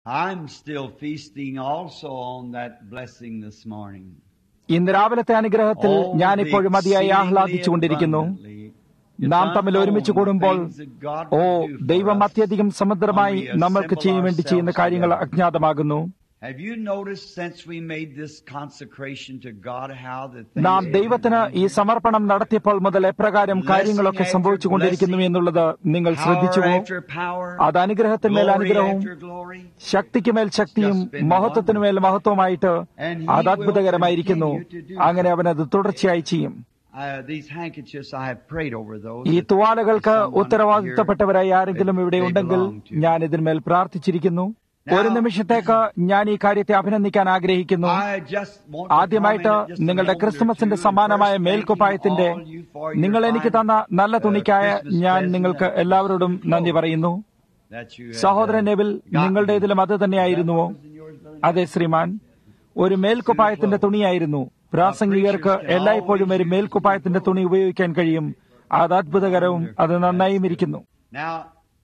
I'm still feasting also on that blessing this morning. ഇന്ന് രാവിലത്തെ അനുഗ്രഹത്തിൽ All ഞാൻ the ഇപ്പോഴും മതിയായി exceedingly ആഹ്ലാദിച്ചുകൊണ്ടിരിക്കുന്നു abundantly. It's നാം തമ്മിൽ ഒരുമിച്ച് unknown the കൂടുമ്പോൾ things that God oh will do for ദൈവം us അത്യധികം സമുദ്രമായി when we നമ്മൾക്ക് assemble ചെയ്യാൻ വേണ്ടി ചെയ്യുന്ന ourselves കാര്യങ്ങൾ together. അജ്ഞാതമാകുന്നു Have you noticed since we made this consecration to God how the things നാം ദൈവത്തിന് ഈ സമർപ്പണം നടത്തിയപ്പോൾ മുതൽ എപ്രകാരം കാര്യങ്ങളൊക്കെ സംഭവിച്ചുകൊണ്ടിരിക്കുന്നു എന്നുള്ളത് നിങ്ങൾ power ശ്രദ്ധിച്ചുവോ after power, അത് അനുഗ്രഹത്തിന്മേൽ glory അനുഗ്രഹവും after glory? ശക്തിക്കുമേൽ ശക്തിയും മഹത്വത്തിനുമേൽ മഹത്വമായിട്ട് അത് അത്ഭുതകരമായിരിക്കുന്നു അങ്ങനെ അവൻ അത് തുടർച്ചയായി ചെയ്യും Uh, these handkerchiefs, I have prayed over those. ഈ that തുവാലകൾക്ക് someone ഉത്തരവാദിത്തപ്പെട്ടവരായി ആരെങ്കിലും here ഇവിടെ they ഉണ്ടെങ്കിൽ belong to. ഞാൻ ഇതിന്മേൽ പ്രാർത്ഥിച്ചിരിക്കുന്നു ഒരു നിമിഷത്തേക്ക് ഞാൻ ഈ കാര്യത്തെ അഭിനന്ദിക്കാൻ ആഗ്രഹിക്കുന്നു I just want to ആദ്യമായിട്ട് comment just a നിങ്ങളുടെ moment or ക്രിസ്തുമസിന്റെ two, സമാനമായ first മേൽക്കുപ്പായത്തിന്റെ thanking all you for your നിങ്ങൾ എനിക്ക് തന്ന fine, നല്ല uh, തുണിക്കായ Christmas ഞാൻ present നിങ്ങൾക്ക് that എല്ലാവരോടും നന്ദി പറയുന്നു that you had, സഹോദരൻ uh, നെവിൽ gotten. നിങ്ങളുടെ ഇതിലും അത് തന്നെയായിരുന്നുവോ That was in yours, brother? അതെ ശ്രീമാൻ ഒരു മേൽക്കുപ്പായത്തിന്റെ തുണിയായിരുന്നു പ്രാസംഗികർക്ക് എല്ലായ്പ്പോഴും ഒരു മേൽക്കുപ്പായത്തിന്റെ തുണി ഉപയോഗിക്കാൻ കഴിയും അത് അത്ഭുതകരവും അത് നന്നായും ഇരിക്കുന്നു Now,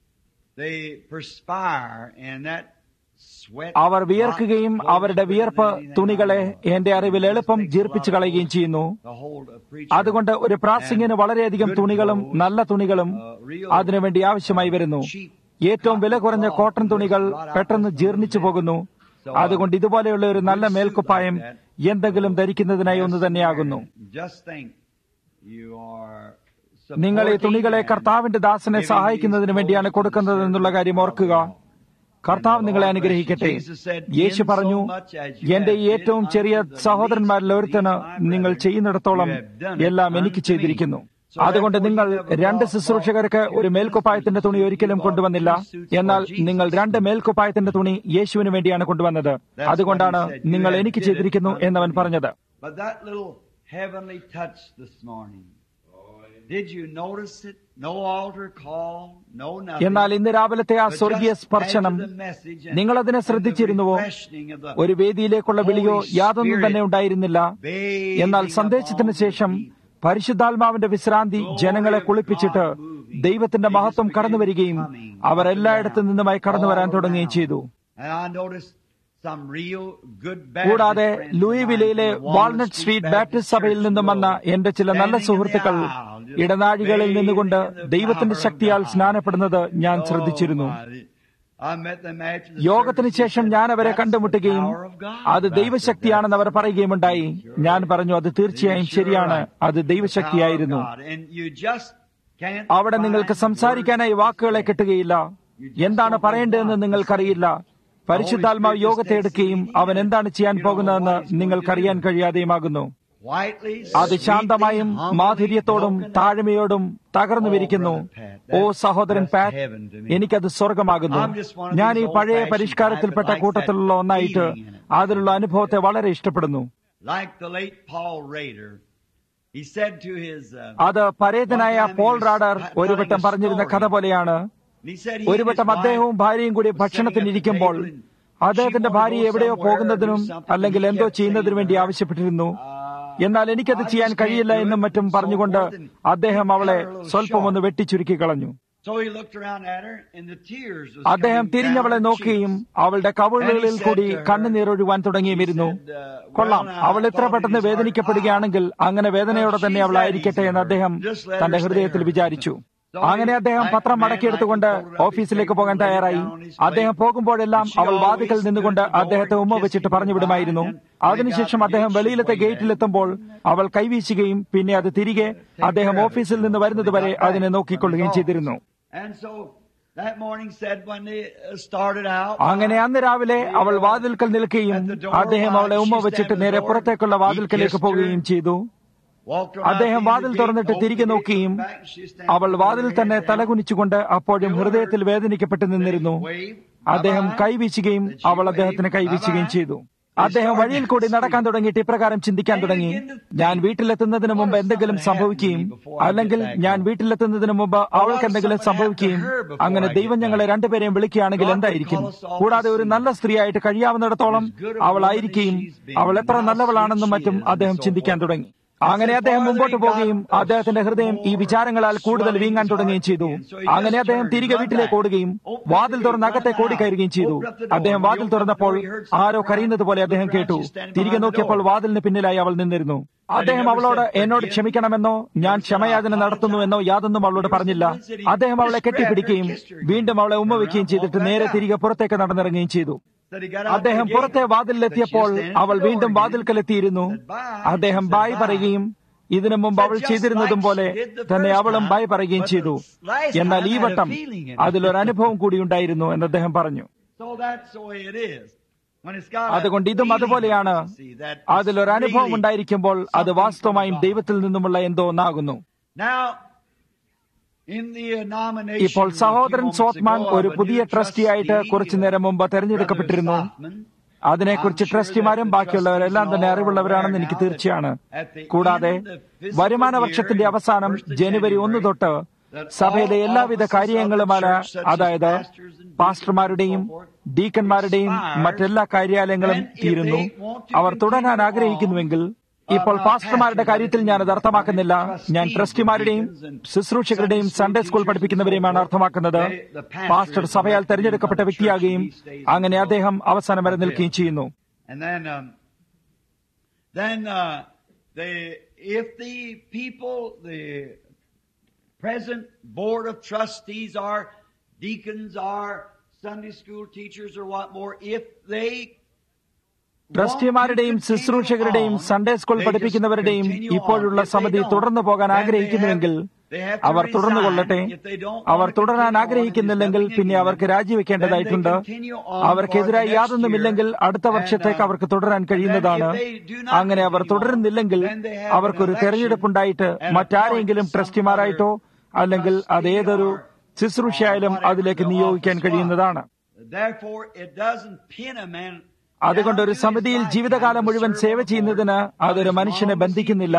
they perspire and that sweat. Our വിയർക്കുകയും drops അവരുടെ goes വിയർപ്പ് quickly anything തുണികളെ out of എന്റെ അറിവിൽ എളുപ്പം ജീർപ്പിച്ചു കളയുകയും ചെയ്യുന്നു the hold of preacher. അതുകൊണ്ട് ഒരു പ്രാസംഗിന് വളരെയധികം തുണികളും നല്ല തുണികളും അതിനുവേണ്ടി ആവശ്യമായി വരുന്നു ഏറ്റവും വില കുറഞ്ഞ കോട്ടൺ തുണികൾ പെട്ടെന്ന് ജീർണിച്ചു പോകുന്നു അതുകൊണ്ട് ഇതുപോലെയുള്ള ഒരു നല്ല മേൽക്കുപ്പായം എന്തെങ്കിലും ധരിക്കുന്നതിനായി ഒന്ന് തന്നെയാകുന്നു Just think, you are നിങ്ങൾ ഈ തുണികളെ supporting കർത്താവിന്റെ ദാസനെ and സഹായിക്കുന്നതിന് giving വേണ്ടിയാണ് these കൊടുക്കുന്നത് എന്നുള്ള കാര്യം ഓർക്കുക കർത്താവ് നിങ്ങളെ അനുഗ്രഹിക്കട്ടെ യേശു പറഞ്ഞു എന്റെ ഈ ഏറ്റവും ചെറിയ സഹോദരന്മാരിൽ ഒരുത്തന് നിങ്ങൾ ചെയ്യുന്നിടത്തോളം എല്ലാം എനിക്ക് ചെയ്തിരിക്കുന്നു അതുകൊണ്ട് നിങ്ങൾ രണ്ട് ശുശ്രൂഷകർക്ക് ഒരു മേൽക്കുപ്പായത്തിന്റെ തുണി ഒരിക്കലും കൊണ്ടുവന്നില്ല എന്നാൽ നിങ്ങൾ രണ്ട് മേൽക്കുപ്പായത്തിന്റെ തുണി യേശുവിന് വേണ്ടിയാണ് കൊണ്ടുവന്നത് അതുകൊണ്ടാണ് നിങ്ങൾ എനിക്ക് ചെയ്തിരിക്കുന്നു എന്നവൻ പറഞ്ഞത് But that little heavenly touch this morning, did you notice it? No altar call, no nothing. എന്നാൽ ഇന്ന് രാവിലത്തെ ആ But സ്വർഗീയ just സ്പർശനം after the message and- നിങ്ങളതിനെ and the ശ്രദ്ധിച്ചിരുന്നുവോ refreshing of the ഒരു വേദിയിലേക്കുള്ള വിളിയോ Holy യാതൊന്നും Spirit തന്നെ ഉണ്ടായിരുന്നില്ല bathing എന്നാൽ upon സന്ദേശത്തിന് the ശേഷം people. പരിശുദ്ധാത്മാവിന്റെ വിശ്രാന്തി ജനങ്ങളെ കുളിപ്പിച്ചിട്ട് ദൈവത്തിന്റെ മഹത്വം കടന്നു വരികയും അവർ എല്ലായിടത്തു നിന്നുമായി കടന്നു വരാൻ തുടങ്ങുകയും ചെയ്തു And I noticed some real good കൂടാതെ Baptist friends of ലൂയിവിലയിലെ mine from the walnut Walnut street Street Baptist സഭയിൽ നിന്നും വന്ന എന്റെ ചില നല്ല സുഹൃത്തുക്കൾ ഇടനാഴികളിൽ നിന്നുകൊണ്ട് ദൈവത്തിന്റെ ശക്തിയാൽ സ്നാനപ്പെടുന്നത് ഞാൻ ശ്രദ്ധിച്ചിരുന്നു യോഗത്തിന് ശേഷം ഞാൻ അവരെ കണ്ടുമുട്ടുകയും അത് ദൈവശക്തിയാണെന്ന് അവർ പറയുകയുമുണ്ടായി ഞാൻ പറഞ്ഞു അത് തീർച്ചയായും ശരിയാണ് അത് ദൈവശക്തിയായിരുന്നു അവിടെ നിങ്ങൾക്ക് സംസാരിക്കാനായി വാക്കുകളെ കിട്ടുകയില്ല എന്താണ് പറയേണ്ടതെന്ന് നിങ്ങൾക്കറിയില്ല പരിശുദ്ധാത്മാവ് യോഗത്തെ എടുക്കുകയും അവൻ എന്താണ് ചെയ്യാൻ പോകുന്നതെന്ന് നിങ്ങൾക്കറിയാൻ കഴിയാതെയുമാകുന്നു അത് ശാന്തമായും മാധുര്യത്തോടും താഴ്മയോടും തകർന്നു വിരിക്കുന്നു ഓ സഹോദരൻ പാറ്റ് എനിക്കത് സ്വർഗമാകുന്നു ഞാൻ ഈ പഴയ പരിഷ്കാരത്തിൽപ്പെട്ട കൂട്ടത്തിലുള്ള ഒന്നായിട്ട് അതിലുള്ള അനുഭവത്തെ വളരെ ഇഷ്ടപ്പെടുന്നു അത് പരേതനായ പോൾ റാഡർ ഒരു വട്ടം പറഞ്ഞിരുന്ന കഥ പോലെയാണ് ഒരു വട്ടം അദ്ദേഹവും ഭാര്യയും കൂടി ഭക്ഷണത്തിനിരിക്കുമ്പോൾ അദ്ദേഹത്തിന്റെ ഭാര്യ എവിടെയോ പോകുന്നതിനും അല്ലെങ്കിൽ എന്തോ ചെയ്യുന്നതിനു വേണ്ടി ആവശ്യപ്പെട്ടിരുന്നു എന്നാൽ എനിക്കത് ചെയ്യാൻ കഴിയില്ല എന്നും മറ്റും പറഞ്ഞുകൊണ്ട് അദ്ദേഹം അവളെ സ്വല്പം ഒന്ന് വെട്ടിച്ചുരുക്കി കളഞ്ഞു അദ്ദേഹം തിരിഞ്ഞവളെ നോക്കുകയും അവളുടെ കവിളുകളിൽ കൂടി കണ്ണുനീരൊഴുവാൻ തുടങ്ങിയുമിരുന്നു കൊള്ളാം അവൾ ഇത്ര പെട്ടെന്ന് വേദനിക്കപ്പെടുകയാണെങ്കിൽ അങ്ങനെ വേദനയോടെ തന്നെ അവളായിരിക്കട്ടെ എന്ന് അദ്ദേഹം തന്റെ ഹൃദയത്തിൽ വിചാരിച്ചു അങ്ങനെ അദ്ദേഹം പത്രം മടക്കിയെടുത്തുകൊണ്ട് ഓഫീസിലേക്ക് പോകാൻ തയ്യാറായി അദ്ദേഹം പോകുമ്പോഴെല്ലാം അവൾ വാതിക്കൽ നിന്നുകൊണ്ട് അദ്ദേഹത്തെ ഉമ്മ വെച്ചിട്ട് പറഞ്ഞു വിടുമായിരുന്നു അതിനുശേഷം അദ്ദേഹം വെളിയിലത്തെ ഗേറ്റിലെത്തുമ്പോൾ അവൾ കൈവീശുകയും പിന്നെ അത് തിരികെ അദ്ദേഹം ഓഫീസിൽ നിന്ന് വരുന്നതുവരെ അതിനെ നോക്കിക്കൊള്ളുകയും ചെയ്തിരുന്നു അങ്ങനെ അന്ന് രാവിലെ അവൾ വാതിൽക്കൽ നിൽക്കുകയും അദ്ദേഹം അവളെ ഉമ്മ വെച്ചിട്ട് നേരെ പുറത്തേക്കുള്ള വാതിൽക്കലേക്ക് പോവുകയും ചെയ്തു അദ്ദേഹം വാതിൽ തുറന്നിട്ട് തിരികെ നോക്കുകയും അവൾ വാതിൽ തന്നെ തലകുനിച്ചുകൊണ്ട് അപ്പോഴും ഹൃദയത്തിൽ വേദനിക്കപ്പെട്ട് നിന്നിരുന്നു അദ്ദേഹം കൈവീശുകയും അവൾ അദ്ദേഹത്തിന് കൈവീശുകയും ചെയ്തു അദ്ദേഹം വഴിയിൽ കൂടി നടക്കാൻ തുടങ്ങിയിട്ട് ഇപ്രകാരം ചിന്തിക്കാൻ തുടങ്ങി ഞാൻ വീട്ടിലെത്തുന്നതിന് മുമ്പ് എന്തെങ്കിലും സംഭവിക്കുകയും അല്ലെങ്കിൽ ഞാൻ വീട്ടിലെത്തുന്നതിന് മുമ്പ് അവൾക്ക് എന്തെങ്കിലും സംഭവിക്കുകയും അങ്ങനെ ദൈവം ഞങ്ങളെ രണ്ടുപേരെയും വിളിക്കുകയാണെങ്കിൽ എന്തായിരിക്കും കൂടാതെ ഒരു നല്ല സ്ത്രീയായിട്ട് കഴിയാവുന്നിടത്തോളം അവൾ ആയിരിക്കുകയും അവൾ എത്ര നല്ലവളാണെന്നും മറ്റും അദ്ദേഹം ചിന്തിക്കാൻ തുടങ്ങി അങ്ങനെ അദ്ദേഹം മുമ്പോട്ട് പോവുകയും അദ്ദേഹത്തിന്റെ ഹൃദയം ഈ വിചാരങ്ങളാൽ കൂടുതൽ വീങ്ങാൻ തുടങ്ങുകയും ചെയ്തു അങ്ങനെ അദ്ദേഹം തിരികെ വീട്ടിലേക്ക് ഓടുകയും വാതിൽ തുറന്ന് അകത്തേക്ക് ഓടിക്കയറുകയും ചെയ്തു അദ്ദേഹം വാതിൽ തുറന്നപ്പോൾ ആരോ കരയുന്നത് പോലെ അദ്ദേഹം കേട്ടു തിരികെ നോക്കിയപ്പോൾ വാതിലിന് പിന്നിലായി അവൾ നിന്നിരുന്നു അദ്ദേഹം അവളോട് എന്നോട് ക്ഷമിക്കണമെന്നോ ഞാൻ ക്ഷമയാചന നടത്തുന്നുവെന്നോ യാതൊന്നും അവളോട് പറഞ്ഞില്ല അദ്ദേഹം അവളെ കെട്ടിപ്പിടിക്കുകയും വീണ്ടും അവളെ ഉമ്മ വയ്ക്കുകയും ചെയ്തിട്ട് നേരെ തിരികെ പുറത്തേക്ക് നടന്നിറങ്ങുകയും ചെയ്തു അദ്ദേഹം പുറത്തെ വാതിലിലെത്തിയപ്പോൾ അവൾ വീണ്ടും വാതിൽക്കലെത്തിയിരുന്നു അദ്ദേഹം ബായ് പറയുകയും ഇതിനു മുമ്പ് അവൾ ചെയ്തിരുന്നതും പോലെ തന്നെ അവളും ബായ് പറയുകയും ചെയ്തു എന്നാൽ ഈ വട്ടം അതിലൊരനുഭവം കൂടി ഉണ്ടായിരുന്നു എന്ന് അദ്ദേഹം പറഞ്ഞു അതുകൊണ്ട് ഇതും അതുപോലെയാണ് അതിലൊരനുഭവം ഉണ്ടായിരിക്കുമ്പോൾ അത് വാസ്തവമായും ദൈവത്തിൽ നിന്നുമുള്ള എന്തോ ഒന്നാകുന്നു ഇപ്പോൾ സഹോദരൻ സോത്മാൻ ഒരു പുതിയ ട്രസ്റ്റിയായിട്ട് കുറച്ചു നേരം മുമ്പ് തെരഞ്ഞെടുക്കപ്പെട്ടിരുന്നു അതിനെക്കുറിച്ച് ട്രസ്റ്റിമാരും ബാക്കിയുള്ളവരെല്ലാം തന്നെ അറിവുള്ളവരാണെന്ന് എനിക്ക് തീർച്ചയാണ് കൂടാതെ വരുമാന വർഷത്തിന്റെ അവസാനം ജനുവരി ഒന്ന് തൊട്ട് സഭയിലെ എല്ലാവിധ കാര്യങ്ങളുമാണ് അതായത് പാസ്റ്റർമാരുടെയും ഡീക്കന്മാരുടെയും മറ്റെല്ലാ കാര്യാലയങ്ങളും തീരുന്നു അവർ തുടരാൻ ആഗ്രഹിക്കുന്നുവെങ്കിൽ ഇപ്പോൾ പാസ്റ്റർമാരുടെ കാര്യത്തിൽ ഞാൻ അത് അർത്ഥമാക്കുന്നില്ല ഞാൻ ട്രസ്റ്റിമാരുടെയും ശുശ്രൂഷകരുടെയും സൺഡേ സ്കൂൾ പഠിപ്പിക്കുന്നവരെയുമാണ് അർത്ഥമാക്കുന്നത് പാസ്റ്റർ സഭയാൽ തെരഞ്ഞെടുക്കപ്പെട്ട വ്യക്തിയാകുകയും അങ്ങനെ അദ്ദേഹം അവസാനം വരെ നിൽക്കുകയും ചെയ്യുന്നു present board of trustees are deacons are Sunday school teachers or what more, if they ട്രസ്റ്റിമാരുടെയും ശുശ്രൂഷകരുടെയും സൺഡേ സ്കൂൾ പഠിപ്പിക്കുന്നവരുടെയും ഇപ്പോഴുള്ള സമിതി തുടർന്നു പോകാൻ ആഗ്രഹിക്കുന്നുവെങ്കിൽ അവർ തുടർന്നു കൊള്ളട്ടെ അവർ തുടരാൻ ആഗ്രഹിക്കുന്നില്ലെങ്കിൽ പിന്നെ അവർക്ക് രാജിവെക്കേണ്ടതായിട്ടുണ്ട് അവർക്കെതിരായി യാതൊന്നുമില്ലെങ്കിൽ അടുത്ത വർഷത്തേക്ക് അവർക്ക് തുടരാൻ കഴിയുന്നതാണ് അങ്ങനെ അവർ തുടരുന്നില്ലെങ്കിൽ അവർക്കൊരു തെരഞ്ഞെടുപ്പുണ്ടായിട്ട് മറ്റാരെങ്കിലും ട്രസ്റ്റിമാരായിട്ടോ അല്ലെങ്കിൽ അതേതൊരു ശുശ്രൂഷയായാലും അതിലേക്ക് നിയോഗിക്കാൻ കഴിയുന്നതാണ് അതുകൊണ്ട് ഒരു സമിതിയിൽ ജീവിതകാലം മുഴുവൻ സേവ ചെയ്യുന്നതിന് അതൊരു മനുഷ്യനെ ബന്ധിക്കുന്നില്ല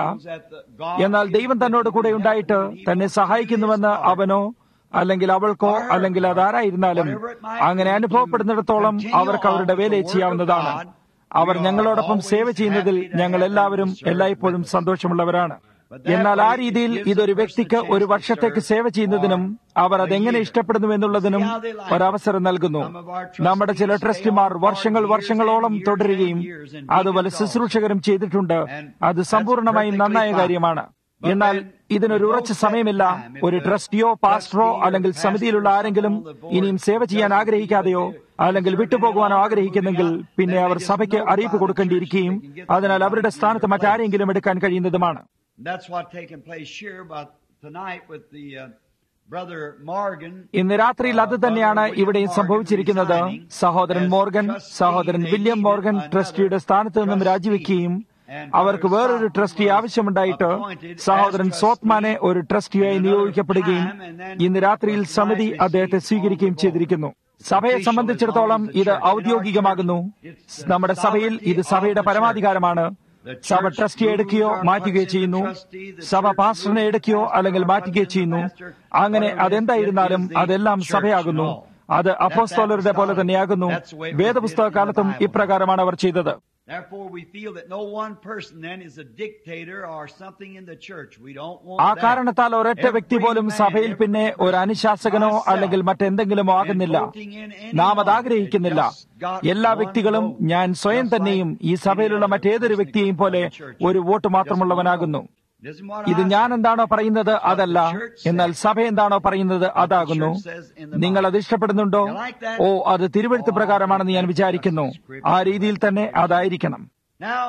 എന്നാൽ ദൈവം തന്നോട് കൂടെ ഉണ്ടായിട്ട് തന്നെ സഹായിക്കുന്നുവെന്ന് അവനോ അല്ലെങ്കിൽ അവൾക്കോ അല്ലെങ്കിൽ അതാരായിരുന്നാലും അങ്ങനെ അനുഭവപ്പെടുന്നിടത്തോളം അവർക്ക് അവരുടെ വേലയെ ചെയ്യാവുന്നതാണ് അവർ ഞങ്ങളോടൊപ്പം സേവ ചെയ്യുന്നതിൽ ഞങ്ങൾ എല്ലാവരും എല്ലായ്പ്പോഴും സന്തോഷമുള്ളവരാണ് എന്നാൽ ആ രീതിയിൽ ഇതൊരു വ്യക്തിക്ക് ഒരു വർഷത്തേക്ക് സേവ ചെയ്യുന്നതിനും അവർ അതെങ്ങനെ ഇഷ്ടപ്പെടുന്നു എന്നുള്ളതിനും ഒരവസരം നൽകുന്നു നമ്മുടെ ചില ട്രസ്റ്റിമാർ വർഷങ്ങൾ വർഷങ്ങളോളം തുടരുകയും അതുപോലെ ശുശ്രൂഷകരും ചെയ്തിട്ടുണ്ട് അത് സമ്പൂർണമായും നന്നായ കാര്യമാണ് എന്നാൽ ഇതിനൊരു ഉറച്ച സമയമില്ല ഒരു ട്രസ്റ്റിയോ പാസ്റ്ററോ അല്ലെങ്കിൽ സമിതിയിലുള്ള ആരെങ്കിലും ഇനിയും സേവ ചെയ്യാൻ ആഗ്രഹിക്കാതെയോ അല്ലെങ്കിൽ വിട്ടുപോകുവാനോ ആഗ്രഹിക്കുന്നെങ്കിൽ പിന്നെ അവർ സഭയ്ക്ക് അറിയിപ്പ് കൊടുക്കേണ്ടിയിരിക്കുകയും അതിനാൽ അവരുടെ സ്ഥാനത്ത് മറ്റാരെങ്കിലും എടുക്കാൻ കഴിയുന്നതുമാണ് That's what taking place here about tonight with the uh, brother Morgan. ഇന്ന് രാത്രിയിൽ അത് തന്നെയാണ് ഇവിടെയും സംഭവിച്ചിരിക്കുന്നത് സഹോദരൻ മോർഗൻ സഹോദരൻ വില്യം മോർഗൻ ട്രസ്റ്റിയുടെ സ്ഥാനത്ത് നിന്നും രാജിവെക്കുകയും അവർക്ക് വേറൊരു ട്രസ്റ്റി ആവശ്യമുണ്ടായിട്ട് സഹോദരൻ സോത്മാനെ ഒരു ട്രസ്റ്റിയായി നിയോഗിക്കപ്പെടുകയും ഇന്ന് രാത്രിയിൽ സമിതി അദ്ദേഹത്തെ സ്വീകരിക്കുകയും ചെയ്തിരിക്കുന്നു സഭയെ സംബന്ധിച്ചിടത്തോളം ഇത് ഔദ്യോഗികമാകുന്നു നമ്മുടെ സഭയിൽ ഇത് സഭയുടെ പരമാധികാരമാണ് സഭ ട്രസ്റ്റിയെ എടുക്കുകയോ മാറ്റുകയോ ചെയ്യുന്നു സഭ പാസ്റ്ററിനെ എടുക്കുകയോ അല്ലെങ്കിൽ മാറ്റുകയോ ചെയ്യുന്നു അങ്ങനെ അതെന്തായിരുന്നാലും അതെല്ലാം സഭയാകുന്നു അത് അപ്പോസ്തോലരുടെ പോലെ തന്നെയാകുന്നു വേദപുസ്തക കാലത്തും ഇപ്രകാരമാണ് അവർ ചെയ്തത് Therefore, we feel that no one person then is a dictator or something in the church. We don't want ആ that. കാരണത്താൽ ഒരൊറ്റ വ്യക്തി പോലും സഭയിൽ പിന്നെ ഒരു അനുശാസകനോ അല്ലെങ്കിൽ മറ്റെന്തെങ്കിലുമോ ആകുന്നില്ല നാം അത് ആഗ്രഹിക്കുന്നില്ല എല്ലാ വ്യക്തികളും ഞാൻ സ്വയം തന്നെയും ഈ സഭയിലുള്ള മറ്റേതൊരു വ്യക്തിയെയും പോലെ ഒരു വോട്ട് മാത്രമുള്ളവനാകുന്നു Isn't what ഇത് I ഞാൻ എന്താണോ പറയുന്നത് അതല്ല എന്നാൽ സഭ എന്താണോ പറയുന്നത് അതാകുന്നു നിങ്ങൾ അത് ഇഷ്ടപ്പെടുന്നുണ്ടോ ഓ അത് തിരുവഴുത്ത് പ്രകാരമാണെന്ന് ഞാൻ വിചാരിക്കുന്നു ആ രീതിയിൽ തന്നെ അതായിരിക്കണം Now,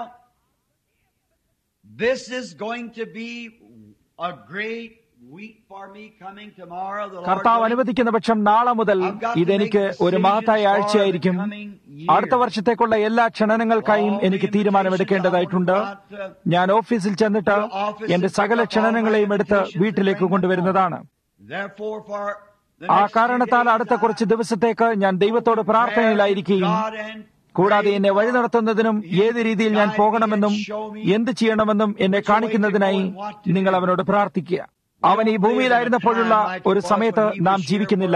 this is going to be a great week for me coming tomorrow. The Lord കർത്താവ് willing. അനുവദിക്കുന്ന പക്ഷം നാളെ മുതൽ ഇതെനിക്ക് ഒരു മഹത്തായ ആഴ്ചയായിരിക്കും അടുത്ത വർഷത്തേക്കുള്ള എല്ലാ ക്ഷണനങ്ങൾക്കായും എനിക്ക് തീരുമാനമെടുക്കേണ്ടതായിട്ടുണ്ട് ഞാൻ ഓഫീസിൽ ചെന്നിട്ട് എന്റെ സകല ക്ഷണനങ്ങളെയും എടുത്ത് വീട്ടിലേക്ക് കൊണ്ടുവരുന്നതാണ് Therefore, for the ആ next few കാരണത്താൽ days, അടുത്ത കുറച്ച് ദിവസത്തേക്ക് ഞാൻ ദൈവത്തോട് പ്രാർത്ഥനയിലായിരിക്കുകയും God and കൂടാതെ എന്നെ വഴി നടത്തുന്നതിനും ഏത് രീതിയിൽ ഞാൻ പോകണമെന്നും എന്ത് ചെയ്യണമെന്നും എന്നെ കാണിക്കുന്നതിനായി നിങ്ങൾ അവനോട് പ്രാർത്ഥിക്കുക അവൻ ഈ ഭൂമിയിലായിരുന്നപ്പോഴുള്ള ഒരു സമയത്ത് നാം ജീവിക്കുന്നില്ല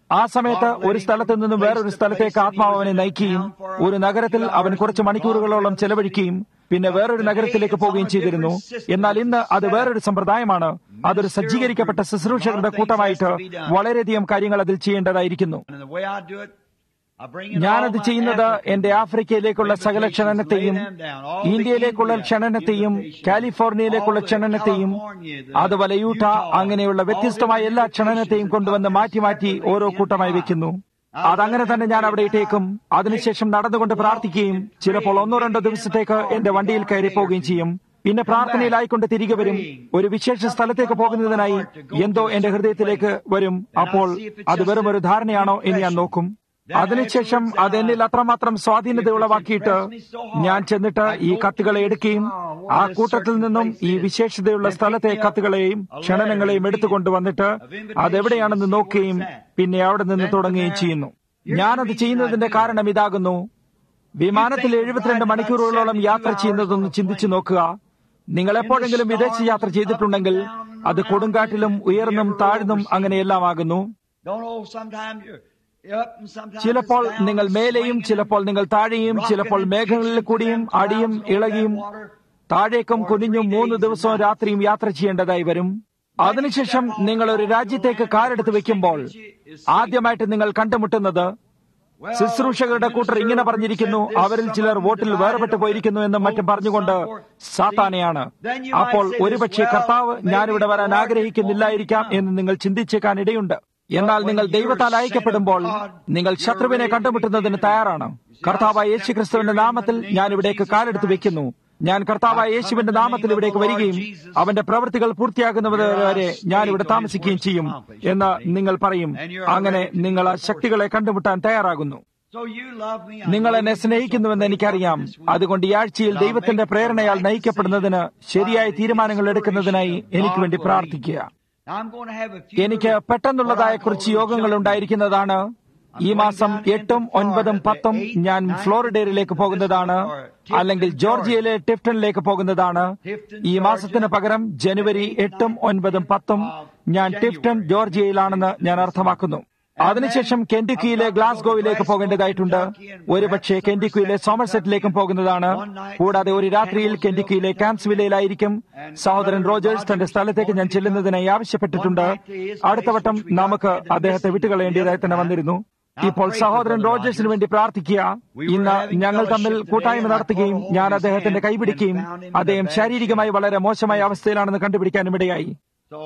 ആ സമയത്ത് ഒരു സ്ഥലത്ത് നിന്നും വേറൊരു സ്ഥലത്തേക്ക് ആത്മാവ് അവനെ നയിക്കുകയും ഒരു നഗരത്തിൽ അവൻ കുറച്ച് മണിക്കൂറുകളോളം ചെലവഴിക്കുകയും പിന്നെ വേറൊരു നഗരത്തിലേക്ക് പോവുകയും ചെയ്തിരുന്നു എന്നാൽ ഇന്ന് അത് വേറൊരു സമ്പ്രദായമാണ് അതൊരു സജ്ജീകരിക്കപ്പെട്ട ശുശ്രൂഷകരുടെ കൂട്ടമായിട്ട് വളരെയധികം കാര്യങ്ങൾ അതിൽ ചെയ്യേണ്ടതായിരിക്കുന്നു And the way I do it, I bring in all ഞാനത് my ചെയ്യുന്നത് African എന്റെ ആഫ്രിക്കയിലേക്കുള്ള സകല ക്ഷണനത്തെയും ഇന്ത്യയിലേക്കുള്ള ക്ഷണനത്തെയും കാലിഫോർണിയയിലേക്കുള്ള ക്ഷണനത്തെയും അതുപോലെ യൂട്ട അങ്ങനെയുള്ള വ്യത്യസ്തമായ എല്ലാ ക്ഷണനത്തെയും കൊണ്ടുവന്ന് മാറ്റി മാറ്റി ഓരോ കൂട്ടമായി വെക്കുന്നു അതങ്ങനെ തന്നെ ഞാൻ അവിടെ ഇട്ടേക്കും അതിനുശേഷം നടന്നുകൊണ്ട് പ്രാർത്ഥിക്കുകയും ചിലപ്പോൾ ഒന്നോ രണ്ടോ ദിവസത്തേക്ക് എന്റെ വണ്ടിയിൽ കയറി പോവുകയും ചെയ്യും പിന്നെ പ്രാർത്ഥനയിലായിക്കൊണ്ട് തിരികെ വരും ഒരു വിശേഷ സ്ഥലത്തേക്ക് പോകുന്നതിനായി എന്തോ എന്റെ ഹൃദയത്തിലേക്ക് വരും അപ്പോൾ അത് വെറും ഒരു ധാരണയാണോ എന്ന് ഞാൻ നോക്കും അതിനുശേഷം അത് എന്നിൽ അത്രമാത്രം സ്വാധീനത ഉളവാക്കിയിട്ട് ഞാൻ ചെന്നിട്ട് ഈ കത്തുകളെ എടുക്കുകയും ആ കൂട്ടത്തിൽ നിന്നും ഈ വിശേഷതയുള്ള സ്ഥലത്തെ കത്തുകളെയും ക്ഷണനങ്ങളെയും എടുത്തുകൊണ്ടുവന്നിട്ട് അതെവിടെയാണെന്ന് നോക്കുകയും പിന്നെ അവിടെ നിന്ന് തുടങ്ങുകയും ചെയ്യുന്നു ഞാനത് ചെയ്യുന്നതിന്റെ കാരണം ഇതാകുന്നു വിമാനത്തിൽ എഴുപത്തിരണ്ട് മണിക്കൂറുകളോളം യാത്ര ചെയ്യുന്നതൊന്ന് ചിന്തിച്ചു നോക്കുക നിങ്ങൾ എപ്പോഴെങ്കിലും വിദേശ യാത്ര ചെയ്തിട്ടുണ്ടെങ്കിൽ അത് കൊടുങ്കാറ്റിലും ഉയർന്നും താഴ്ന്നും അങ്ങനെയെല്ലാം ആകുന്നു Don't know, sometimes you're up and sometimes ചിലപ്പോൾ it's down, നിങ്ങൾ മേലെയും swinging, ചിലപ്പോൾ നിങ്ങൾ താഴെയും ചിലപ്പോൾ മേഘങ്ങളിൽ കൂടിയും അടിയും ഇളകിയും താഴേക്കും കുനിഞ്ഞും മൂന്ന് ദിവസവും രാത്രിയും യാത്ര ചെയ്യേണ്ടതായി വരും അതിനുശേഷം നിങ്ങൾ ഒരു രാജ്യത്തേക്ക് കാലെടുത്ത് വെക്കുമ്പോൾ ആദ്യമായിട്ട് നിങ്ങൾ കണ്ടുമുട്ടുന്നത് ശുശ്രൂഷകരുടെ കൂട്ടർ ഇങ്ങനെ പറഞ്ഞിരിക്കുന്നു അവരിൽ ചിലർ വോട്ടിൽ വേർപെട്ടു പോയിരിക്കുന്നു എന്നും മറ്റും പറഞ്ഞുകൊണ്ട് സാത്താനെയാണ് അപ്പോൾ ഒരുപക്ഷെ കർത്താവ് ഞാനിവിടെ വരാൻ ആഗ്രഹിക്കുന്നില്ലായിരിക്കാം എന്ന് നിങ്ങൾ ചിന്തിച്ചേക്കാൻ ഇടയുണ്ട് എന്നാൽ നിങ്ങൾ ദൈവത്താൽ അയക്കപ്പെടുമ്പോൾ നിങ്ങൾ ശത്രുവിനെ കണ്ടുമുട്ടുന്നതിന് തയ്യാറാണ് കർത്താവായ യേശു ക്രിസ്തുവിന്റെ നാമത്തിൽ ഞാൻ ഇവിടേക്ക് കാലെടുത്ത് വെക്കുന്നു ഞാൻ കർത്താവായ യേശുവിന്റെ നാമത്തിൽ ഇവിടേക്ക് വരികയും അവന്റെ പ്രവൃത്തികൾ പൂർത്തിയാകുന്നവരെ ഞാൻ ഇവിടെ താമസിക്കുകയും ചെയ്യും എന്ന് നിങ്ങൾ പറയും അങ്ങനെ നിങ്ങൾ ആ ശക്തികളെ കണ്ടുമുട്ടാൻ തയ്യാറാകുന്നു So you love me. I നിങ്ങൾ know എന്നെ you സ്നേഹിക്കുന്നുവെന്ന് എനിക്കറിയാം അതുകൊണ്ട് ഈ ആഴ്ചയിൽ ദൈവത്തിന്റെ പ്രേരണയാൽ നയിക്കപ്പെടുന്നതിന് ശരിയായ തീരുമാനങ്ങൾ എടുക്കുന്നതിനായി എനിക്ക് വേണ്ടി പ്രാർത്ഥിക്കുക Now I'm going to have a few എനിക്ക് പെട്ടെന്നുള്ളതായ കുറച്ച് യോഗങ്ങൾ ഉണ്ടായിരിക്കുന്നതാണ് ഈ മാസം എട്ടും ഒൻപതും പത്തും ഞാൻ ഫ്ലോറിഡയിലേക്ക് പോകുന്നതാണ് അല്ലെങ്കിൽ ജോർജിയയിലെ ടിഫ്റ്റണിലേക്ക് പോകുന്നതാണ് ഈ മാസത്തിന് പകരം ജനുവരി എട്ടും ഒൻപതും പത്തും ഞാൻ ടിഫ്റ്റൺ ജോർജിയയിലാണെന്ന് ഞാൻ അർത്ഥമാക്കുന്നു അതിനുശേഷം കെൻഡിക്കിയിലെ ഗ്ലാസ്ഗോയിലേക്ക് പോകേണ്ടതായിട്ടുണ്ട് ഒരുപക്ഷെ കെൻഡിക്കിയിലെ സോമർസെറ്റിലേക്കും പോകുന്നതാണ് കൂടാതെ ഒരു രാത്രിയിൽ കെൻഡിക്കിയിലെ കാൻസ്വില്ലയിലായിരിക്കും സഹോദരൻ റോജേഴ്സ് തന്റെ സ്ഥലത്തേക്ക് ഞാൻ ചെല്ലുന്നതിനായി ആവശ്യപ്പെട്ടിട്ടുണ്ട് അടുത്ത വട്ടം നമുക്ക് അദ്ദേഹത്തെ വിട്ടുകളയേണ്ടതായി തന്നെ വന്നിരുന്നു ഇപ്പോൾ സഹോദരൻ റോജേഴ്സിന് വേണ്ടി പ്രാർത്ഥിക്കുക ഇന്ന് ഞങ്ങൾ തമ്മിൽ കൂട്ടായ്മ നടത്തുകയും ഞാൻ അദ്ദേഹത്തിന്റെ കൈപിടിക്കുകയും അദ്ദേഹം ശാരീരികമായി വളരെ മോശമായ അവസ്ഥയിലാണെന്ന് കണ്ടുപിടിക്കാനും ഇടയായി So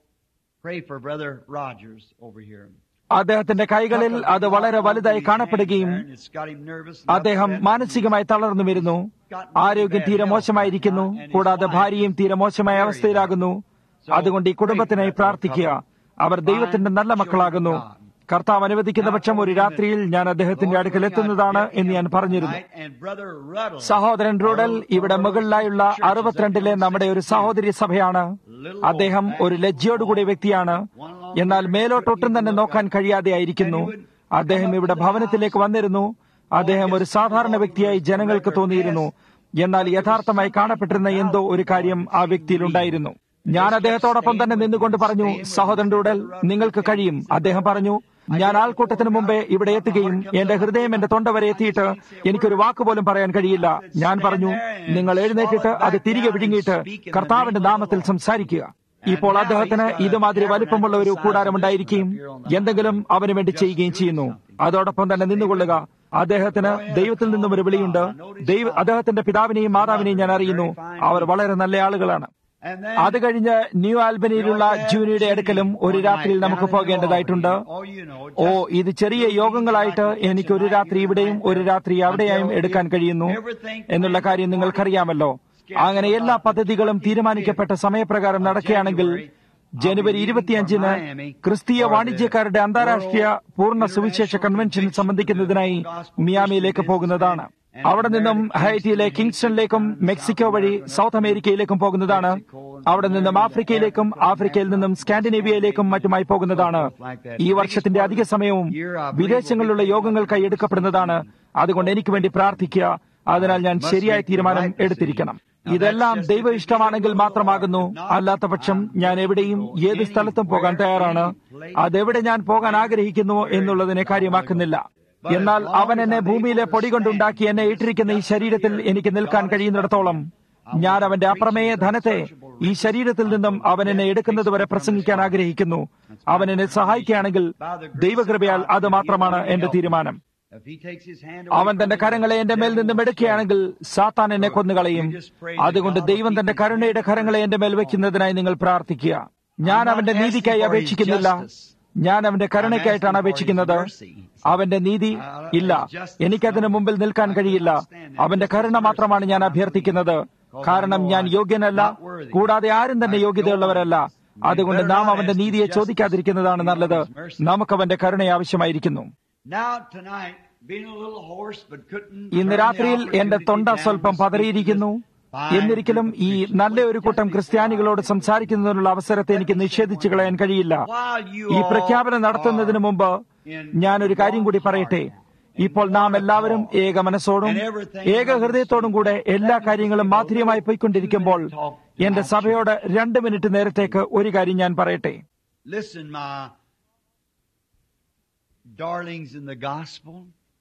pray for Brother Rogers over here. അദ്ദേഹത്തിന്റെ കൈകളിൽ അത് വളരെ വലുതായി കാണപ്പെടുകയും It's got him nervous. അദ്ദേഹം മാനസികമായി തളർന്നു വരുന്നു ആരോഗ്യം തീരെ മോശമായിരിക്കുന്നു കൂടാതെ ഭാര്യയും തീരെ മോശമായ അവസ്ഥയിലാകുന്നു അതുകൊണ്ട് ഈ കുടുംബത്തിനായി പ്രാർത്ഥിക്കുക അവർ ദൈവത്തിന്റെ നല്ല മക്കളാകുന്നു കർത്താവ് അനുവദിക്കുന്ന പക്ഷം ഒരു രാത്രിയിൽ ഞാൻ അദ്ദേഹത്തിന്റെ അടുക്കൽ എത്തുന്നതാണ് എന്ന് ഞാൻ പറഞ്ഞിരുന്നു And Brother Ruddle. സഹോദരൻ റൂഡൽ ഇവിടെ മുകളിലായുള്ള അറുപത്തിരണ്ടിലെ നമ്മുടെ ഒരു സഹോദരി സഭയാണ് അദ്ദേഹം ഒരു ലജ്ജയോടുകൂടിയ വ്യക്തിയാണ് എന്നാൽ മേലോട്ടൊട്ടും തന്നെ നോക്കാൻ കഴിയാതെ ആയിരിക്കുന്നു അദ്ദേഹം ഇവിടെ ഭവനത്തിലേക്ക് വന്നിരുന്നു അദ്ദേഹം ഒരു സാധാരണ വ്യക്തിയായി ജനങ്ങൾക്ക് തോന്നിയിരുന്നു എന്നാൽ യഥാർത്ഥമായി കാണപ്പെട്ടിരുന്ന എന്തോ ഒരു കാര്യം ആ വ്യക്തിയിൽ ഉണ്ടായിരുന്നു ഞാൻ അദ്ദേഹത്തോടൊപ്പം തന്നെ നിന്നുകൊണ്ട് പറഞ്ഞു സഹോദരൻ റൂഡൽ നിങ്ങൾക്ക് കഴിയും അദ്ദേഹം പറഞ്ഞു ഞാൻ ആൾക്കൂട്ടത്തിന് മുമ്പേ ഇവിടെ എത്തുകയും എന്റെ ഹൃദയം എന്റെ തൊണ്ട വരെ എത്തിയിട്ട് എനിക്കൊരു വാക്ക് പോലും പറയാൻ കഴിയില്ല ഞാൻ പറഞ്ഞു നിങ്ങൾ എഴുന്നേറ്റിട്ട് അത് തിരികെ വിഴുങ്ങിയിട്ട് കർത്താവിന്റെ നാമത്തിൽ സംസാരിക്കുക ഇപ്പോൾ അദ്ദേഹത്തിന് ഇതുമാതിരി വലിപ്പമുള്ള ഒരു കൂടാരമുണ്ടായിരിക്കുകയും എന്തെങ്കിലും അവന് വേണ്ടി ചെയ്യുകയും ചെയ്യുന്നു അതോടൊപ്പം തന്നെ നിന്നുകൊള്ളുക അദ്ദേഹത്തിന് ദൈവത്തിൽ നിന്നും ഒരു വിളിയുണ്ട് ദൈവ അദ്ദേഹത്തിന്റെ പിതാവിനെയും മാതാവിനെയും ഞാൻ അറിയുന്നു അവർ വളരെ നല്ല ആളുകളാണ് And then അത് കഴിഞ്ഞ് ന്യൂ ആൽബനിയിലുള്ള ജൂനിയുടെ അടുക്കലും ഒരു രാത്രിയിൽ നമുക്ക് പോകേണ്ടതായിട്ടുണ്ട് Oh, you know, ഓ ഇത് ചെറിയ യോഗങ്ങളായിട്ട് എനിക്ക് ഒരു രാത്രി ഇവിടെയും ഒരു രാത്രി അവിടെയായും എടുക്കാൻ കഴിയുന്നു എന്നുള്ള കാര്യം നിങ്ങൾക്കറിയാമല്ലോ അങ്ങനെ എല്ലാ പദ്ധതികളും തീരുമാനിക്കപ്പെട്ട സമയപ്രകാരം നടക്കുകയാണെങ്കിൽ ജനുവരി ഇരുപത്തിയഞ്ചിന് ക്രിസ്തീയ വാണിജ്യക്കാരുടെ അന്താരാഷ്ട്രീയ പൂർണ്ണ സുവിശേഷ കൺവെൻഷൻ സംബന്ധിക്കുന്നതിനായി മിയാമിയിലേക്ക് പോകുന്നതാണ് അവിടെ നിന്നും ഹൈറ്റിയിലെ കിങ്സ്റ്റണിലേക്കും മെക്സിക്കോ വഴി സൗത്ത് അമേരിക്കയിലേക്കും പോകുന്നതാണ് അവിടെ നിന്നും ആഫ്രിക്കയിലേക്കും ആഫ്രിക്കയിൽ നിന്നും സ്കാൻഡിനേവിയയിലേക്കും മറ്റുമായി പോകുന്നതാണ് ഈ വർഷത്തിന്റെ അധിക സമയവും വിദേശങ്ങളിലുള്ള യോഗങ്ങൾക്കായി എടുക്കപ്പെടുന്നതാണ് അതുകൊണ്ട് എനിക്ക് വേണ്ടി പ്രാർത്ഥിക്കുക അതിനാൽ ഞാൻ ശരിയായ തീരുമാനം എടുത്തിരിക്കണം ഇതെല്ലാം ദൈവ ഇഷ്ടമാണെങ്കിൽ മാത്രമാകുന്നു അല്ലാത്ത പക്ഷം ഞാൻ എവിടെയും ഏത് സ്ഥലത്തും പോകാൻ തയ്യാറാണ് അതെവിടെ ഞാൻ പോകാൻ ആഗ്രഹിക്കുന്നു എന്നുള്ളതിനെ കാര്യമാക്കുന്നില്ല എന്നാൽ അവൻ എന്നെ ഭൂമിയിലെ പൊടി കൊണ്ടുണ്ടാക്കി എന്നെ ഇട്ടിരിക്കുന്ന ഈ ശരീരത്തിൽ എനിക്ക് നിൽക്കാൻ കഴിയുന്നിടത്തോളം ഞാൻ അവന്റെ അപ്രമേയ ധനത്തെ ഈ ശരീരത്തിൽ നിന്നും അവൻ എന്നെ എടുക്കുന്നത് വരെ പ്രസംഗിക്കാൻ ആഗ്രഹിക്കുന്നു അവൻ എന്നെ സഹായിക്കുകയാണെങ്കിൽ ദൈവകൃപയാൽ അത് മാത്രമാണ് എന്റെ തീരുമാനം അവൻ തന്റെ കരങ്ങളെ എന്റെ മേൽ നിന്നും എടുക്കുകയാണെങ്കിൽ സാത്താൻ എന്നെ കൊന്നുകളയും അതുകൊണ്ട് ദൈവം തന്റെ കരുണയുടെ കരങ്ങളെ എന്റെ മേൽ വെക്കുന്നതിനായി നിങ്ങൾ പ്രാർത്ഥിക്കുക ഞാൻ അവന്റെ നീതിക്കായി അപേക്ഷിക്കുന്നില്ല ഞാൻ അവന്റെ കരുണയ്ക്കായിട്ടാണ് അപേക്ഷിക്കുന്നത് അവന്റെ നീതി ഇല്ല എനിക്കതിനു മുമ്പിൽ നിൽക്കാൻ കഴിയില്ല അവന്റെ കരുണ മാത്രമാണ് ഞാൻ അഭ്യർത്ഥിക്കുന്നത് കാരണം ഞാൻ യോഗ്യനല്ല കൂടാതെ ആരും തന്നെ യോഗ്യതയുള്ളവരല്ല അതുകൊണ്ട് നാം അവന്റെ നീതിയെ ചോദിക്കാതിരിക്കുന്നതാണ് നല്ലത് നമുക്ക് അവന്റെ കരുണ ആവശ്യമായിരിക്കുന്നു ഇന്ന് രാത്രിയിൽ എന്റെ തൊണ്ട സ്വല്പം പതറിയിരിക്കുന്നു എന്നിരിക്കലും ഈ നല്ല ഒരു കൂട്ടം ക്രിസ്ത്യാനികളോട് സംസാരിക്കുന്നതിനുള്ള അവസരത്തെ എനിക്ക് നിഷേധിച്ചു കളയാൻ കഴിയില്ല ഈ പ്രഖ്യാപനം നടത്തുന്നതിന് മുമ്പ് ഞാനൊരു കാര്യം കൂടി പറയട്ടെ ഇപ്പോൾ നാം എല്ലാവരും ഏക മനസ്സോടും ഏക ഹൃദയത്തോടും കൂടെ എല്ലാ കാര്യങ്ങളും മാധുര്യമായി പോയിക്കൊണ്ടിരിക്കുമ്പോൾ എന്റെ സഭയോട് രണ്ട് മിനിറ്റ് നേരത്തേക്ക് ഒരു കാര്യം ഞാൻ പറയട്ടെ Listen, my darlings in the gospel.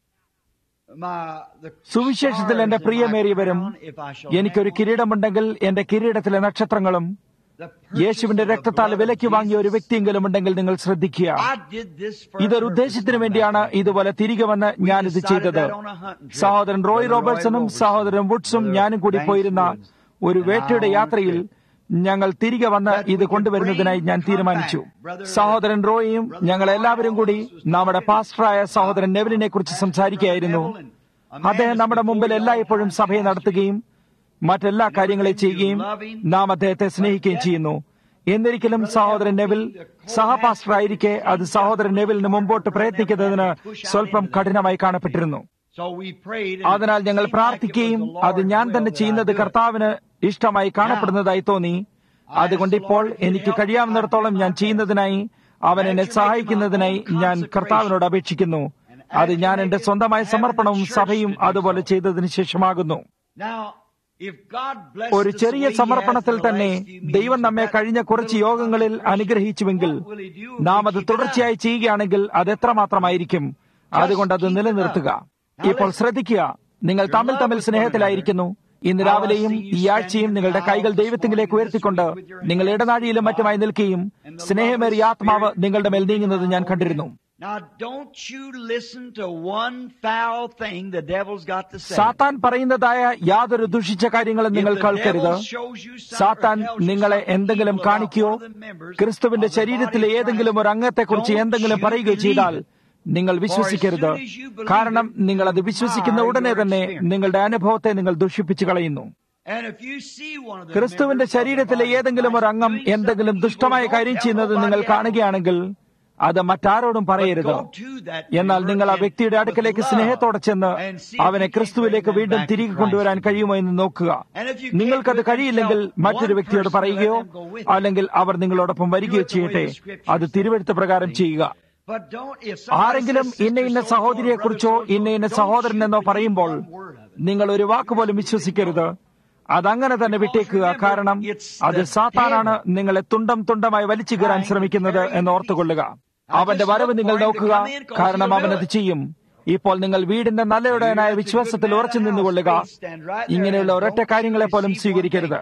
My, the സുവിശേഷത്തിൽ എന്റെ stars in my പ്രിയമേറിയവരും crown, if I shall എനിക്കൊരു have കിരീടമുണ്ടെങ്കിൽ എന്റെ കിരീടത്തിലെ നക്ഷത്രങ്ങളും the purchase യേശുവിന്റെ of the രക്തത്താൽ blood of വിലയ്ക്ക് വാങ്ങിയ ഒരു Jesus. വ്യക്തിയെങ്കിലും ഉണ്ടെങ്കിൽ നിങ്ങൾ ശ്രദ്ധിക്കുക I did this for a ഇതൊരു purpose, ഉദ്ദേശത്തിന് my വേണ്ടിയാണ് brethren. ഇതുപോലെ തിരികെ വന്ന് ഞാൻ ഇത് ചെയ്തത് സഹോദരൻ റോയ് റോബർട്ട്സണും സഹോദരൻ വുഡ്സും ഞാനും കൂടി പോയിരുന്ന ഒരു വേട്ടയുടെ യാത്രയിൽ ഞങ്ങൾ തിരികെ വന്ന് ഇത് കൊണ്ടുവരുന്നതിനായി ഞാൻ തീരുമാനിച്ചു സഹോദരൻ റോയിയും ഞങ്ങൾ എല്ലാവരും കൂടി നമ്മുടെ പാസ്റ്ററായ സഹോദരൻ നെവിലിനെ കുറിച്ച് സംസാരിക്കുകയായിരുന്നു അദ്ദേഹം നമ്മുടെ മുമ്പിൽ എല്ലായ്പ്പോഴും സഭയെ നടത്തുകയും മറ്റെല്ലാ കാര്യങ്ങളെ ചെയ്യുകയും നാം അദ്ദേഹത്തെ സ്നേഹിക്കുകയും ചെയ്യുന്നു എന്നിരിക്കലും സഹോദരൻ നെവിൽ സഹപാസ്റ്ററായിരിക്കെ അത് സഹോദരൻ നെവിലിന് മുമ്പോട്ട് പ്രയത്നിക്കുന്നതിന് സ്വല്പം കഠിനമായി കാണപ്പെട്ടിരുന്നു So we prayed and അതിനാൽ ഞങ്ങൾ it seemed like it was പ്രാർത്ഥിക്കുകയും the Lord's അത് ഞാൻ will തന്നെ that I ചെയ്യുന്നത് do it. കർത്താവിന് ഇഷ്ടമായി കാണപ്പെടുന്നതായി തോന്നി അതുകൊണ്ട് ഇപ്പോൾ എനിക്ക് കഴിയാവുന്നിടത്തോളം ഞാൻ ചെയ്യുന്നതിനായി അവൻ എന്നെ സഹായിക്കുന്നതിനായി ഞാൻ കർത്താവിനോട് അപേക്ഷിക്കുന്നു അത് ഞാൻ എന്റെ സ്വന്തമായ സമർപ്പണവും സഭയും അതുപോലെ ചെയ്തതിനു ശേഷമാകുന്നു Now, if God blesses ഒരു us ചെറിയ the way He സമർപ്പണത്തിൽ has for the തന്നെ last few meetings, ദൈവം നമ്മെ that കഴിഞ്ഞ കുറച്ച് little യോഗങ്ങളിൽ consecration, അനുഗ്രഹിച്ചുവെങ്കിൽ what will He do if നാം we അത് keep it up? തുടർച്ചയായി ചെയ്യുകയാണെങ്കിൽ അത് എത്രമാത്രമായിരിക്കും അതുകൊണ്ട് അത് നിലനിർത്തുക ഇപ്പോൾ ശ്രദ്ധിക്കുക നിങ്ങൾ തമ്മിൽ തമ്മിൽ സ്നേഹത്തിലായിരിക്കുന്നു ഇന്ന് രാവിലെയും ഈ ആഴ്ചയും നിങ്ങളുടെ കൈകൾ ദൈവത്തിങ്കിലേക്ക് ഉയർത്തിക്കൊണ്ട് നിങ്ങൾ ഇടനാഴിയിലും മറ്റുമായി നിൽക്കുകയും സ്നേഹമേറിയ ആത്മാവ് നിങ്ങളുടെ മേൽ നീങ്ങുന്നത് ഞാൻ കണ്ടിരുന്നു Now, don't you listen to one foul thing the devil's got to say. സാത്താൻ പറയുന്നതായ യാതൊരു ദുഷിച്ച കാര്യങ്ങളും നിങ്ങൾ If the കേൾക്കരുത് devil shows you something or സാത്താൻ tells you നിങ്ങളെ something എന്തെങ്കിലും evil about കാണിക്കുകയോ one of the members ക്രിസ്തുവിന്റെ of the ശരീരത്തിലെ body of ഏതെങ്കിലും ഒരു Christ, അംഗത്തെക്കുറിച്ച് don't എന്തെങ്കിലും you പറയുകയോ believe ചെയ്താൽ it. നിങ്ങൾ വിശ്വസിക്കരുത് For as soon as you believe കാരണം it, നിങ്ങൾ അത് you വിശ്വസിക്കുന്ന mar ഉടനെ your തന്നെ experience. നിങ്ങളുടെ അനുഭവത്തെ നിങ്ങൾ ദുഷിപ്പിച്ചു കളയുന്നു And if you see one of the ക്രിസ്തുവിന്റെ members of the ശരീരത്തിലെ body of ഏതെങ്കിലും ഒരു Christ അംഗം doing എന്തെങ്കിലും something ദുഷ്ടമായ evil, കാര്യം don't ചെയ്യുന്നത് tell നിങ്ങൾ nobody else. കാണുകയാണെങ്കിൽ അത് മറ്റാരോടും പറയരുത് But go to that എന്നാൽ member നിങ്ങൾ ആ and വ്യക്തിയുടെ with അടുക്കലേക്ക് love സ്നേഹത്തോടെ ചെന്ന് and see if അവനെ you can ക്രിസ്തുവിലേക്ക് bring them വീണ്ടും back to തിരികെ Christ കൊണ്ടുവരാൻ again. കഴിയുമോ എന്ന് നോക്കുക And if you can't നിങ്ങൾക്കത് do it, കഴിയില്ലെങ്കിൽ tell മറ്റൊരു one വ്യക്തിയോട് person to let പറയുകയോ them go with you. അല്ലെങ്കിൽ അവർ നിങ്ങളോടൊപ്പം വരികയോ Do it the way ചെയ്യട്ടെ the scripture അത് says. തിരുവെഴുത്ത് പ്രകാരം ചെയ്യുക But don't, if somebody ആരെങ്കിലും says, ഇന്ന ഇന്ന "Sister so-and-so, സഹോദരിയെക്കുറിച്ചോ brother so-and-so," ഇന്ന ഇന്ന don't സഹോദരനെന്നോ you believe പറയുമ്പോൾ one word of it. നിങ്ങൾ ഒരു വാക്ക് പോലും വിശ്വസിക്കരുത് അതങ്ങനെ തന്നെ വിട്ടേക്കുക കാരണം അത് സാത്താനാണ് നിങ്ങളെ തുണ്ടം തുണ്ടമായി വലിച്ചു കയറാൻ ശ്രമിക്കുന്നത് എന്ന് ഓർത്തുകൊള്ളുക അവന്റെ വരവ് നിങ്ങൾ നോക്കുക കാരണം അവനത് ചെയ്യും ഇപ്പോൾ നിങ്ങൾ വീടിന്റെ നല്ലയുടനായ വിശ്വാസത്തിൽ ഉറച്ചു നിന്നുകൊള്ളുക ഇങ്ങനെയുള്ള ഒരൊറ്റ കാര്യങ്ങളെ പോലും സ്വീകരിക്കരുത്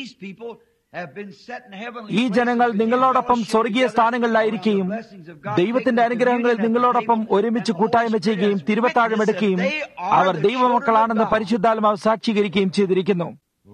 ഈ ജനങ്ങൾ നിങ്ങളോടൊപ്പം സ്വർഗീയ സ്ഥാനങ്ങളിലായിരിക്കുകയും ദൈവത്തിന്റെ അനുഗ്രഹങ്ങളിൽ നിങ്ങളോടൊപ്പം ഒരുമിച്ച് കൂട്ടായ്മ ചെയ്യുകയും തിരുവത്താഴമെടുക്കുകയും അവർ ദൈവമക്കളാണെന്ന് പരിശുദ്ധാത്മാവ് സാക്ഷീകരിക്കുകയും ചെയ്തിരിക്കുന്നു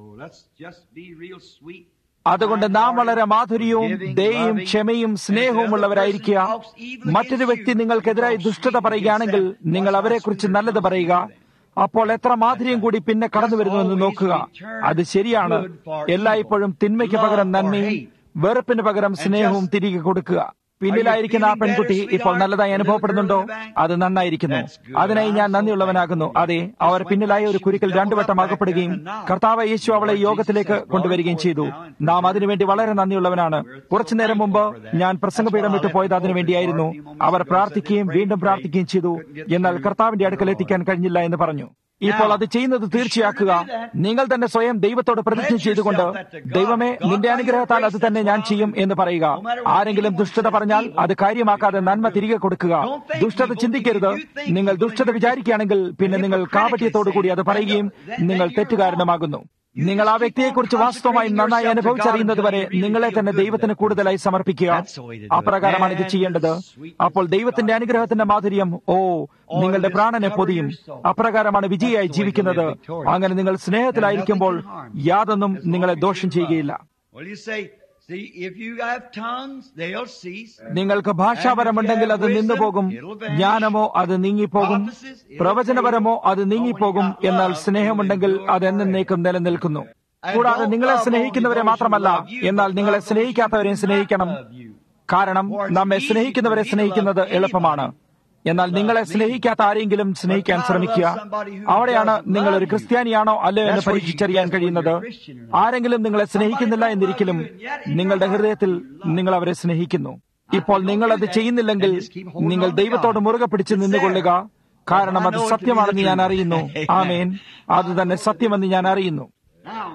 അതുകൊണ്ട് നാം വളരെ മാധുര്യവും ദയയും ക്ഷമയും സ്നേഹവും ഉള്ളവരായിരിക്കുക മറ്റൊരു വ്യക്തി നിങ്ങൾക്കെതിരായി ദുഷ്ടത പറയുകയാണെങ്കിൽ നിങ്ങൾ അവരെക്കുറിച്ച് നല്ലത് പറയുക അപ്പോൾ എത്ര മാധുര്യം കൂടി പിന്നെ കടന്നു വരുന്നുവെന്ന് നോക്കുക അത് ശരിയാണ് എല്ലായ്പ്പോഴും തിന്മയ്ക്ക് പകരം നന്മയും വെറുപ്പിന് പകരം സ്നേഹവും തിരികെ കൊടുക്കുക പിന്നിലായിരിക്കുന്ന ആ പെൺകുട്ടി ഇപ്പോൾ നല്ലതായി അനുഭവപ്പെടുന്നുണ്ടോ അത് നന്നായിരിക്കുന്നു അതിനായി ഞാൻ നന്ദിയുള്ളവനാകുന്നു അതെ അവർ പിന്നിലായ ഒരു കുരുക്കിൽ രണ്ടു വട്ടം അകപ്പെടുകയും കർത്താവ് യേശു അവളെ യോഗത്തിലേക്ക് കൊണ്ടുവരികയും ചെയ്തു നാം അതിനുവേണ്ടി വളരെ നന്ദിയുള്ളവനാണ് കുറച്ചു നേരം മുമ്പ് ഞാൻ പ്രസംഗപീഠം വിട്ടു പോയത് അതിനുവേണ്ടിയായിരുന്നു അവർ പ്രാർത്ഥിക്കുകയും വീണ്ടും പ്രാർത്ഥിക്കുകയും ചെയ്തു എന്നാൽ കർത്താവിന്റെ അടുക്കൽ എത്തിക്കാൻ കഴിഞ്ഞില്ല എന്ന് പറഞ്ഞു ഇപ്പോൾ അത് ചെയ്യുന്നത് തീർച്ചയാക്കുക നിങ്ങൾ തന്നെ സ്വയം ദൈവത്തോട് പ്രതിജ്ഞ ചെയ്തുകൊണ്ട് ദൈവമേ നിന്റെ അനുഗ്രഹത്താൽ അത് തന്നെ ഞാൻ ചെയ്യും എന്ന് പറയുക ആരെങ്കിലും ദുഷ്ടത പറഞ്ഞാൽ അത് കാര്യമാക്കാതെ നന്മ തിരികെ കൊടുക്കുക ദുഷ്ടത ചിന്തിക്കരുത് നിങ്ങൾ ദുഷ്ടത വിചാരിക്കുകയാണെങ്കിൽ പിന്നെ നിങ്ങൾ കാപട്യത്തോടു കൂടി അത് പറയുകയും നിങ്ങൾ തെറ്റുകാരനുമാകുന്നു നിങ്ങൾ ആ വ്യക്തിയെക്കുറിച്ച് വാസ്തവമായി നന്നായി അനുഭവിച്ചറിയുന്നത് വരെ നിങ്ങളെ തന്നെ ദൈവത്തിന് കൂടുതലായി സമർപ്പിക്കുക അപ്രകാരമാണ് ഇത് ചെയ്യേണ്ടത് അപ്പോൾ ദൈവത്തിന്റെ അനുഗ്രഹത്തിന്റെ മാധുര്യം ഓ നിങ്ങളുടെ പ്രാണനെ പൊതിയും അപ്രകാരമാണ് വിജയിയായി ജീവിക്കുന്നത് അങ്ങനെ നിങ്ങൾ സ്നേഹത്തിലായിരിക്കുമ്പോൾ യാതൊന്നും നിങ്ങളെ ദോഷം ചെയ്യുകയില്ല Well, you say, see, if you have tongues, they'll cease. നിങ്ങൾക്ക് ഭാഷാപരമുണ്ടെങ്കിൽ അത് നിന്നുപോകും ജ്ഞാനമോ അത് നീങ്ങിപ്പോകും പ്രവചനപരമോ അത് നീങ്ങിപ്പോകും എന്നാൽ സ്നേഹമുണ്ടെങ്കിൽ അത് എന്നേക്കും നിലനിൽക്കുന്നു കൂടാതെ നിങ്ങളെ സ്നേഹിക്കുന്നവരെ മാത്രമല്ല എന്നാൽ നിങ്ങളെ സ്നേഹിക്കാത്തവരെയും സ്നേഹിക്കണം കാരണം നമ്മെ സ്നേഹിക്കുന്നവരെ സ്നേഹിക്കുന്നത് എളുപ്പമാണ് എന്നാൽ നിങ്ങളെ സ്നേഹിക്കാത്ത ആരെങ്കിലും സ്നേഹിക്കാൻ ശ്രമിക്കുക അവിടെയാണ് നിങ്ങൾ ഒരു ക്രിസ്ത്യാനിയാണോ അല്ലയോ എന്ന് പരീക്ഷിച്ചറിയാൻ കഴിയുന്നത് ആരെങ്കിലും നിങ്ങളെ സ്നേഹിക്കുന്നില്ല എന്നിരിക്കലും നിങ്ങളുടെ ഹൃദയത്തിൽ നിങ്ങൾ അവരെ സ്നേഹിക്കുന്നു ഇപ്പോൾ നിങ്ങൾ അത് ചെയ്യുന്നില്ലെങ്കിൽ നിങ്ങൾ ദൈവത്തോട് മുറുകെ പിടിച്ച് നിന്നുകൊള്ളുക കാരണം അത് സത്യമാണെന്ന് ഞാൻ അറിയുന്നു ആമേൻ അത് തന്നെ സത്യമെന്ന് ഞാൻ അറിയുന്നു Now,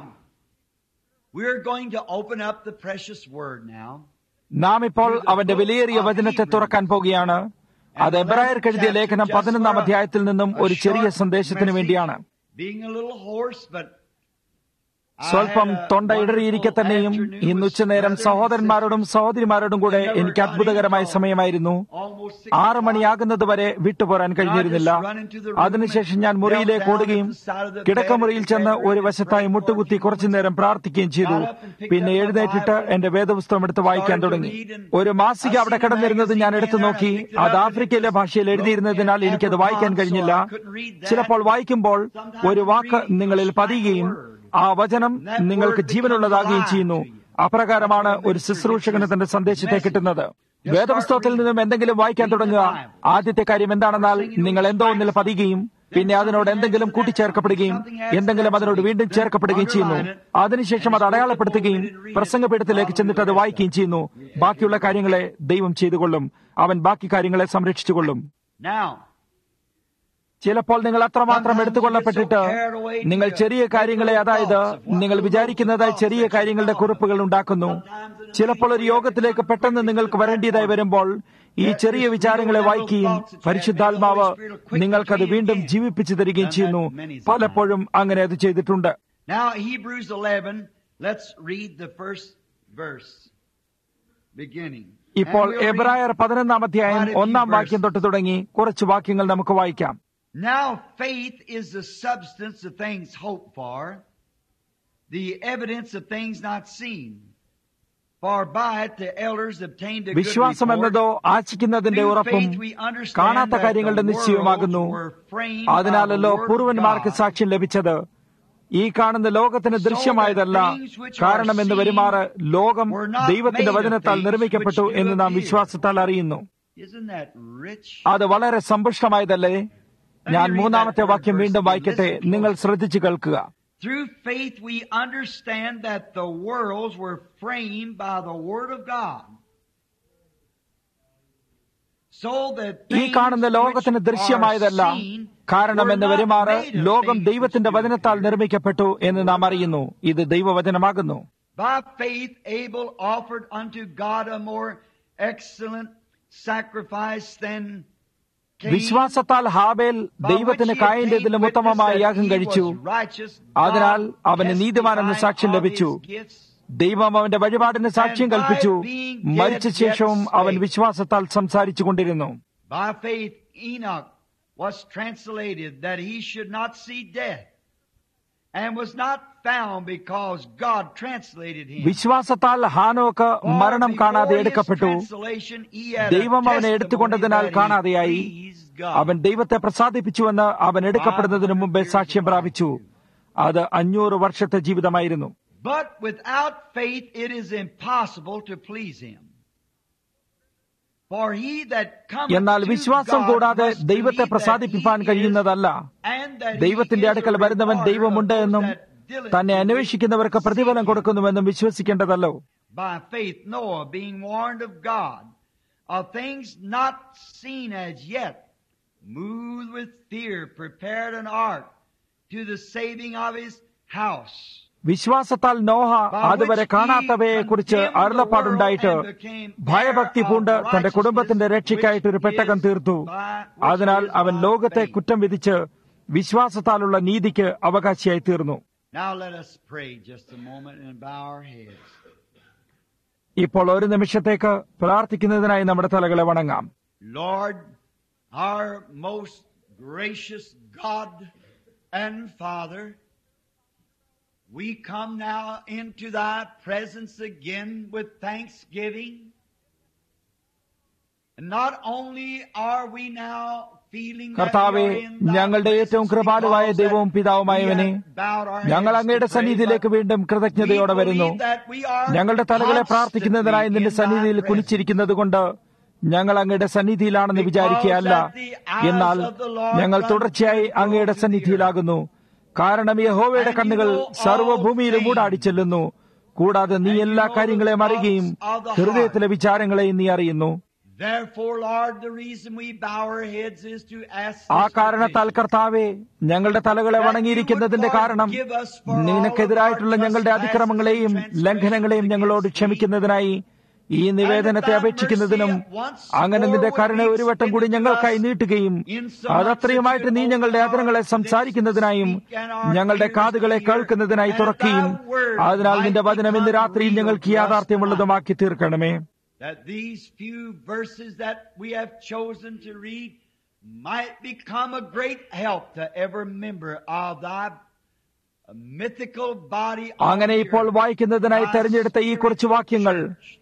we're going to open up the precious word now. നാം ഇപ്പോൾ അവന്റെ വിലയേറിയ വചനത്തെ തുറക്കാൻ പോകുകയാണ് അത് എബ്രായർക്ക് എഴുതിയ ലേഖനം പതിനൊന്നാം അധ്യായത്തിൽ നിന്നും ഒരു ചെറിയ സന്ദേശത്തിന് വേണ്ടിയാണ് Being a little hoarse, but സ്വല്പം തൊണ്ട ഇടറിയിരിക്കെ തന്നെയും ഇന്ന് ഉച്ചനേരം സഹോദരന്മാരോടും സഹോദരിമാരോടും കൂടെ എനിക്ക് അത്ഭുതകരമായ സമയമായിരുന്നു ആറ് മണിയാകുന്നത് വരെ വിട്ടുപോരാൻ കഴിഞ്ഞിരുന്നില്ല അതിനുശേഷം ഞാൻ മുറിയിലേക്ക് ഓടുകയും കിടക്കമുറിയിൽ ചെന്ന് ഒരു വശത്തായി മുട്ടുകുത്തി കുറച്ചു നേരം പ്രാർത്ഥിക്കുകയും ചെയ്തു പിന്നെ എഴുന്നേറ്റിട്ട് എന്റെ വേദപുസ്തകം എടുത്ത് വായിക്കാൻ തുടങ്ങി ഒരു മാസിക അവിടെ കിടന്നിരുന്നത് ഞാൻ എടുത്തു നോക്കി അത് ആഫ്രിക്കയിലെ ഭാഷയിൽ എഴുതിയിരുന്നതിനാൽ എനിക്കത് വായിക്കാൻ കഴിഞ്ഞില്ല ചിലപ്പോൾ വായിക്കുമ്പോൾ ഒരു വാക്ക് നിങ്ങളിൽ പതിയുകയും ആ വചനം നിങ്ങൾക്ക് ജീവനുള്ളതാകുകയും ചെയ്യുന്നു അപ്രകാരമാണ് ഒരു ശുശ്രൂഷകന് തന്റെ സന്ദേശത്തെ കിട്ടുന്നത് വേദപുസ്തകത്തിൽ നിന്നും എന്തെങ്കിലും വായിക്കാൻ തുടങ്ങുക ആദ്യത്തെ കാര്യം എന്താണെന്നാൽ നിങ്ങൾ എന്തോ ഒന്നിൽ പതിയുകയും പിന്നെ അതിനോട് എന്തെങ്കിലും കൂട്ടിച്ചേർക്കപ്പെടുകയും എന്തെങ്കിലും അതിനോട് വീണ്ടും ചേർക്കപ്പെടുകയും ചെയ്യുന്നു അതിനുശേഷം അത് അടയാളപ്പെടുത്തുകയും പ്രസംഗപീഠത്തിലേക്ക് ചെന്നിട്ട് അത് വായിക്കുകയും ചെയ്യുന്നു ബാക്കിയുള്ള കാര്യങ്ങളെ ദൈവം ചെയ്തുകൊള്ളും അവൻ ബാക്കി കാര്യങ്ങളെ സംരക്ഷിച്ചുകൊള്ളും now, ചിലപ്പോൾ നിങ്ങൾ അത്രമാത്രം എടുത്തുകൊള്ളപ്പെട്ടിട്ട് നിങ്ങൾ ചെറിയ കാര്യങ്ങളെ അതായത് നിങ്ങൾ വിചാരിക്കുന്നതായി ചെറിയ കാര്യങ്ങളുടെ കുറിപ്പുകൾ ഉണ്ടാക്കുന്നു ചിലപ്പോൾ ഒരു യോഗത്തിലേക്ക് പെട്ടെന്ന് നിങ്ങൾക്ക് വരേണ്ടതായി വരുമ്പോൾ ഈ ചെറിയ വിചാരങ്ങളെ വായിക്കുകയും പരിശുദ്ധാത്മാവ് നിങ്ങൾക്കത് വീണ്ടും ജീവിപ്പിച്ചു തരികയും ചെയ്യുന്നു പലപ്പോഴും അങ്ങനെ അത് ചെയ്തിട്ടുണ്ട് now Hebrews 11, let's read the first verse. Beginning. ഇപ്പോൾ And we'll read എബ്രായർ പതിനൊന്നാം അധ്യായം quite a few ഒന്നാം വാക്യം verses. തൊട്ട് തുടങ്ങി കുറച്ച് വാക്യങ്ങൾ നമുക്ക് വായിക്കാം Now faith is the substance of things hoped for, the evidence of things not seen. For by it the elders obtained a good വിശ്വാസം report. എന്നതോ ആശിക്കുന്നതിന്റെ Through ഉറപ്പും faith we understand കാണാത്ത that കാര്യങ്ങളുടെ the നിശ്ചയമാകുന്നു worlds were framed by അതിനാലല്ലോ the word of പൂർവന്മാർക്ക് God. സാക്ഷ്യം ലഭിച്ചത് ഈ കാണുന്ന ലോകത്തിന് ദൃശ്യമായതല്ല കാരണം എന്ന് വരുമാറ് ലോകം ദൈവത്തിന്റെ വചനത്താൽ നിർമ്മിക്കപ്പെട്ടു എന്ന് നാം വിശ്വാസത്താൽ അറിയുന്നു Isn't that rich? അത് വളരെ സമ്പുഷ്ടമായതല്ലേ ഞാൻ മൂന്നാമത്തെ വാക്യം വീണ്ടും വായിക്കട്ടെ നിങ്ങൾ ശ്രദ്ധിച്ചു കേൾക്കുക Through faith we understand that the worlds were framed by the Word of God. So that ഈ കാണുന്ന ലോകത്തിന് ദൃശ്യമായതല്ല കാരണം എന്ന് വരുമാറ് ലോകം ദൈവത്തിന്റെ വചനത്താൽ നിർമ്മിക്കപ്പെട്ടു എന്ന് നാം അറിയുന്നു ഇത് ദൈവവചനമാകുന്നു By faith Abel offered unto God a more excellent sacrifice than Cain, വിശ്വാസത്താൽ ഹാബേൽ by ദൈവത്തിന് which he കായന്റേതിലും obtained ഉത്തമമായി witness യാഗം that he കഴിച്ചു was righteous, അതിനാൽ God അവന് നീതിമാനെന്ന് testifying സാക്ഷ്യം of ലഭിച്ചു his gifts. ദൈവം അവന്റെ വഴിപാടിന് സാക്ഷ്യം കൽപ്പിച്ചു മരിച്ച ശേഷവും അവൻ വിശ്വാസത്താൽ സംസാരിച്ചു കൊണ്ടിരുന്നു By faith Enoch was translated that he should not see death, and was not found because God translated him. വിശ്വാസത്താൽ ഹാനോക്ക് For മരണം കാണാതെ before his എടുക്കപ്പെട്ടു translation, he had a ദൈവം അവനെ testimony എടുത്തുകൊണ്ടതിനാൽ that he കാണാതെയായി pleased God. അവൻ ദൈവത്തെ പ്രസാദിപ്പിച്ചുവെന്ന് അവൻ എടുക്കപ്പെടുന്നതിന് മുമ്പേ സാക്ഷ്യം പ്രാപിച്ചു അത് അഞ്ഞൂറ് വർഷത്തെ ജീവിതമായിരുന്നു But without faith it is impossible to please him. For he that cometh എന്നാൽ to വിശ്വാസം God കൂടാതെ must ദൈവത്തെ believe that പ്രസാദിപ്പിപ്പാൻ he is, കഴിയുന്നതല്ല and that he ദൈവത്തിന്റെ is a അടുക്കൽ വരുന്നവൻ rewarder ദൈവമുണ്ട് of those എന്നും that diligently തന്നെ അന്വേഷിക്കുന്നവർക്ക് പ്രതിഫലം കൊടുക്കുന്നുവെന്നും വിശ്വസിക്കേണ്ടതല്ലോ By faith Noah, being warned of God of things not seen as yet, moved with fear, prepared an ark to the saving of his house. വിശ്വാസത്താൽ നോഹ അതുവരെ കാണാത്തവയെ കുറിച്ച് അരുളപ്പാടുണ്ടായിട്ട് ഭയഭക്തി പൂണ്ട് തന്റെ കുടുംബത്തിന്റെ രക്ഷയ്ക്കായിട്ട് ഒരു പെട്ടകം തീർത്തു അതിനാൽ അവൻ ലോകത്തെ കുറ്റം വിധിച്ച് വിശ്വാസത്താലുള്ള നീതിക്ക് അവകാശിയായി തീർന്നു Now let us pray just a moment and bow our heads. ഇപ്പോൾ ഒരു നിമിഷത്തേക്ക് പ്രാർത്ഥിക്കുന്നതിനായി നമ്മുടെ തലകളെ വണങ്ങാം Lord, our most gracious God and Father, we come now into thy presence again with thanksgiving. And not only are we now feeling that കർത്താവെ we are in thy ഞങ്ങളുടെ ഏറ്റവും presence കൃപാലുവായ because ദൈവവും that പിതാവുമായവനെ we have bowed our ഞങ്ങൾ heads അങ്ങയുടെ to pray, സന്നിധിയിലേക്ക് but വീണ്ടും കൃതജ്ഞതയോടെ we വരുന്നു believe that we are ഞങ്ങളുടെ തലകളെ പ്രാർത്ഥിക്കുന്നതിനായി constantly നിന്റെ in thy സന്നിധിയിൽ presence. കുനിച്ചിരിക്കുന്നത് കൊണ്ട് ഞങ്ങൾ അങ്ങയുടെ സന്നിധിയിലാണെന്ന് വിചാരിക്കുകയല്ല എന്നാൽ ഞങ്ങൾ തുടർച്ചയായി അങ്ങയുടെ സന്നിധിയിലാകുന്നു കാരണം യഹോവയുടെ കണ്ണുകൾ സർവ്വഭൂമിയിലും മൂടാടി ചെല്ലുന്നു കൂടാതെ നീ എല്ലാ കാര്യങ്ങളെയും അറിയുകയും ഹൃദയത്തിലെ വിചാരങ്ങളെയും നീ അറിയുന്നു Therefore, Lord, the reason we bow our heads is to ask ആ this കാരണത്താൽ petition. കർത്താവെ ഞങ്ങളുടെ തലകളെ വണങ്ങിയിരിക്കുന്നതിന്റെ കാരണം നിനക്കെതിരായിട്ടുള്ള ഞങ്ങളുടെ അതിക്രമങ്ങളെയും ലംഘനങ്ങളെയും ഞങ്ങളോട് ക്ഷമിക്കുന്നതിനായി ഈ നിവേദനത്തെ അപേക്ഷിക്കുന്നതിനും അങ്ങനെ നിന്റെ കരുണ ഒരു വട്ടം കൂടി ഞങ്ങൾക്കായി നീട്ടുകയും അതത്രയുമായിട്ട് നീ ഞങ്ങളുടെ അതിരങ്ങളെ സംസാരിക്കുന്നതിനായും ഞങ്ങളുടെ കാതുകളെ കേൾക്കുന്നതിനായി തുറക്കുകയും അതിനാൽ നിന്റെ വചനം ഇന്ന് രാത്രിയിൽ ഞങ്ങൾക്ക് യാഥാർത്ഥ്യമുള്ളതുമാക്കി തീർക്കണമേ that these few verses that we have chosen to read might become a great help to every member of thy mythical body. on അങ്ങനെ the ഇപ്പോൾ earth. വായിക്കുന്നതിനായി തെരഞ്ഞെടുത്ത ഈ കുറച്ച് വാക്യങ്ങൾ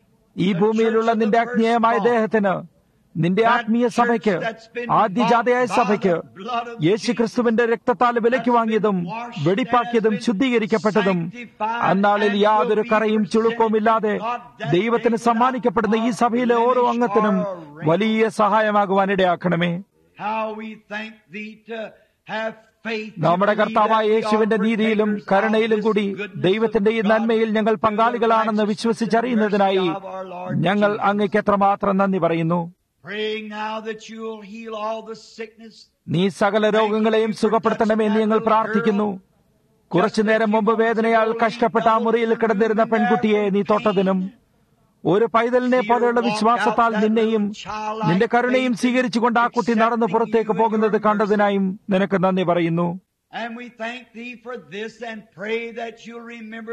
ഈ ഭൂമിയിലുള്ള നിന്റെ ആത്മീയമായ ദേഹത്തിന് നിന്റെ ആത്മീയ സഭയ്ക്ക് ആദ്യജാതയായ സഭയ്ക്ക് യേശുക്രിസ്തുവിന്റെ രക്തത്താൽ വിലയ്ക്ക് വാങ്ങിയതും വെടിപ്പാക്കിയതും ശുദ്ധീകരിക്കപ്പെട്ടതും അന്നാളിൽ യാതൊരു കറയും ചുളുക്കവും ഇല്ലാതെ ദൈവത്തിന് സമ്മാനിക്കപ്പെടുന്ന ഈ സഭയിലെ ഓരോ അംഗത്തിനും വലിയ സഹായമാകുവാനിടയാക്കണമേ How we thank thee to have faith to നമ്മുടെ believe കർത്താവായ that we are യേശുവിന്റെ നീതിയിലും partakers of കരുണയിലും this കൂടി goodness ദൈവത്തിന്റെ ഈ of God നന്മയിൽ ഞങ്ങൾ through the പങ്കാളികളാണെന്ന് righteousness and വിശ്വസിച്ചറിയുന്നതിനായി mercy of our Lord ഞങ്ങൾ Jesus. അങ്ങയ്ക്ക് എത്രമാത്രം നന്ദി പറയുന്നു Praying now that you'll heal all the sickness നീ സകല രോഗങ്ങളെയും സുഖപ്പെടുത്തണമേ എന്ന് ഞങ്ങൾ പ്രാർത്ഥിക്കുന്നു കുറച്ചു നേരം മുമ്പ് വേദനയാൽ കഷ്ടപ്പെട്ട ആ മുറിയിൽ കിടന്നിരുന്ന പെൺകുട്ടിയെ നീ തൊട്ടതിനും ഒരു പൈതലിനെ പോലെയുള്ള വിശ്വാസത്താൽ നിന്നെയും നിന്റെ കരുണയും സ്വീകരിച്ചുകൊണ്ട് ആ കുട്ടി നടന്നു പുറത്തേക്ക് പോകുന്നത് കണ്ടതിനായും നിനക്ക് നന്ദി പറയുന്നു And we thank thee for this and pray that you'll remember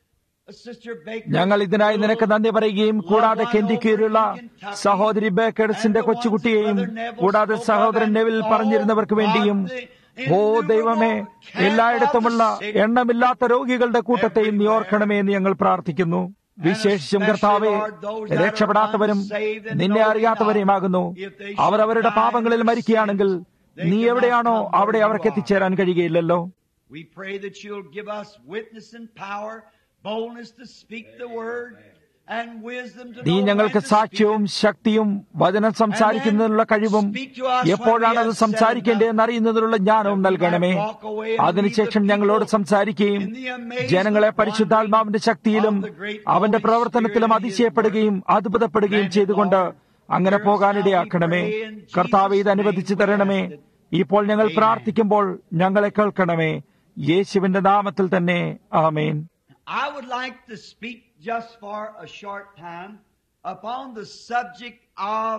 Sister Baker. ഞങ്ങൾ ഇതിനായി നിനക്ക് നന്ദി പറയുകയും കൂടാതെ കെന്റിക്കീഴിലുള്ള സഹോദരി ബേക്കേഴ്സിന്റെ കൊച്ചുകുട്ടിയെയും കൂടാതെ സഹോദരൻ നെവിൽ പറഞ്ഞിരുന്നവർക്ക് വേണ്ടിയും ഓ ദൈവമേ എല്ലായിടത്തുമുള്ള എണ്ണമില്ലാത്ത രോഗികളുടെ കൂട്ടത്തെയും നീ ഓർക്കണമേ എന്ന് ഞങ്ങൾ പ്രാർത്ഥിക്കുന്നു വിശേഷിച്ചും കർത്താവെ രക്ഷപ്പെടാത്തവരും നിന്നെ അറിയാത്തവരെയുമാകുന്നു അവർ അവരുടെ പാപങ്ങളിൽ മരിക്കുകയാണെങ്കിൽ നീ എവിടെയാണോ അവിടെ അവർക്ക് എത്തിച്ചേരാൻ കഴിയുകയില്ലല്ലോ We pray that you'll give us witness and power, boldness to speak the word, and wisdom to നീ know when ഞങ്ങൾക്ക് to സാക്ഷ്യവും ശക്തിയും വചനം സംസാരിക്കുന്നതിനുള്ള കഴിവും എപ്പോഴാണ് അത് സംസാരിക്കേണ്ടതെന്ന് അറിയുന്നതിനുള്ള ജ്ഞാനവും നൽകണമേ അതിനുശേഷം ഞങ്ങളോട് സംസാരിക്കുകയും ജനങ്ങളെ പരിശുദ്ധാത്മാവിന്റെ ശക്തിയിലും അവന്റെ പ്രവർത്തനത്തിലും അതിശയപ്പെടുകയും അത്ഭുതപ്പെടുകയും ചെയ്തുകൊണ്ട് അങ്ങനെ പോകാനിടയാക്കണമേ കർത്താവ് ഇത് അനുവദിച്ചു തരണമേ ഇപ്പോൾ ഞങ്ങൾ പ്രാർത്ഥിക്കുമ്പോൾ ഞങ്ങളെ കേൾക്കണമേ യേശുവിന്റെ നാമത്തിൽ തന്നെ ആമേൻ I would like to speak just for a short time upon the subject of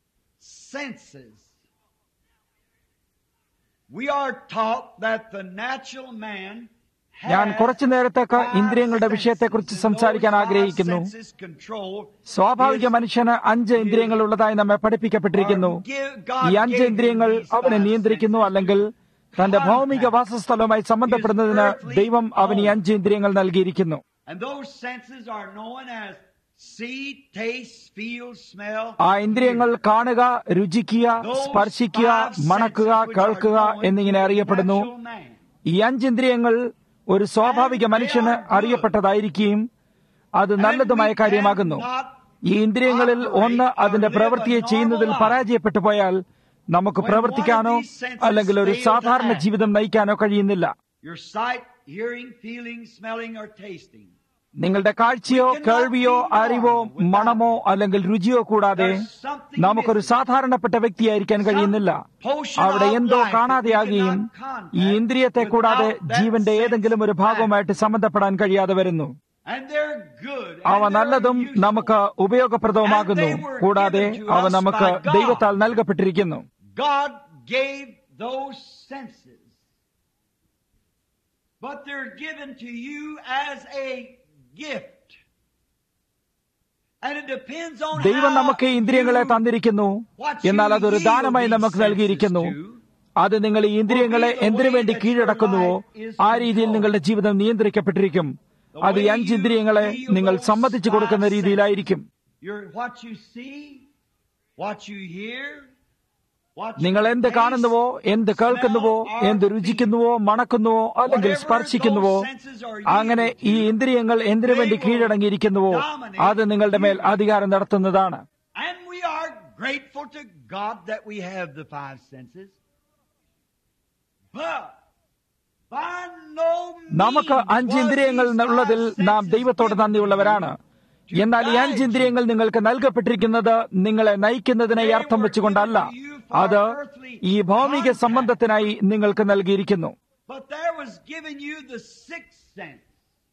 senses. We are taught that the natural man ഞാൻ കുറച്ചു നേരത്തേക്ക് ഇന്ദ്രിയങ്ങളുടെ വിഷയത്തെക്കുറിച്ച് സംസാരിക്കാൻ ആഗ്രഹിക്കുന്നു സ്വാഭാവിക മനുഷ്യന് അഞ്ച് ഇന്ദ്രിയങ്ങൾ ഉള്ളതായി നമ്മെ പഠിപ്പിക്കപ്പെട്ടിരിക്കുന്നു ഈ അഞ്ച് ഇന്ദ്രിയങ്ങൾ അവനെ നിയന്ത്രിക്കുന്നു അല്ലെങ്കിൽ തന്റെ ഭൗമിക വാസസ്ഥലവുമായി സംബന്ധപ്പെടുന്നതിന് ദൈവം അവന് ഈ അഞ്ച് ഇന്ദ്രിയങ്ങൾ നൽകിയിരിക്കുന്നു And those senses are known as see, taste, feel, smell. ആ ഇന്ദ്രിയങ്ങൾ കാണുക രുചിക്കുക സ്പർശിക്കുക മണക്കുക കേൾക്കുക എന്നിങ്ങനെ അറിയപ്പെടുന്നു ഈ അഞ്ച് ഇന്ദ്രിയങ്ങൾ ഒരു സ്വാഭാവിക മനുഷ്യന് അറിയപ്പെട്ടതായിരിക്കുകയും അത് നല്ലതുമായ കാര്യമാകുന്നു ഈ ഇന്ദ്രിയങ്ങളിൽ ഒന്ന് അതിന്റെ പ്രവൃത്തിയെ ചെയ്യുന്നതിൽ പരാജയപ്പെട്ടു പോയാൽ നമുക്ക് പ്രവർത്തിക്കാനോ അല്ലെങ്കിൽ ഒരു സാധാരണ ജീവിതം നയിക്കാനോ കഴിയുന്നില്ല Your sight, hearing, feeling, smelling, or tasting. നിങ്ങളുടെ കാഴ്ചയോ കേൾവിയോ അറിവോ മണമോ അല്ലെങ്കിൽ രുചിയോ കൂടാതെ നമുക്കൊരു സാധാരണപ്പെട്ട വ്യക്തിയായിരിക്കാൻ കഴിയുന്നില്ല അവിടെ എന്തോ കാണാതെയാകുകയും ഈ ഇന്ദ്രിയത്തെ കൂടാതെ ജീവന്റെ ഏതെങ്കിലും ഒരു ഭാഗവുമായിട്ട് സംബന്ധപ്പെടാൻ കഴിയാതെ വരുന്നു And they're good. അവ and they're നല്ലതും useful. നമുക്ക് ഉപയോഗപ്രദവുമാകുന്നു കൂടാതെ അവ നമുക്ക് ദൈവത്താൽ നൽകപ്പെട്ടിരിക്കുന്നു God gave those senses. But they're given to you as a gift. And it depends on ദൈവം how നമുക്ക് ഈ ഇന്ദ്രിയങ്ങളെ you- തന്നിരിക്കുന്നു എന്നാൽ അതൊരു ദാനമായി നമുക്ക് നൽകിയിരിക്കുന്നു അത് നിങ്ങൾ ഈ ഇന്ദ്രിയങ്ങളെ എന്തിനു വേണ്ടി കീഴടക്കുന്നുവോ ആ രീതിയിൽ നിങ്ങളുടെ ജീവിതം നിയന്ത്രിക്കപ്പെട്ടിരിക്കും അത് ഈ അഞ്ച് ഇന്ദ്രിയങ്ങളെ നിങ്ങൾ സമ്മതിച്ചു കൊടുക്കുന്ന രീതിയിലായിരിക്കും You're, what you see, what you hear, what you നിങ്ങൾ എന്ത് taste, കാണുന്നുവോ എന്ത് കേൾക്കുന്നുവോ എന്ത് രുചിക്കുന്നുവോ മണക്കുന്നുവോ അല്ലെങ്കിൽ സ്പർശിക്കുന്നുവോ അങ്ങനെ ഈ ഇന്ദ്രിയങ്ങൾ എന്തിനു വേണ്ടി കീഴടങ്ങിയിരിക്കുന്നുവോ അത് നിങ്ങളുടെ മേൽ അധികാരം നടത്തുന്നതാണ് And we are grateful to God that we have the five senses. But by no means നമുക്ക് അഞ്ച് was ഇന്ദ്രിയങ്ങൾ these ഉള്ളതിൽ five നാം senses ദൈവത്തോട് given നന്ദിയുള്ളവരാണ് to you എന്നാൽ ഈ to അഞ്ച് guide ഇന്ദ്രിയങ്ങൾ നിങ്ങൾക്ക് നൽകപ്പെട്ടിരിക്കുന്നത് നിങ്ങളെ നയിക്കുന്നതിനായി അർത്ഥം വെച്ചുകൊണ്ടല്ല അത് ഈ ഭൗമിക സംബന്ധത്തിനായി നിങ്ങൾക്ക് നൽകിയിരിക്കുന്നു you. But there was given you the sixth sense.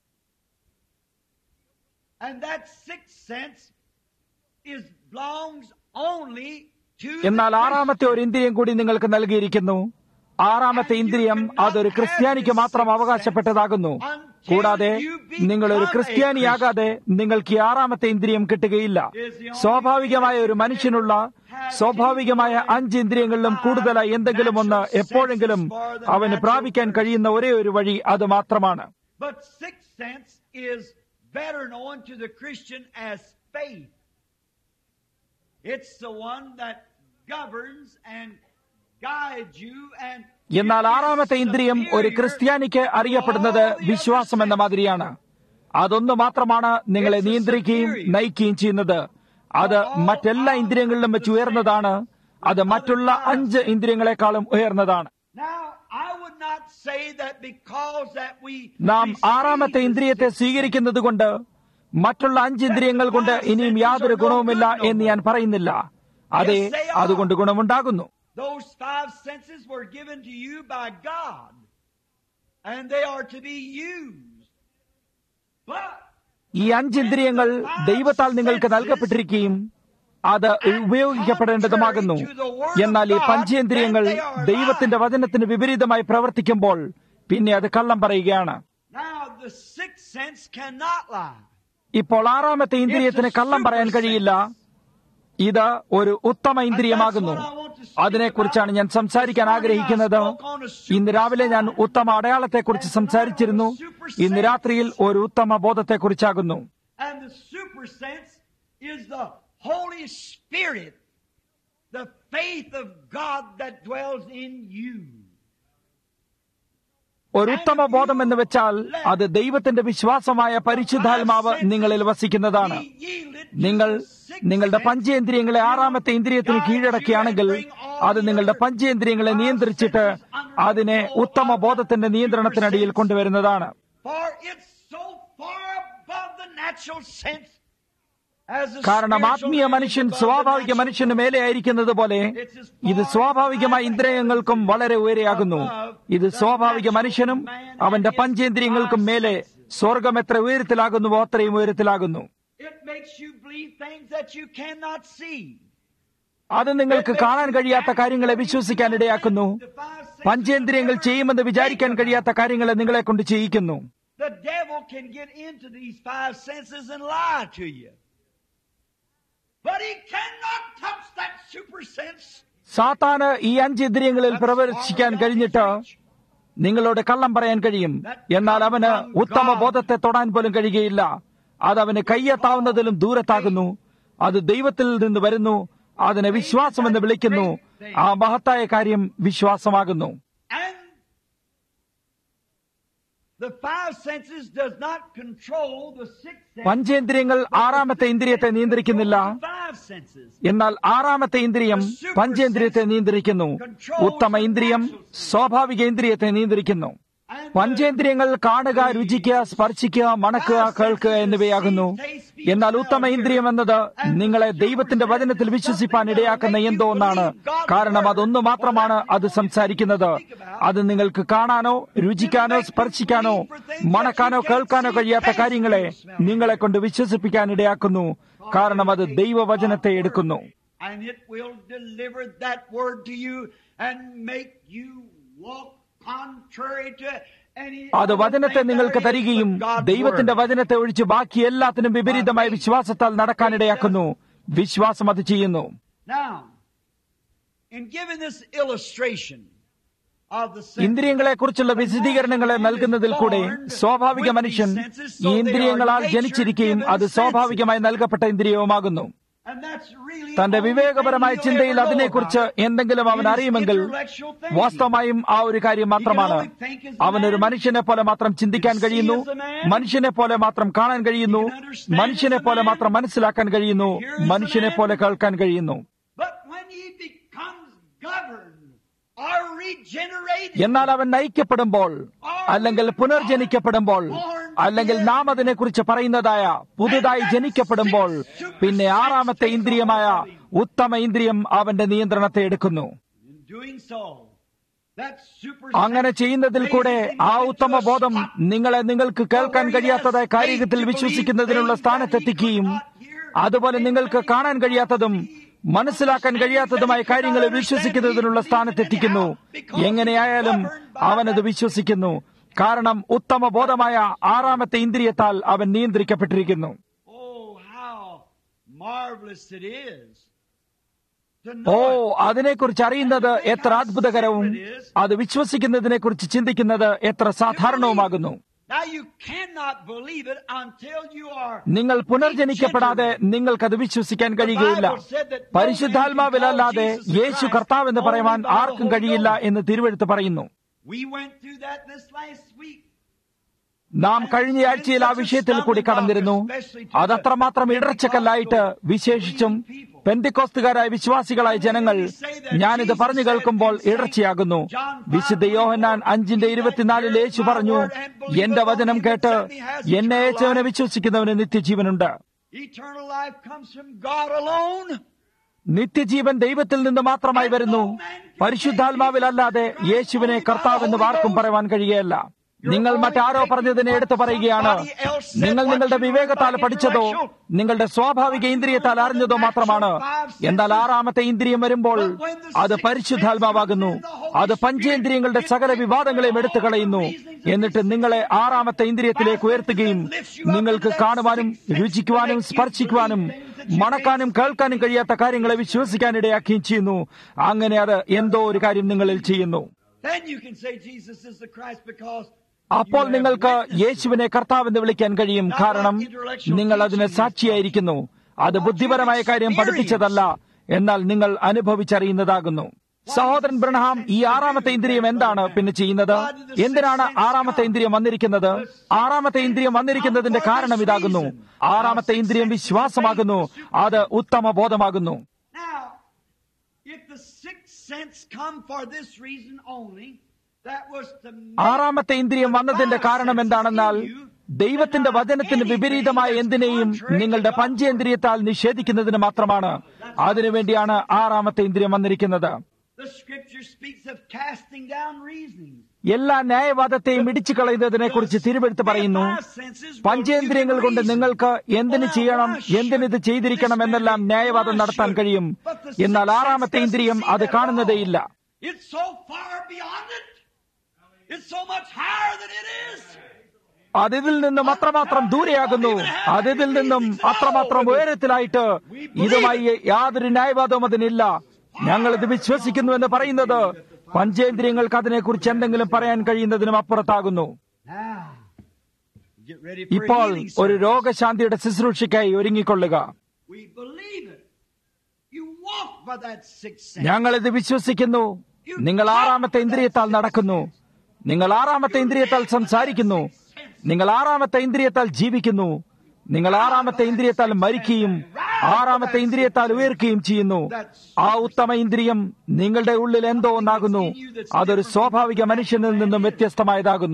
And that sixth sense is belongs only to the എന്നാൽ ആറാമത്തെ ഒരു ഇന്ദ്രിയം കൂടി നിങ്ങൾക്ക് നൽകിയിരിക്കുന്നു ആറാമത്തെ ഇന്ദ്രിയം അതൊരു ക്രിസ്ത്യാനിക്ക് മാത്രം അവകാശപ്പെട്ടതാകുന്നു കൂടാതെ നിങ്ങൾ ഒരു ക്രിസ്ത്യാനിയാകാതെ നിങ്ങൾക്ക് ഈ ആറാമത്തെ ഇന്ദ്രിയം കിട്ടുകയില്ല സ്വാഭാവികമായ ഒരു മനുഷ്യനുള്ള സ്വാഭാവികമായ അഞ്ച് ഇന്ദ്രിയങ്ങളിലും കൂടുതലായി എന്തെങ്കിലും ഒന്ന് എപ്പോഴെങ്കിലും അവന് പ്രാപിക്കാൻ കഴിയുന്ന ഒരേ ഒരു വഴി അത് മാത്രമാണ് But sixth sense is better known to the Christian as faith. It's the one that governs and guides you and എന്നാൽ ആറാമത്തെ ഇന്ദ്രിയം ഒരു ക്രിസ്ത്യാനിക്ക് അറിയപ്പെടുന്നത് വിശ്വാസം എന്ന മാതിരിയാണ് അതൊന്നു മാത്രമാണ് നിങ്ങളെ നിയന്ത്രിക്കുകയും നയിക്കുകയും ചെയ്യുന്നത് അത് മറ്റെല്ലാ ഇന്ദ്രിയങ്ങളിലും വെച്ച് ഉയർന്നതാണ് അത് മറ്റുള്ള അഞ്ച് ഇന്ദ്രിയങ്ങളെക്കാളും ഉയർന്നതാണ് Now, I would not say that because that we നാം receive ആറാമത്തെ the ഇന്ദ്രിയത്തെ sixth സ്വീകരിക്കുന്നത് കൊണ്ട് മറ്റുള്ള അഞ്ച് ഇന്ദ്രിയങ്ങൾ കൊണ്ട് ഇനിയും യാതൊരു ഗുണവുമില്ല എന്ന് ഞാൻ പറയുന്നില്ല അതെ അതുകൊണ്ട് ഗുണമുണ്ടാകുന്നു Those five senses were given to you by God, and they are to be used. But ഈ അഞ്ച് ഇന്ദ്രിയങ്ങൾ ദൈവത്താൽ നിങ്ങൾക്ക് നൽകപ്പെട്ടിരിക്കുകയും അത് ഉപയോഗിക്കപ്പെടേണ്ടതുമാകുന്നു എന്നാൽ ഈ പഞ്ചേന്ദ്രിയങ്ങൾ ദൈവത്തിന്റെ വചനത്തിന് വിപരീതമായി പ്രവർത്തിക്കുമ്പോൾ പിന്നെ അത് കള്ളം പറയുകയാണ് now the sixth sense cannot lie. ഇപ്പോൾ ആറാമത്തെ ഇന്ദ്രിയത്തിന് കള്ളം പറയാൻ കഴിയില്ല ഇത് ഒരു ഉത്തമ ഇന്ദ്രിയമാകുന്നു അതിനെക്കുറിച്ചാണ് ഞാൻ സംസാരിക്കാൻ ആഗ്രഹിക്കുന്നത് ഇന്ന് രാവിലെ ഞാൻ ഉത്തമ അടയാളത്തെക്കുറിച്ച് സംസാരിച്ചിരുന്നു ഇന്ന് രാത്രിയിൽ ഒരു ഉത്തമ ബോധത്തെക്കുറിച്ചാകുന്നു And the super sense is the Holy Spirit, the faith of God that dwells in you. ഒരു ഉത്തമ ബോധം എന്ന് വെച്ചാൽ അത് ദൈവത്തിന്റെ വിശ്വാസമായ പരിശുദ്ധാത്മാവ് നിങ്ങളിൽ വസിക്കുന്നതാണ് നിങ്ങൾ നിങ്ങളുടെ പഞ്ചേന്ദ്രിയങ്ങളെ ആറാമത്തെ ഇന്ദ്രിയത്തിന് കീഴടക്കുകയാണെങ്കിൽ അത് നിങ്ങളുടെ പഞ്ചേന്ദ്രിയങ്ങളെ നിയന്ത്രിച്ചിട്ട് അതിനെ ഉത്തമ ബോധത്തിന്റെ നിയന്ത്രണത്തിനടിയിൽ കൊണ്ടുവരുന്നതാണ് For it's so far above the natural sense as the കാരണം spiritual ആത്മീയ man is മനുഷ്യൻ above the സ്വാഭാവിക natural മനുഷ്യന് മേലെയായിരിക്കുന്നത് പോലെ ഇത് സ്വാഭാവികമായ ഇന്ദ്രിയങ്ങൾക്കും വളരെ ഉയരെയാകുന്നു ഇത് സ്വാഭാവിക മനുഷ്യനും അവന്റെ പഞ്ചേന്ദ്രിയങ്ങൾക്കും മേലെ സ്വർഗം എത്ര ഉയരത്തിലാകുന്നുവോ അത്രയും ഉയരത്തിലാകുന്നു It makes you believe things that you cannot see. അത് നിങ്ങൾക്ക് കാണാൻ കഴിയാത്ത കാര്യങ്ങളെ വിശ്വസിക്കാൻ ഇടയാക്കുന്നു പഞ്ചേന്ദ്രിയങ്ങൾ ചെയ്യുമെന്ന് വിചാരിക്കാൻ കഴിയാത്ത കാര്യങ്ങളെ നിങ്ങളെ കൊണ്ട് ചെയ്യിക്കുന്നു The devil can get into these five senses and lie to you. But he cannot touch that super sense. സാത്താന് ഈ അഞ്ച് ഇന്ദ്രിയങ്ങളിൽ പ്രവേശിക്കാൻ കഴിഞ്ഞിട്ട് നിങ്ങളോട് കള്ളം പറയാൻ കഴിയും എന്നാൽ അവന് ഉത്തമ ബോധത്തെ തൊടാൻ പോലും കഴിയുകയില്ല അത് അവന് കയ്യെത്താവുന്നതിലും ദൂരത്താകുന്നു അത് ദൈവത്തിൽ നിന്ന് വരുന്നു അതിനെ വിശ്വാസമെന്ന് വിളിക്കുന്നു ആ മഹത്തായ കാര്യം വിശ്വാസമാകുന്നു And the five senses does not control the sixth sense. പഞ്ചേന്ദ്രിയങ്ങൾ ആറാമത്തെ ഇന്ദ്രിയത്തെ നിയന്ത്രിക്കുന്നില്ല Five senses. എന്നാൽ ആറാമത്തെ ഇന്ദ്രിയം പഞ്ചേന്ദ്രിയത്തെ നിയന്ത്രിക്കുന്നു ഉത്തമ ഇന്ദ്രിയം സ്വാഭാവിക ഇന്ദ്രിയത്തെ നിയന്ത്രിക്കുന്നു And പഞ്ചേന്ദ്രിയങ്ങൾ കാണുക രുചിക്കുക സ്പർശിക്കുക മണക്കുക കേൾക്കുക എന്നിവയാകുന്നു എന്നാൽ ഉത്തമ ഇന്ദ്രിയം എന്നത് നിങ്ങളെ ദൈവത്തിന്റെ വചനത്തിൽ വിശ്വസിപ്പാൻ ഇടയാക്കുന്ന എന്തോ ഒന്നാണ് കാരണം അതൊന്നു മാത്രമാണ് അത് സംസാരിക്കുന്നത് അത് നിങ്ങൾക്ക് കാണാനോ രുചിക്കാനോ സ്പർശിക്കാനോ മണക്കാനോ കേൾക്കാനോ കഴിയാത്ത കാര്യങ്ങളെ നിങ്ങളെ കൊണ്ട് വിശ്വസിപ്പിക്കാൻ ഇടയാക്കുന്നു കാരണം അത് ദൈവവചനത്തെ എടുക്കുന്നു And it will deliver that word to you and make you walk contrary to any അത് വചനത്തെ നിങ്ങൾക്ക് തരികയും ദൈവത്തിന്റെ വചനത്തെ ഒഴിച്ച് ബാക്കി എല്ലാത്തിനും വിപരീതമായ വിശ്വാസത്താൽ നടക്കാനിടയാക്കുന്നു വിശ്വാസം അത് ചെയ്യുന്നു Now, in giving this illustration of the senses, ഇന്ദ്രിയങ്ങളെക്കുറിച്ചുള്ള വിശദീകരണങ്ങളെ നൽകുന്നതിൽ കൂടെ സ്വാഭാവിക മനുഷ്യൻ ഈ ഇന്ദ്രിയങ്ങളാൽ ജനിച്ചിരിക്കുകയും അത് സ്വാഭാവികമായി നൽകപ്പെട്ട ഇന്ദ്രിയവുമാകുന്നു and that's really തന്റെ the only വിവേകപരമായ thing you'll ചിന്തയിൽ ever know അതിനെക്കുറിച്ച് about. എന്തെങ്കിലും അവൻ അറിയുമെങ്കിൽ വാസ്തവമായും ആ ഒരു കാര്യം മാത്രമാണ് അവനൊരു മനുഷ്യനെ പോലെ മാത്രം ചിന്തിക്കാൻ കഴിയുന്നു മനുഷ്യനെ പോലെ മാത്രം കാണാൻ കഴിയുന്നു മനുഷ്യനെ പോലെ മാത്രം മനസ്സിലാക്കാൻ കഴിയുന്നു മനുഷ്യനെ പോലെ കേൾക്കാൻ കഴിയുന്നു But when he becomes governed or regenerated, എന്നാൽ അവൻ നയിക്കപ്പെടുമ്പോൾ അല്ലെങ്കിൽ പുനർജനിക്കപ്പെടുമ്പോൾ അല്ലെങ്കിൽ നാം അതിനെക്കുറിച്ച് പറയുന്നതായ പുതുതായി ജനിക്കപ്പെടുമ്പോൾ പിന്നെ ആറാമത്തെ ഇന്ദ്രിയമായ ഉത്തമ ഇന്ദ്രിയം അവന്റെ നിയന്ത്രണത്തെ എടുക്കുന്നു in doing so, that super അങ്ങനെ ചെയ്യുന്നതിൽ കൂടെ ആ ഉത്തമ ബോധം നിങ്ങളെ നിങ്ങൾക്ക് കേൾക്കാൻ കഴിയാത്തതായ കാര്യത്തിൽ വിശ്വസിക്കുന്നതിനുള്ള സ്ഥാനത്തെത്തിക്കുകയും അതുപോലെ നിങ്ങൾക്ക് കാണാൻ കഴിയാത്തതും മനസ്സിലാക്കാൻ കഴിയാത്തതുമായ കാര്യങ്ങളെ വിശ്വസിക്കുന്നതിനുള്ള സ്ഥാനത്തെത്തിക്കുന്നു എങ്ങനെയായാലും അവനത് വിശ്വസിക്കുന്നു കാരണം ഉത്തമ ബോധമായ ആറാമത്തെ ഇന്ദ്രിയത്താൽ അവൻ നിയന്ത്രിക്കപ്പെട്ടിരിക്കുന്നു Oh, how marvelous it is to oh know it. അതിനെക്കുറിച്ച് അറിയുന്നത് എത്ര അത്ഭുതകരവും അത് വിശ്വസിക്കുന്നതിനെക്കുറിച്ച് ചിന്തിക്കുന്നത് എത്ര സാധാരണവുമാകുന്നു Now you cannot believe it until you are നിങ്ങൾ പുനർജനിക്കപ്പെടാതെ നിങ്ങൾക്കത് വിശ്വസിക്കാൻ കഴിയുകയില്ല പരിശുദ്ധാത്മാവിലല്ലാതെ യേശു കർത്താവെന്ന് പറയുവാൻ ആർക്കും കഴിയില്ല എന്ന് തിരുവെഴുത്ത് പറയുന്നു We went through that this last week. നാം കഴിഞ്ഞ ആഴ്ചയിൽ ആ വിഷയത്തിൽ കൂടി കടന്നിരുന്നു അതത്രമാത്രം ഇടർച്ചക്കല്ലായിട്ട് വിശേഷിച്ചും പെന്തിക്കോസ്തുകാരായ വിശ്വാസികളായ ജനങ്ങൾ ഞാനിത് പറഞ്ഞു കേൾക്കുമ്പോൾ ഇടർച്ചയാകുന്നു വിശുദ്ധ യോഹന്നാൻ അഞ്ചിന്റെ ഇരുപത്തിനാലിൽ യേശു പറഞ്ഞു എന്റെ വചനം കേട്ട് എന്നെ അയച്ചവനെ വിശ്വസിക്കുന്നവന് നിത്യജീവനുണ്ട് Eternal life comes from God alone. നിത്യജീവൻ ദൈവത്തിൽ നിന്ന് മാത്രമായി വരുന്നു പരിശുദ്ധാത്മാവിലല്ലാതെ യേശുവിനെ കർത്താവെന്ന് ആർക്കും പറയുവാൻ കഴിയുകയല്ല നിങ്ങൾ മറ്റാരോ പറഞ്ഞതിനെ എടുത്തു പറയുകയാണ് നിങ്ങൾ നിങ്ങളുടെ വിവേകത്താൽ പഠിച്ചതോ നിങ്ങളുടെ സ്വാഭാവിക ഇന്ദ്രിയത്താൽ അറിഞ്ഞതോ മാത്രമാണ് എന്നാൽ ആറാമത്തെ ഇന്ദ്രിയം വരുമ്പോൾ അത് പരിശുദ്ധാത്മാവാകുന്നു അത് പഞ്ചേന്ദ്രിയങ്ങളുടെ സകല വിവാദങ്ങളെയും എടുത്തു കളയുന്നു എന്നിട്ട് നിങ്ങളെ ആറാമത്തെ ഇന്ദ്രിയത്തിലേക്ക് ഉയർത്തുകയും നിങ്ങൾക്ക് കാണുവാനും രുചിക്കുവാനും സ്പർശിക്കുവാനും മണക്കാനും കേൾക്കാനും കഴിയാത്ത കാര്യങ്ങളെ വിശ്വസിക്കാൻ ഇടയാക്കുകയും ചെയ്യുന്നു അങ്ങനെ അത് എന്തോ ഒരു കാര്യം നിങ്ങളിൽ ചെയ്യുന്നു Then you can say Jesus is the Christ because അപ്പോൾ നിങ്ങൾക്ക് യേശുവിനെ കർത്താവെന്ന് വിളിക്കാൻ കഴിയും കാരണം നിങ്ങൾ അതിന് സാക്ഷിയായിരിക്കുന്നു അത് ബുദ്ധിപരമായ കാര്യം പഠിപ്പിച്ചതല്ല എന്നാൽ നിങ്ങൾ അനുഭവിച്ചറിയുന്നതാകുന്നു സഹോദരൻ ബ്രഹ്ഹാം ഈ ആറാമത്തെ ഇന്ദ്രിയം എന്താണ് പിന്നെ ചെയ്യുന്നത് എന്തിനാണ് ആറാമത്തെ ഇന്ദ്രിയം വന്നിരിക്കുന്നത് ആറാമത്തെ ഇന്ദ്രിയം വന്നിരിക്കുന്നതിന്റെ കാരണം ഇതാകുന്നു ആറാമത്തെ ഇന്ദ്രിയം വിശ്വാസമാകുന്നു അത് ഉത്തമ ബോധമാകുന്നു Now, if the sixth sense come for this reason only, that was to make ആറാമത്തെ ഇന്ദ്രിയം വന്നതിന്റെ കാരണം എന്താണെന്നാൽ ദൈവത്തിന്റെ വചനത്തിന് വിപരീതമായ എന്തിനേയും നിങ്ങളുടെ പഞ്ചേന്ദ്രിയത്താൽ നിഷേധിക്കുന്നതിന് മാത്രമാണ് അതിനുവേണ്ടിയാണ് ആറാമത്തെ ഇന്ദ്രിയം വന്നിരിക്കുന്നത് the scripture speaks of casting down reasoning. എല്ലാ ന്യായവാദത്തെയും ഇടിച്ചു കളയുന്നതിനെ കുറിച്ച് തിരുവെടുത്ത് പറയുന്നു പഞ്ചേന്ദ്രിയങ്ങൾ കൊണ്ട് നിങ്ങൾക്ക് എന്തിന് ചെയ്യണം എന്തിനിത് ചെയ്തിരിക്കണം എന്നെല്ലാം ന്യായവാദം നടത്താൻ കഴിയും എന്നാൽ ആറാമത്തെ ഇന്ദ്രിയം അത് കാണുന്നതേയില്ല It's so far beyond it. It's so much higher than it is. അതിതിൽ നിന്നും അത്രമാത്രം ദൂരെയാകുന്നു അതിതിൽ നിന്നും അത്രമാത്രം ഉയരത്തിലായിട്ട് ഇതുമായി യാതൊരു ന്യായവാദവും അതിനില്ല ഞങ്ങൾ ഇത് വിശ്വസിക്കുന്നു എന്ന് പറയുന്നത് പഞ്ചേന്ദ്രിയങ്ങൾക്ക് അതിനെക്കുറിച്ച് എന്തെങ്കിലും പറയാൻ കഴിയുന്നതിനും അപ്പുറത്താകുന്നു Now, get ready for ഇപ്പോൾ healing ഒരു service. രോഗശാന്തിയുടെ ശുശ്രൂഷയ്ക്കായി ഒരുങ്ങിക്കൊള്ളുക We believe it. You walk by that sixth sense. ഞങ്ങൾ ഇത് വിശ്വസിക്കുന്നു നിങ്ങൾ ആറാമത്തെ ഇന്ദ്രിയത്താൽ നടക്കുന്നു നിങ്ങൾ ആറാമത്തെ ഇന്ദ്രിയത്താൽ സംസാരിക്കുന്നു നിങ്ങൾ ആറാമത്തെ ഇന്ദ്രിയത്താൽ ജീവിക്കുന്നു നിങ്ങൾ ആറാമത്തെ ഇന്ദ്രിയത്താൽ മരിക്കുകയും ആറാമത്തെ ഇന്ദ്രിയത്താൽ ഉയർക്കുകയും ചെയ്യുന്നു ആ ഉത്തമ ഇന്ദ്രിയം നിങ്ങളുടെ ഉള്ളിൽ എന്തോ ഒന്നാകുന്നു അതൊരു സ്വാഭാവിക മനുഷ്യനിൽ നിന്നും വ്യത്യസ്തമായതാകുന്നു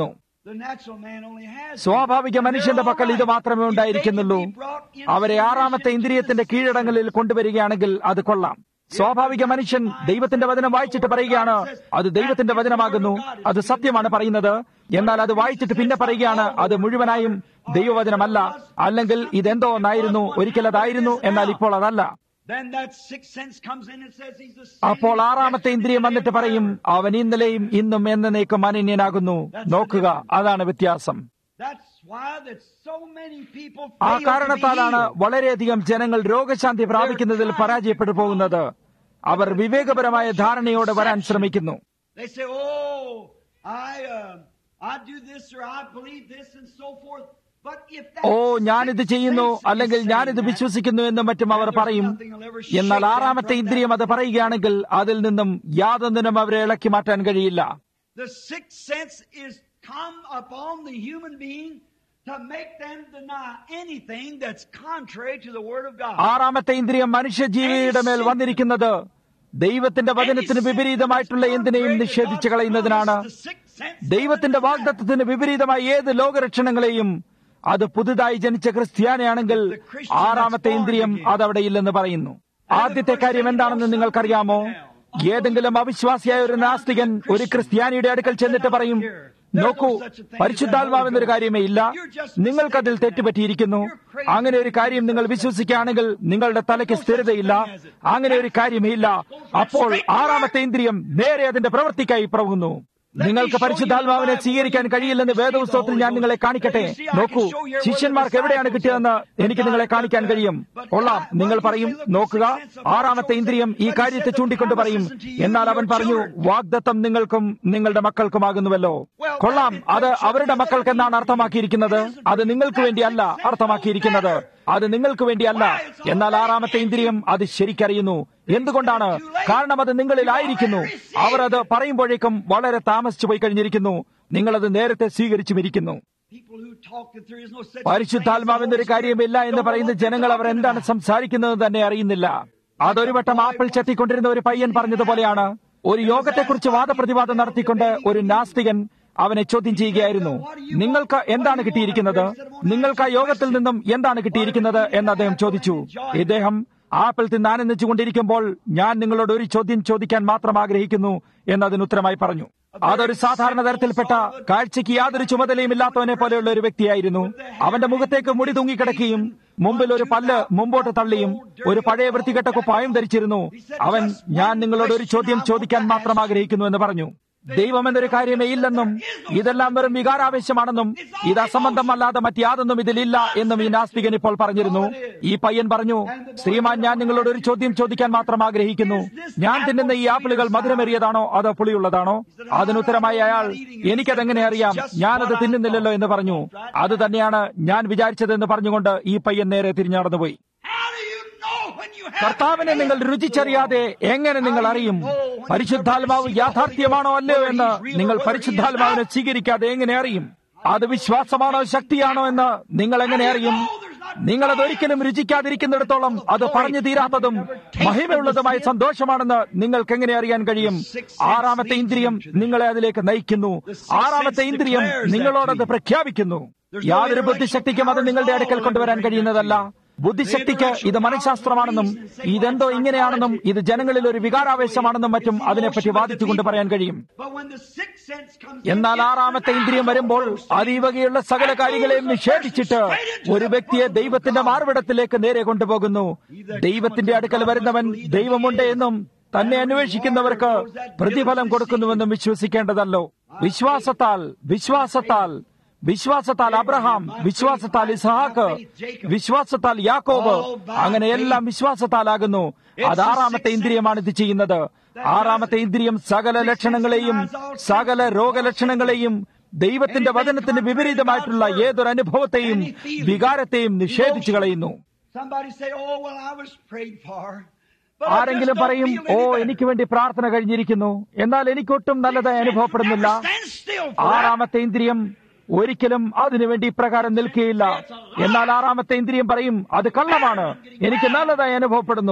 The natural man only has. സ്വാഭാവിക മനുഷ്യന്റെ പക്കൽ ഇത് മാത്രമേ ഉണ്ടായിരിക്കുന്നുള്ളൂ അവരെ ആറാമത്തെ ഇന്ദ്രിയത്തിന്റെ കീഴടങ്ങളിൽ കൊണ്ടുവരികയാണെങ്കിൽ അത് കൊള്ളാം സ്വാഭാവിക മനുഷ്യൻ ദൈവത്തിന്റെ വചനം വായിച്ചിട്ട് പറയുകയാണ് അത് ദൈവത്തിന്റെ വചനമാകുന്നു അത് സത്യമാണ് പറയുന്നത് എന്നാൽ അത് വായിച്ചിട്ട് പിന്നെ പറയുകയാണ് അത് മുഴുവനായും ദൈവവചനമല്ല അല്ലെങ്കിൽ ഇതെന്തോ ഒന്നായിരുന്നു ഒരിക്കൽ അതായിരുന്നു എന്നാൽ ഇപ്പോൾ അതല്ല Then that sixth sense comes in and says he's the same. അപ്പോൾ ആറാമത്തെ ഇന്ദ്രിയം വന്നിട്ട് പറയും അവൻ ഇന്നലെയും ഇന്നും എന്നേക്കും അനന്യനാകുന്നു നോക്കുക അതാണ് വ്യത്യാസം That's why that so many people ആ fail to be കാരണത്താലാണ് healed. വളരെയധികം ജനങ്ങൾ രോഗശാന്തി പ്രാപിക്കുന്നതിൽ പരാജയപ്പെട്ടു പോകുന്നത് അവർ വിവേകപരമായ ധാരണയോടെ വരാൻ ശ്രമിക്കുന്നു They say, "Oh, I, uh, I do this or I believe this and so forth." But if that ഓ ഞാനിത് ചെയ്യുന്നു അല്ലെങ്കിൽ ഞാനിത് വിശ്വസിക്കുന്നു എന്നും മറ്റും അവർ പറയും എന്നാൽ ആറാമത്തെ ഇന്ദ്രിയം അത് പറയുകയാണെങ്കിൽ അതിൽ നിന്നും യാതൊന്നിനും അവരെ ഇളക്കി മാറ്റാൻ കഴിയില്ല the sixth sense is come upon the human being to make them deny anything that's contrary to the Word of God. ആറാമത്തെ ഇന്ദ്രിയം മനുഷ്യജീവിയുടെ മേൽ വന്നിരിക്കുന്നത് ദൈവത്തിന്റെ വചനത്തിന് വിപരീതമായിട്ടുള്ള എന്തിനേയും നിഷേധിച്ചു കളയുന്നതിനാണ് The sixth sense ദൈവത്തിന്റെ വാഗ്ദത്തത്തിന് വിപരീതമായ ഏത് ലോകരക്ഷണങ്ങളെയും അത് പുതുതായി ജനിച്ച ക്രിസ്ത്യാനിയാണെങ്കിൽ ആറാമത്തെ ഇന്ദ്രിയം അതവിടെ ഇല്ലെന്ന് പറയുന്നു ആദ്യത്തെ കാര്യം എന്താണെന്ന് നിങ്ങൾക്കറിയാമോ ഏതെങ്കിലും അവിശ്വാസിയായ ഒരു നാസ്തികൻ ഒരു ക്രിസ്ത്യാനിയുടെ അടുക്കൽ ചെന്നിട്ട് പറയും നോക്കൂ പരിശുദ്ധാത്മാവെന്നൊരു കാര്യമേ ഇല്ല നിങ്ങൾക്കതിൽ തെറ്റുപറ്റിയിരിക്കുന്നു അങ്ങനെ ഒരു കാര്യം നിങ്ങൾ വിശ്വസിക്കുകയാണെങ്കിൽ നിങ്ങളുടെ തലയ്ക്ക് സ്ഥിരതയില്ല അങ്ങനെ ഒരു കാര്യമേ ഇല്ല അപ്പോൾ ആറാമത്തെ ഇന്ദ്രിയം നേരെ അതിന്റെ പ്രവൃത്തിക്കായി പ്രവകുന്നു നിങ്ങൾക്ക് പരിശുദ്ധാത്മാവിനെ സ്വീകരിക്കാൻ കഴിയില്ലെന്ന് വേദപുസ്തകത്തിൽ ഞാൻ നിങ്ങളെ കാണിക്കട്ടെ നോക്കൂ ശിഷ്യന്മാർക്ക് എവിടെയാണ് കിട്ടിയതെന്ന് എനിക്ക് നിങ്ങളെ കാണിക്കാൻ കഴിയും കൊള്ളാം നിങ്ങൾ പറയും നോക്കുക ആറാമത്തെ ഇന്ദ്രിയം ഈ കാര്യത്തെ ചൂണ്ടിക്കൊണ്ട് പറയും എന്നാൽ അവൻ പറഞ്ഞു വാഗ്ദത്തം നിങ്ങൾക്കും നിങ്ങളുടെ മക്കൾക്കുമാകുന്നുവല്ലോ കൊള്ളാം അത് അവരുടെ മക്കൾക്ക് എന്നാണ് അർത്ഥമാക്കിയിരിക്കുന്നത് അത് നിങ്ങൾക്ക് വേണ്ടിയല്ല അർത്ഥമാക്കിയിരിക്കുന്നത് അത് നിങ്ങൾക്ക് വേണ്ടിയല്ല എന്നാൽ ആറാമത്തെ ഇന്ദ്രിയം അത് ശരിക്കറിയുന്നു എന്തുകൊണ്ടാണ് കാരണം അത് നിങ്ങളിലായിരിക്കുന്നു അവർ അത് പറയുമ്പോഴേക്കും വളരെ താമസിച്ചു പോയി കഴിഞ്ഞിരിക്കുന്നു നിങ്ങളത് നേരത്തെ സ്വീകരിച്ചുമിരിക്കുന്നു people who talk that there is no such പരിശുദ്ധാത്മാവെന്നൊരു കാര്യമില്ല എന്ന് പറയുന്ന ജനങ്ങൾ അവർ എന്താണ് സംസാരിക്കുന്നത് തന്നെ അറിയുന്നില്ല അതൊരു വട്ടം ആപ്പിൾ ചെത്തിക്കൊണ്ടിരുന്ന ഒരു പയ്യൻ പറഞ്ഞതുപോലെയാണ് ഒരു യോഗത്തെക്കുറിച്ച് വാദപ്രതിവാദം നടത്തിക്കൊണ്ട് ഒരു നാസ്തികൻ അവനെ ചോദ്യം ചെയ്യുകയായിരുന്നു നിങ്ങൾക്ക് എന്താണ് കിട്ടിയിരിക്കുന്നത് നിങ്ങൾക്ക് ആ യോഗത്തിൽ നിന്നും എന്താണ് കിട്ടിയിരിക്കുന്നത് എന്ന് അദ്ദേഹം ചോദിച്ചു ഇദ്ദേഹം ആപ്പിൾ തിന്ന് ആനന്ദിച്ചുകൊണ്ടിരിക്കുമ്പോൾ ഞാൻ നിങ്ങളോട് ഒരു ചോദ്യം ചോദിക്കാൻ മാത്രം ആഗ്രഹിക്കുന്നു എന്നതിന് ഉത്തരമായി പറഞ്ഞു അതൊരു സാധാരണ തരത്തിൽപ്പെട്ട കാഴ്ചയ്ക്ക് യാതൊരു ചുമതലയും ഇല്ലാത്തവനെ പോലെയുള്ള ഒരു വ്യക്തിയായിരുന്നു അവന്റെ മുഖത്തേക്ക് മുടി തൂങ്ങിക്കിടക്കുകയും മുമ്പിൽ ഒരു പല്ല് മുമ്പോട്ട് തള്ളിയും ഒരു പഴയ വൃത്തികെട്ട കുപ്പായം ധരിച്ചിരുന്നു അവൻ ഞാൻ നിങ്ങളോട് ഒരു ചോദ്യം ചോദിക്കാൻ മാത്രം ആഗ്രഹിക്കുന്നു എന്ന് പറഞ്ഞു ദൈവം എന്നൊരു കാര്യമേ ഇല്ലെന്നും ഇതെല്ലാം വെറും വികാരാവേശമാണെന്നും ഇത് അസംബന്ധമല്ലാതെ മറ്റാതൊന്നും ഇതിലില്ല എന്നും ഈ നാസ്തികൻ ഇപ്പോൾ പറഞ്ഞിരുന്നു ഈ പയ്യൻ പറഞ്ഞു ശ്രീമാൻ ഞാൻ നിങ്ങളോട് ഒരു ചോദ്യം ചോദിക്കാൻ മാത്രം ആഗ്രഹിക്കുന്നു ഞാൻ തിന്നുന്ന ഈ ആപ്പിളുകൾ മധുരമേറിയതാണോ അതോ പുളിയുള്ളതാണോ അതിനുത്തരമായി അയാൾ എനിക്കതെങ്ങനെ അറിയാം ഞാനത് തിന്നുന്നില്ലല്ലോ എന്ന് പറഞ്ഞു അത് തന്നെയാണ് ഞാൻ വിചാരിച്ചതെന്ന് പറഞ്ഞുകൊണ്ട് ഈ പയ്യൻ നേരെ തിരിഞ്ഞു നടന്നുപോയി How do you know when you have കർത്താവിനെ നിങ്ങൾ രുചിച്ചറിയാതെ എങ്ങനെ നിങ്ങൾ അറിയും പരിശുദ്ധാത്മാവ് യാഥാർത്ഥ്യമാണോ അല്ലയോ എന്ന് നിങ്ങൾ പരിശുദ്ധാത്മാവിനെ സ്വീകരിക്കാതെ എങ്ങനെ അറിയും അത് വിശ്വാസമാണോ ശക്തിയാണോ എന്ന് നിങ്ങൾ എങ്ങനെ അറിയും നിങ്ങൾ അത് ഒരിക്കലും രുചിക്കാതിരിക്കുന്നിടത്തോളം അത് പറഞ്ഞു തീരാത്തതും മഹിമയുള്ളതുമായ സന്തോഷമാണെന്ന് നിങ്ങൾക്ക് എങ്ങനെ അറിയാൻ കഴിയും ആറാമത്തെ ഇന്ദ്രിയം നിങ്ങളെ അതിലേക്ക് നയിക്കുന്നു ആറാമത്തെ ഇന്ദ്രിയം നിങ്ങളോടത് പ്രഖ്യാപിക്കുന്നു യാതൊരു ബുദ്ധിശക്തിക്കും അത് നിങ്ങളുടെ അടുക്കൽ കൊണ്ടുവരാൻ കഴിയുന്നതല്ല ബുദ്ധിശക്തിക്ക് ഇത് മനഃശാസ്ത്രമാണെന്നും ഇതെന്തോ ഇങ്ങനെയാണെന്നും ഇത് ജനങ്ങളിൽ ഒരു വികാരാവേശമാണെന്നും മറ്റും അതിനെപ്പറ്റി വാദിച്ചുകൊണ്ട് പറയാൻ കഴിയും But when the sixth sense comes in, എന്നാൽ ആറാമത്തെ ഇന്ദ്രിയം വരുമ്പോൾ അതീവകയുള്ള സകല കാര്യങ്ങളെയും നിഷേധിച്ചിട്ട് ഒരു വ്യക്തിയെ ദൈവത്തിന്റെ മാർവിടത്തിലേക്ക് നേരെ കൊണ്ടുപോകുന്നു ദൈവത്തിന്റെ അടുക്കൽ വരുന്നവൻ ദൈവമുണ്ട് എന്നും തന്നെ അന്വേഷിക്കുന്നവർക്ക് പ്രതിഫലം കൊടുക്കുന്നുവെന്നും വിശ്വസിക്കേണ്ടതല്ലോ വിശ്വാസത്താൽ വിശ്വാസത്താൽ വിശ്വാസത്താൽ അബ്രഹാം വിശ്വാസത്താൽ ഇസ്ഹാക്ക് വിശ്വാസത്താൽ യാക്കോബ് അങ്ങനെ എല്ലാം വിശ്വാസത്താലാകുന്നു അത് ആറാമത്തെ ഇന്ദ്രിയമാണ് ഇത് ചെയ്യുന്നത് ആറാമത്തെ ഇന്ദ്രിയം സകല ലക്ഷണങ്ങളെയും സകല രോഗലക്ഷണങ്ങളെയും ദൈവത്തിന്റെ വചനത്തിന് വിപരീതമായിട്ടുള്ള ഏതൊരു അനുഭവത്തെയും വികാരത്തെയും നിഷേധിച്ചു കളയുന്നു somebody say, "Oh, well, I was prayed for." But I ആരെങ്കിലും just don't പറയും feel ഓ any better." എനിക്ക് വേണ്ടി പ്രാർത്ഥന കഴിഞ്ഞിരിക്കുന്നു എന്നാൽ എനിക്കൊട്ടും നല്ലതായി അനുഭവപ്പെടുന്നില്ല Never stand still for that. ആറാമത്തെ ഇന്ദ്രിയം ഒരിക്കലും അതിനുവേണ്ടി ഇപ്രകാരം നിൽക്കുകയില്ല എന്നാൽ ആറാമത്തെ ഇന്ദ്രിയം പറയും അത് കള്ളമാണ് എനിക്ക് നല്ലതായി അനുഭവപ്പെടുന്നു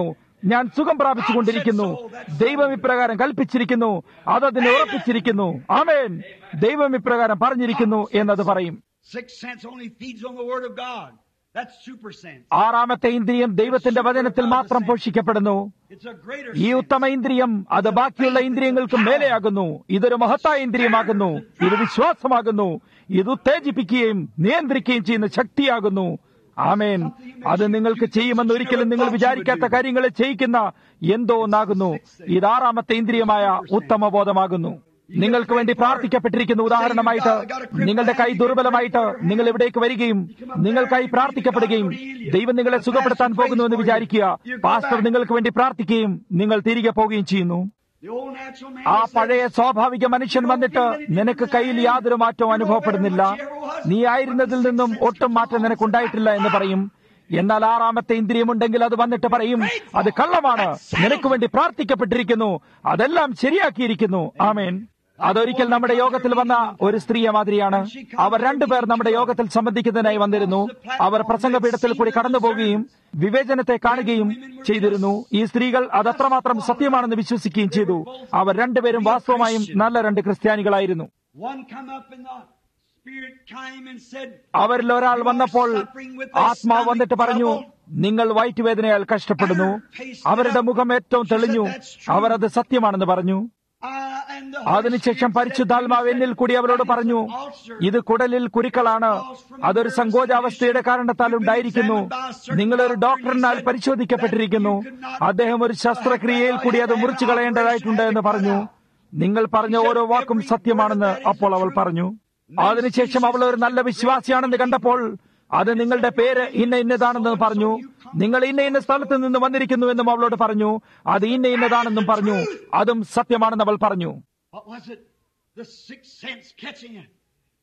ഞാൻ സുഖം പ്രാപിച്ചുകൊണ്ടിരിക്കുന്നു ദൈവം ഇപ്രകാരം കൽപ്പിച്ചിരിക്കുന്നു അതതിനെ ഉറപ്പിച്ചിരിക്കുന്നു ആമേൻ ദൈവം ഇപ്രകാരം പറഞ്ഞിരിക്കുന്നു എന്നത് പറയും Sixth sense only feeds on the Word of God. That's super sense. ആറാമത്തെ ഇന്ദ്രിയം ദൈവത്തിന്റെ വചനത്തിൽ മാത്രം പോഷിക്കപ്പെടുന്നു It's a greater ഈ sense. ഉത്തമ ഇന്ദ്രിയം അത് ബാക്കിയുള്ള ഇന്ദ്രിയങ്ങൾക്ക് മേലെയാകുന്നു ഇതൊരു മഹത്തായ ഇന്ദ്രിയമാകുന്നു ഇത് വിശ്വാസമാകുന്നു ഇത് ഉത്തേജിപ്പിക്കുകയും നിയന്ത്രിക്കുകയും ചെയ്യുന്ന ശക്തിയാകുന്നു ആമേൻ അത് നിങ്ങൾക്ക് ചെയ്യുമെന്ന് ഒരിക്കലും നിങ്ങൾ വിചാരിക്കാത്ത കാര്യങ്ങളെ ചെയ്യിക്കുന്ന എന്തോ ഒന്നാകുന്നു ഇത് ആറാമത്തെ ഇന്ദ്രിയമായ ഉത്തമ ബോധമാകുന്നു നിങ്ങൾക്ക് വേണ്ടി പ്രാർത്ഥിക്കപ്പെട്ടിരിക്കുന്ന ഉദാഹരണമായിട്ട് നിങ്ങളുടെ കൈ ദുർബലമായിട്ട് നിങ്ങൾ ഇവിടേക്ക് വരികയും നിങ്ങൾക്കായി പ്രാർത്ഥിക്കപ്പെടുകയും ദൈവം നിങ്ങളെ സുഖപ്പെടുത്താൻ പോകുന്നു എന്ന് വിചാരിക്കുക പാസ്റ്റർ നിങ്ങൾക്ക് വേണ്ടി പ്രാർത്ഥിക്കുകയും നിങ്ങൾ തിരികെ പോവുകയും ചെയ്യുന്നു The old natural man ആ said, പഴയ സ്വാഭാവിക മനുഷ്യൻ വന്നിട്ട് നിനക്ക് കയ്യിൽ യാതൊരു മാറ്റവും അനുഭവപ്പെടുന്നില്ല നീ ആയിരുന്നതിൽ നിന്നും ഒട്ടും മാറ്റം നിനക്കുണ്ടായിട്ടില്ല എന്ന് പറയും എന്നാൽ ആറാമത്തെ ഇന്ദ്രിയമുണ്ടെങ്കിൽ അത് വന്നിട്ട് പറയും അത് കള്ളമാണ് നിനക്ക് വേണ്ടി പ്രാർത്ഥിക്കപ്പെട്ടിരിക്കുന്നു അതെല്ലാം ശരിയാക്കിയിരിക്കുന്നു ആമേൻ അതൊരിക്കൽ നമ്മുടെ യോഗത്തിൽ വന്ന ഒരു സ്ത്രീയെ മാതിരിയാണ് അവർ രണ്ടുപേർ നമ്മുടെ യോഗത്തിൽ സംബന്ധിക്കുന്നതിനായി വന്നിരുന്നു അവർ പ്രസംഗപീഠത്തിൽ കൂടി കടന്നു പോവുകയും വിവേചനത്തെ കാണുകയും ചെയ്തിരുന്നു ഈ സ്ത്രീകൾ അത് അത്രമാത്രം സത്യമാണെന്ന് വിശ്വസിക്കുകയും ചെയ്തു അവർ രണ്ടുപേരും വാസ്തവമായും നല്ല രണ്ട് ക്രിസ്ത്യാനികളായിരുന്നു One come up in the spirit came and said, അവരിൽ ഒരാൾ വന്നപ്പോൾ ആത്മാവ് വന്നിട്ട് പറഞ്ഞു നിങ്ങൾ വയറ്റുവേദനയാൽ കഷ്ടപ്പെടുന്നു അവരുടെ മുഖം ഏറ്റവും തെളിഞ്ഞു അവർ അത് സത്യമാണെന്ന് പറഞ്ഞു "I and the അതിനുശേഷം പരിശുദ്ധാത്മാവ് എന്നിൽ കൂടി അവരോട് പറഞ്ഞു ഇത് കുടലിൽ കുരുക്കളാണ് അതൊരു സങ്കോചാവസ്ഥയുടെ കാരണത്താൽ ഉണ്ടായിരിക്കുന്നു നിങ്ങളൊരു ഡോക്ടറിനാൽ പരിശോധിക്കപ്പെട്ടിരിക്കുന്നു അദ്ദേഹം ഒരു ശസ്ത്രക്രിയയിൽ കൂടി അത് മുറിച്ചു കളയേണ്ടതായിട്ടുണ്ട് എന്ന് പറഞ്ഞു നിങ്ങൾ പറഞ്ഞ ഓരോ വാക്കും സത്യമാണെന്ന് അപ്പോൾ അവൾ പറഞ്ഞു അതിനുശേഷം അവൾ ഒരു നല്ല വിശ്വാസിയാണെന്ന് കണ്ടപ്പോൾ അത് നിങ്ങളുടെ പേര് ഇന്ന ഇന്നതാണെന്ന് പറഞ്ഞു നിങ്ങൾ ഇന്ന ഇന്ന സ്ഥലത്ത് നിന്ന് വന്നിരിക്കുന്നുവെന്നും അവളോട് പറഞ്ഞു അത് ഇന്ന ഇന്നതാണെന്നും പറഞ്ഞു അതും സത്യമാണെന്ന് അവൾ പറഞ്ഞു What was it? The sixth sense catching it.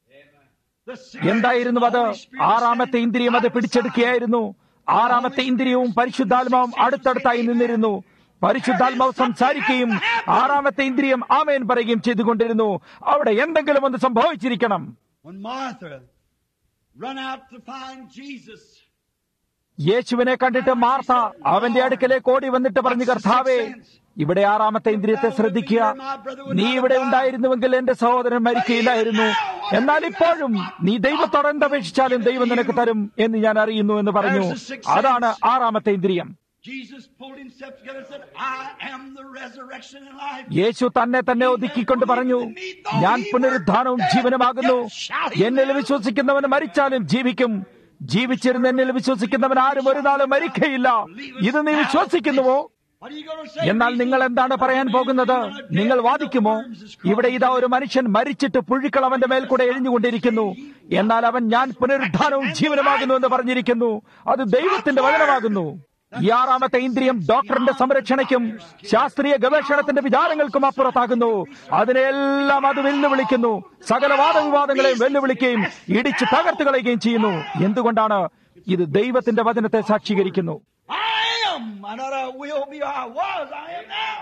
The sixth എന്തായിരുന്നു അത് sense, the Holy Spirit ആറാമത്തെ standing ഇന്ദ്രിയം അത് side by പിടിച്ചെടുക്കുകയായിരുന്നു ആറാമത്തെ ഇന്ദ്രിയവും പരിശുദ്ധാത്മാവും അടുത്തടുത്തായി നിന്നിരുന്നു പരിശുദ്ധാത്മാവ് സംസാരിക്കുകയും ആറാമത്തെ ഇന്ദ്രിയം ആമേൻ പറയുകയും ചെയ്തുകൊണ്ടിരുന്നു അവിടെ എന്തെങ്കിലും ഒന്ന് സംഭവിച്ചിരിക്കണം side. When Martha run out to find Jesus, യേശുവിനെ കണ്ടിട്ട് മാർത്ത അവന്റെ അടുക്കലേക്ക് ഓടി വന്നിട്ട് പറഞ്ഞു കർത്താവേ ഇവിടെ ആറാമത്തെ ഇന്ദ്രിയത്തെ ശ്രദ്ധിക്കുക നീ ഇവിടെ ഉണ്ടായിരുന്നുവെങ്കിൽ എന്റെ സഹോദരൻ മരിക്കയില്ലായിരുന്നു എന്നാൽ ഇപ്പോഴും നീ ദൈവത്തോട് എന്തപേക്ഷിച്ചാലും ദൈവം നിനക്ക് തരും എന്ന് ഞാൻ അറിയുന്നു എന്ന് പറഞ്ഞു അതാണ് ആറാമത്തെ ഇന്ദ്രിയം Jesus pulled himself together and said, I am the resurrection and life. യേശു തന്നെ തന്നെ ഒതുക്കിക്കൊണ്ട് പറഞ്ഞു ഞാൻ പുനരുദ്ധാനവും ജീവനുമാകുന്നു എന്നിൽ വിശ്വസിക്കുന്നവൻ മരിച്ചാലും ജീവിക്കും ജീവിച്ചിരുന്ന എന്നിൽ വിശ്വസിക്കുന്നവൻ ആരും ഒരു നാളും മരിക്കയില്ല ഇത് നീ വിശ്വസിക്കുന്നുവോ What are you going to say? എന്നാൽ നിങ്ങൾ എന്താണ് പറയാൻ പോകുന്നത് നിങ്ങൾ വാദിക്കുമോ ഇവിടെ ഇതാ ഒരു മനുഷ്യൻ മരിച്ചിട്ട് പുഴുക്കൾ അവന്റെ മേൽ കൂടെ എഴിഞ്ഞുകൊണ്ടിരിക്കുന്നു എന്നാൽ അവൻ ഞാൻ പുനരുദ്ധാനവും ജീവനുമാകുന്നു എന്ന് പറഞ്ഞിരിക്കുന്നു അത് ദൈവത്തിന്റെ വചനമാകുന്നു ഈ ആറാമത്തെ ഇന്ദ്രിയം ഡോക്ടറിന്റെ സംരക്ഷണയ്ക്കും ശാസ്ത്രീയ ഗവേഷണത്തിന്റെ വിചാരങ്ങൾക്കും അപ്പുറത്താകുന്നു അതിനെല്ലാം അത് വെല്ലുവിളിക്കുന്നു സകല വാദവിവാദങ്ങളെയും വെല്ലുവിളിക്കുകയും ഇടിച്ച് തകർത്ത് കളയുകയും ചെയ്യുന്നു എന്തുകൊണ്ടാണ് ഇത് ദൈവത്തിന്റെ വചനത്തെ സാക്ഷീകരിക്കുന്നു I am. I not I will be, I was, I am now.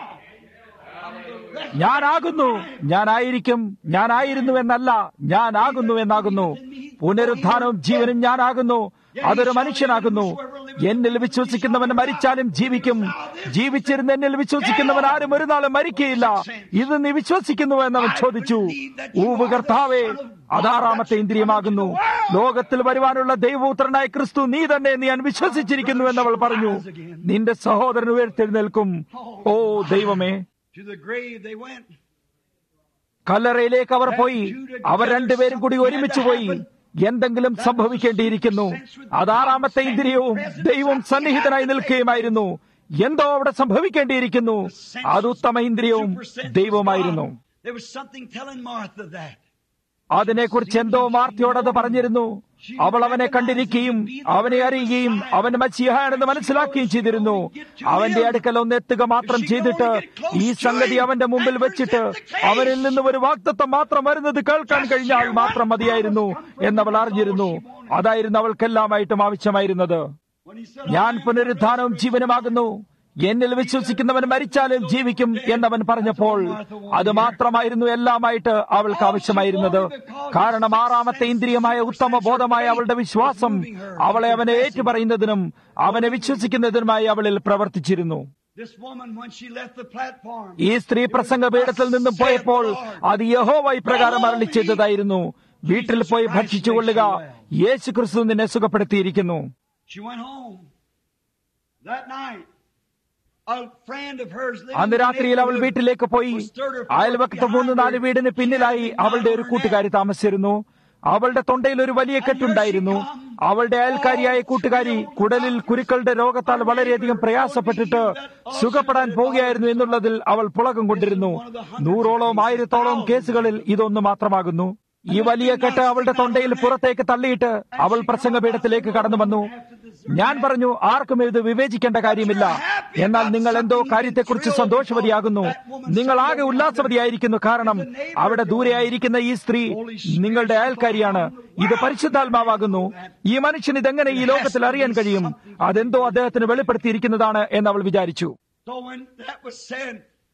ഞാനാകുന്നു ഞാനായിരിക്കും ഞാനായിരുന്നു എന്നല്ല ഞാനാകുന്നു എന്നാകുന്നു പുനരുദ്ധാനവും ജീവനും ഞാനാകുന്നു അതൊരു മനുഷ്യനാകുന്നു എന്നിൽ വിശ്വസിക്കുന്നവൻ മരിച്ചാലും ജീവിക്കും ജീവിച്ചിരുന്ന എന്നിൽ വിശ്വസിക്കുന്നവൻ ആരും ഒരു നാളും മരിക്കയില്ല ഇത് നീ വിശ്വസിക്കുന്നു എന്നവൻ ചോദിച്ചു ഊവ് കർത്താവേ അതാറാമത്തെ ഇന്ദ്രിയമാകുന്നു ലോകത്തിൽ വരുവാനുള്ള ദൈവപുത്രനായ ക്രിസ്തു നീ തന്നെ എന്ന് ഞാൻ വിശ്വസിച്ചിരിക്കുന്നു എന്നവൾ പറഞ്ഞു നിന്റെ സഹോദരൻ ഉയർത്തെഴുന്നേൽക്കും ഓ ദൈവമേ To the grave they went. കല്ലറയിലേക്ക് അവർ പോയി അവർ രണ്ടുപേരും കൂടി ഒരുമിച്ച് പോയി എന്തെങ്കിലും സംഭവിക്കേണ്ടിയിരിക്കുന്നു അതാറാമത്തെ ഇന്ദ്രിയവും ദൈവം സന്നിഹിതനായി നിൽക്കുകയുമായിരുന്നു എന്തോ അവിടെ സംഭവിക്കേണ്ടിയിരിക്കുന്നു അത് ഉത്തമ ഇന്ദ്രിയവും ദൈവമായിരുന്നു There was something telling Martha that. അതിനെക്കുറിച്ച് എന്തോ മാർത്തിയോടത് പറഞ്ഞിരുന്നു അവൾ അവനെ കണ്ടിരിക്കുകയും അവനെ അറിയുകയും അവൻ മച്ചിയാണെന്ന് മനസ്സിലാക്കുകയും ചെയ്തിരുന്നു അവന്റെ അടുക്കൽ ഒന്ന് എത്തുക മാത്രം ചെയ്തിട്ട് ഈ സംഗതി അവന്റെ മുമ്പിൽ വെച്ചിട്ട് അവനിൽ നിന്ന് ഒരു വാക്തത്വം മാത്രം വരുന്നത് കേൾക്കാൻ കഴിഞ്ഞാൽ മാത്രം മതിയായിരുന്നു എന്നവൾ അറിഞ്ഞിരുന്നു അതായിരുന്നു അവൾക്കെല്ലാമായിട്ടും ആവശ്യമായിരുന്നത് When he said, ഞാൻ പുനരുദ്ധാനവും ജീവനുമാകുന്നു എന്നിൽ വിശ്വസിക്കുന്നവൻ മരിച്ചാലും ജീവിക്കും എന്നവൻ പറഞ്ഞപ്പോൾ അത് മാത്രമായിരുന്നു എല്ലാമായിട്ട് അവൾക്ക് ആവശ്യമായിരുന്നത് കാരണം ആറാമത്തെ ഇന്ദ്രിയമായ ഉത്തമ ബോധമായ അവളുടെ വിശ്വാസം അവളെ അവനെ ഏറ്റുപറയുന്നതിനും അവനെ വിശ്വസിക്കുന്നതിനുമായി അവളിൽ പ്രവർത്തിച്ചിരുന്നു This woman, when she left the platform, ഈ സ്ത്രീ പ്രസംഗപീഠത്തിൽ നിന്നും പോയപ്പോൾ അത് യഹോവ ഇപ്രകാരം അരളി ചെയ്തതായിരുന്നു വീട്ടിൽ പോയി ഭക്ഷിച്ചുകൊള്ളുക യേശു ക്രിസ്തു നിന്നെ സുഖപ്പെടുത്തിയിരിക്കുന്നു she went home. That night, a friend of hers living അന്ന് in the രാത്രിയിൽ അവൾ neighborhood വീട്ടിലേക്ക് പോയി was stirred her അയൽവക്കത്ത് മൂന്ന് നാല് വീടിന് പിന്നിലായി അവളുടെ ഒരു കൂട്ടുകാരി താമസിച്ചിരുന്നു അവളുടെ തൊണ്ടയിൽ ഒരു വലിയ കെട്ടുണ്ടായിരുന്നു അവളുടെ അയൽക്കാരിയായ കൂട്ടുകാരി കുടലിൽ കുരുക്കളുടെ രോഗത്താൽ വളരെയധികം പ്രയാസപ്പെട്ടിട്ട് സുഖപ്പെടാൻ പോവുകയായിരുന്നു എന്നുള്ളതിൽ അവൾ പുളകം കൊണ്ടിരുന്നു നൂറോളം ആയിരത്തോളം കേസുകളിൽ ഇതൊന്നു മാത്രമാകുന്നു ഈ വലിയ കെട്ട് അവളുടെ തൊണ്ടയിൽ പുറത്തേക്ക് തള്ളിയിട്ട് അവൾ പ്രസംഗപീഠത്തിലേക്ക് കടന്നു വന്നു ഞാൻ പറഞ്ഞു ആർക്കും ഇത് വിവേചിക്കേണ്ട കാര്യമില്ല എന്നാൽ നിങ്ങൾ എന്തോ കാര്യത്തെക്കുറിച്ച് സന്തോഷവതിയാകുന്നു നിങ്ങൾ ആകെ ഉല്ലാസവതിയായിരിക്കുന്നു കാരണം അവിടെ ദൂരെയായിരിക്കുന്ന ഈ സ്ത്രീ നിങ്ങളുടെ അയൽക്കാരിയാണ് ഇത് പരിശുദ്ധാത്മാവാകുന്നു ഈ മനുഷ്യൻ ഇതെങ്ങനെ ഈ ലോകത്തിൽ അറിയാൻ കഴിയും അതെന്തോ അദ്ദേഹത്തിന് വെളിപ്പെടുത്തിയിരിക്കുന്നതാണ് എന്ന് അവൾ വിചാരിച്ചു So when that was said,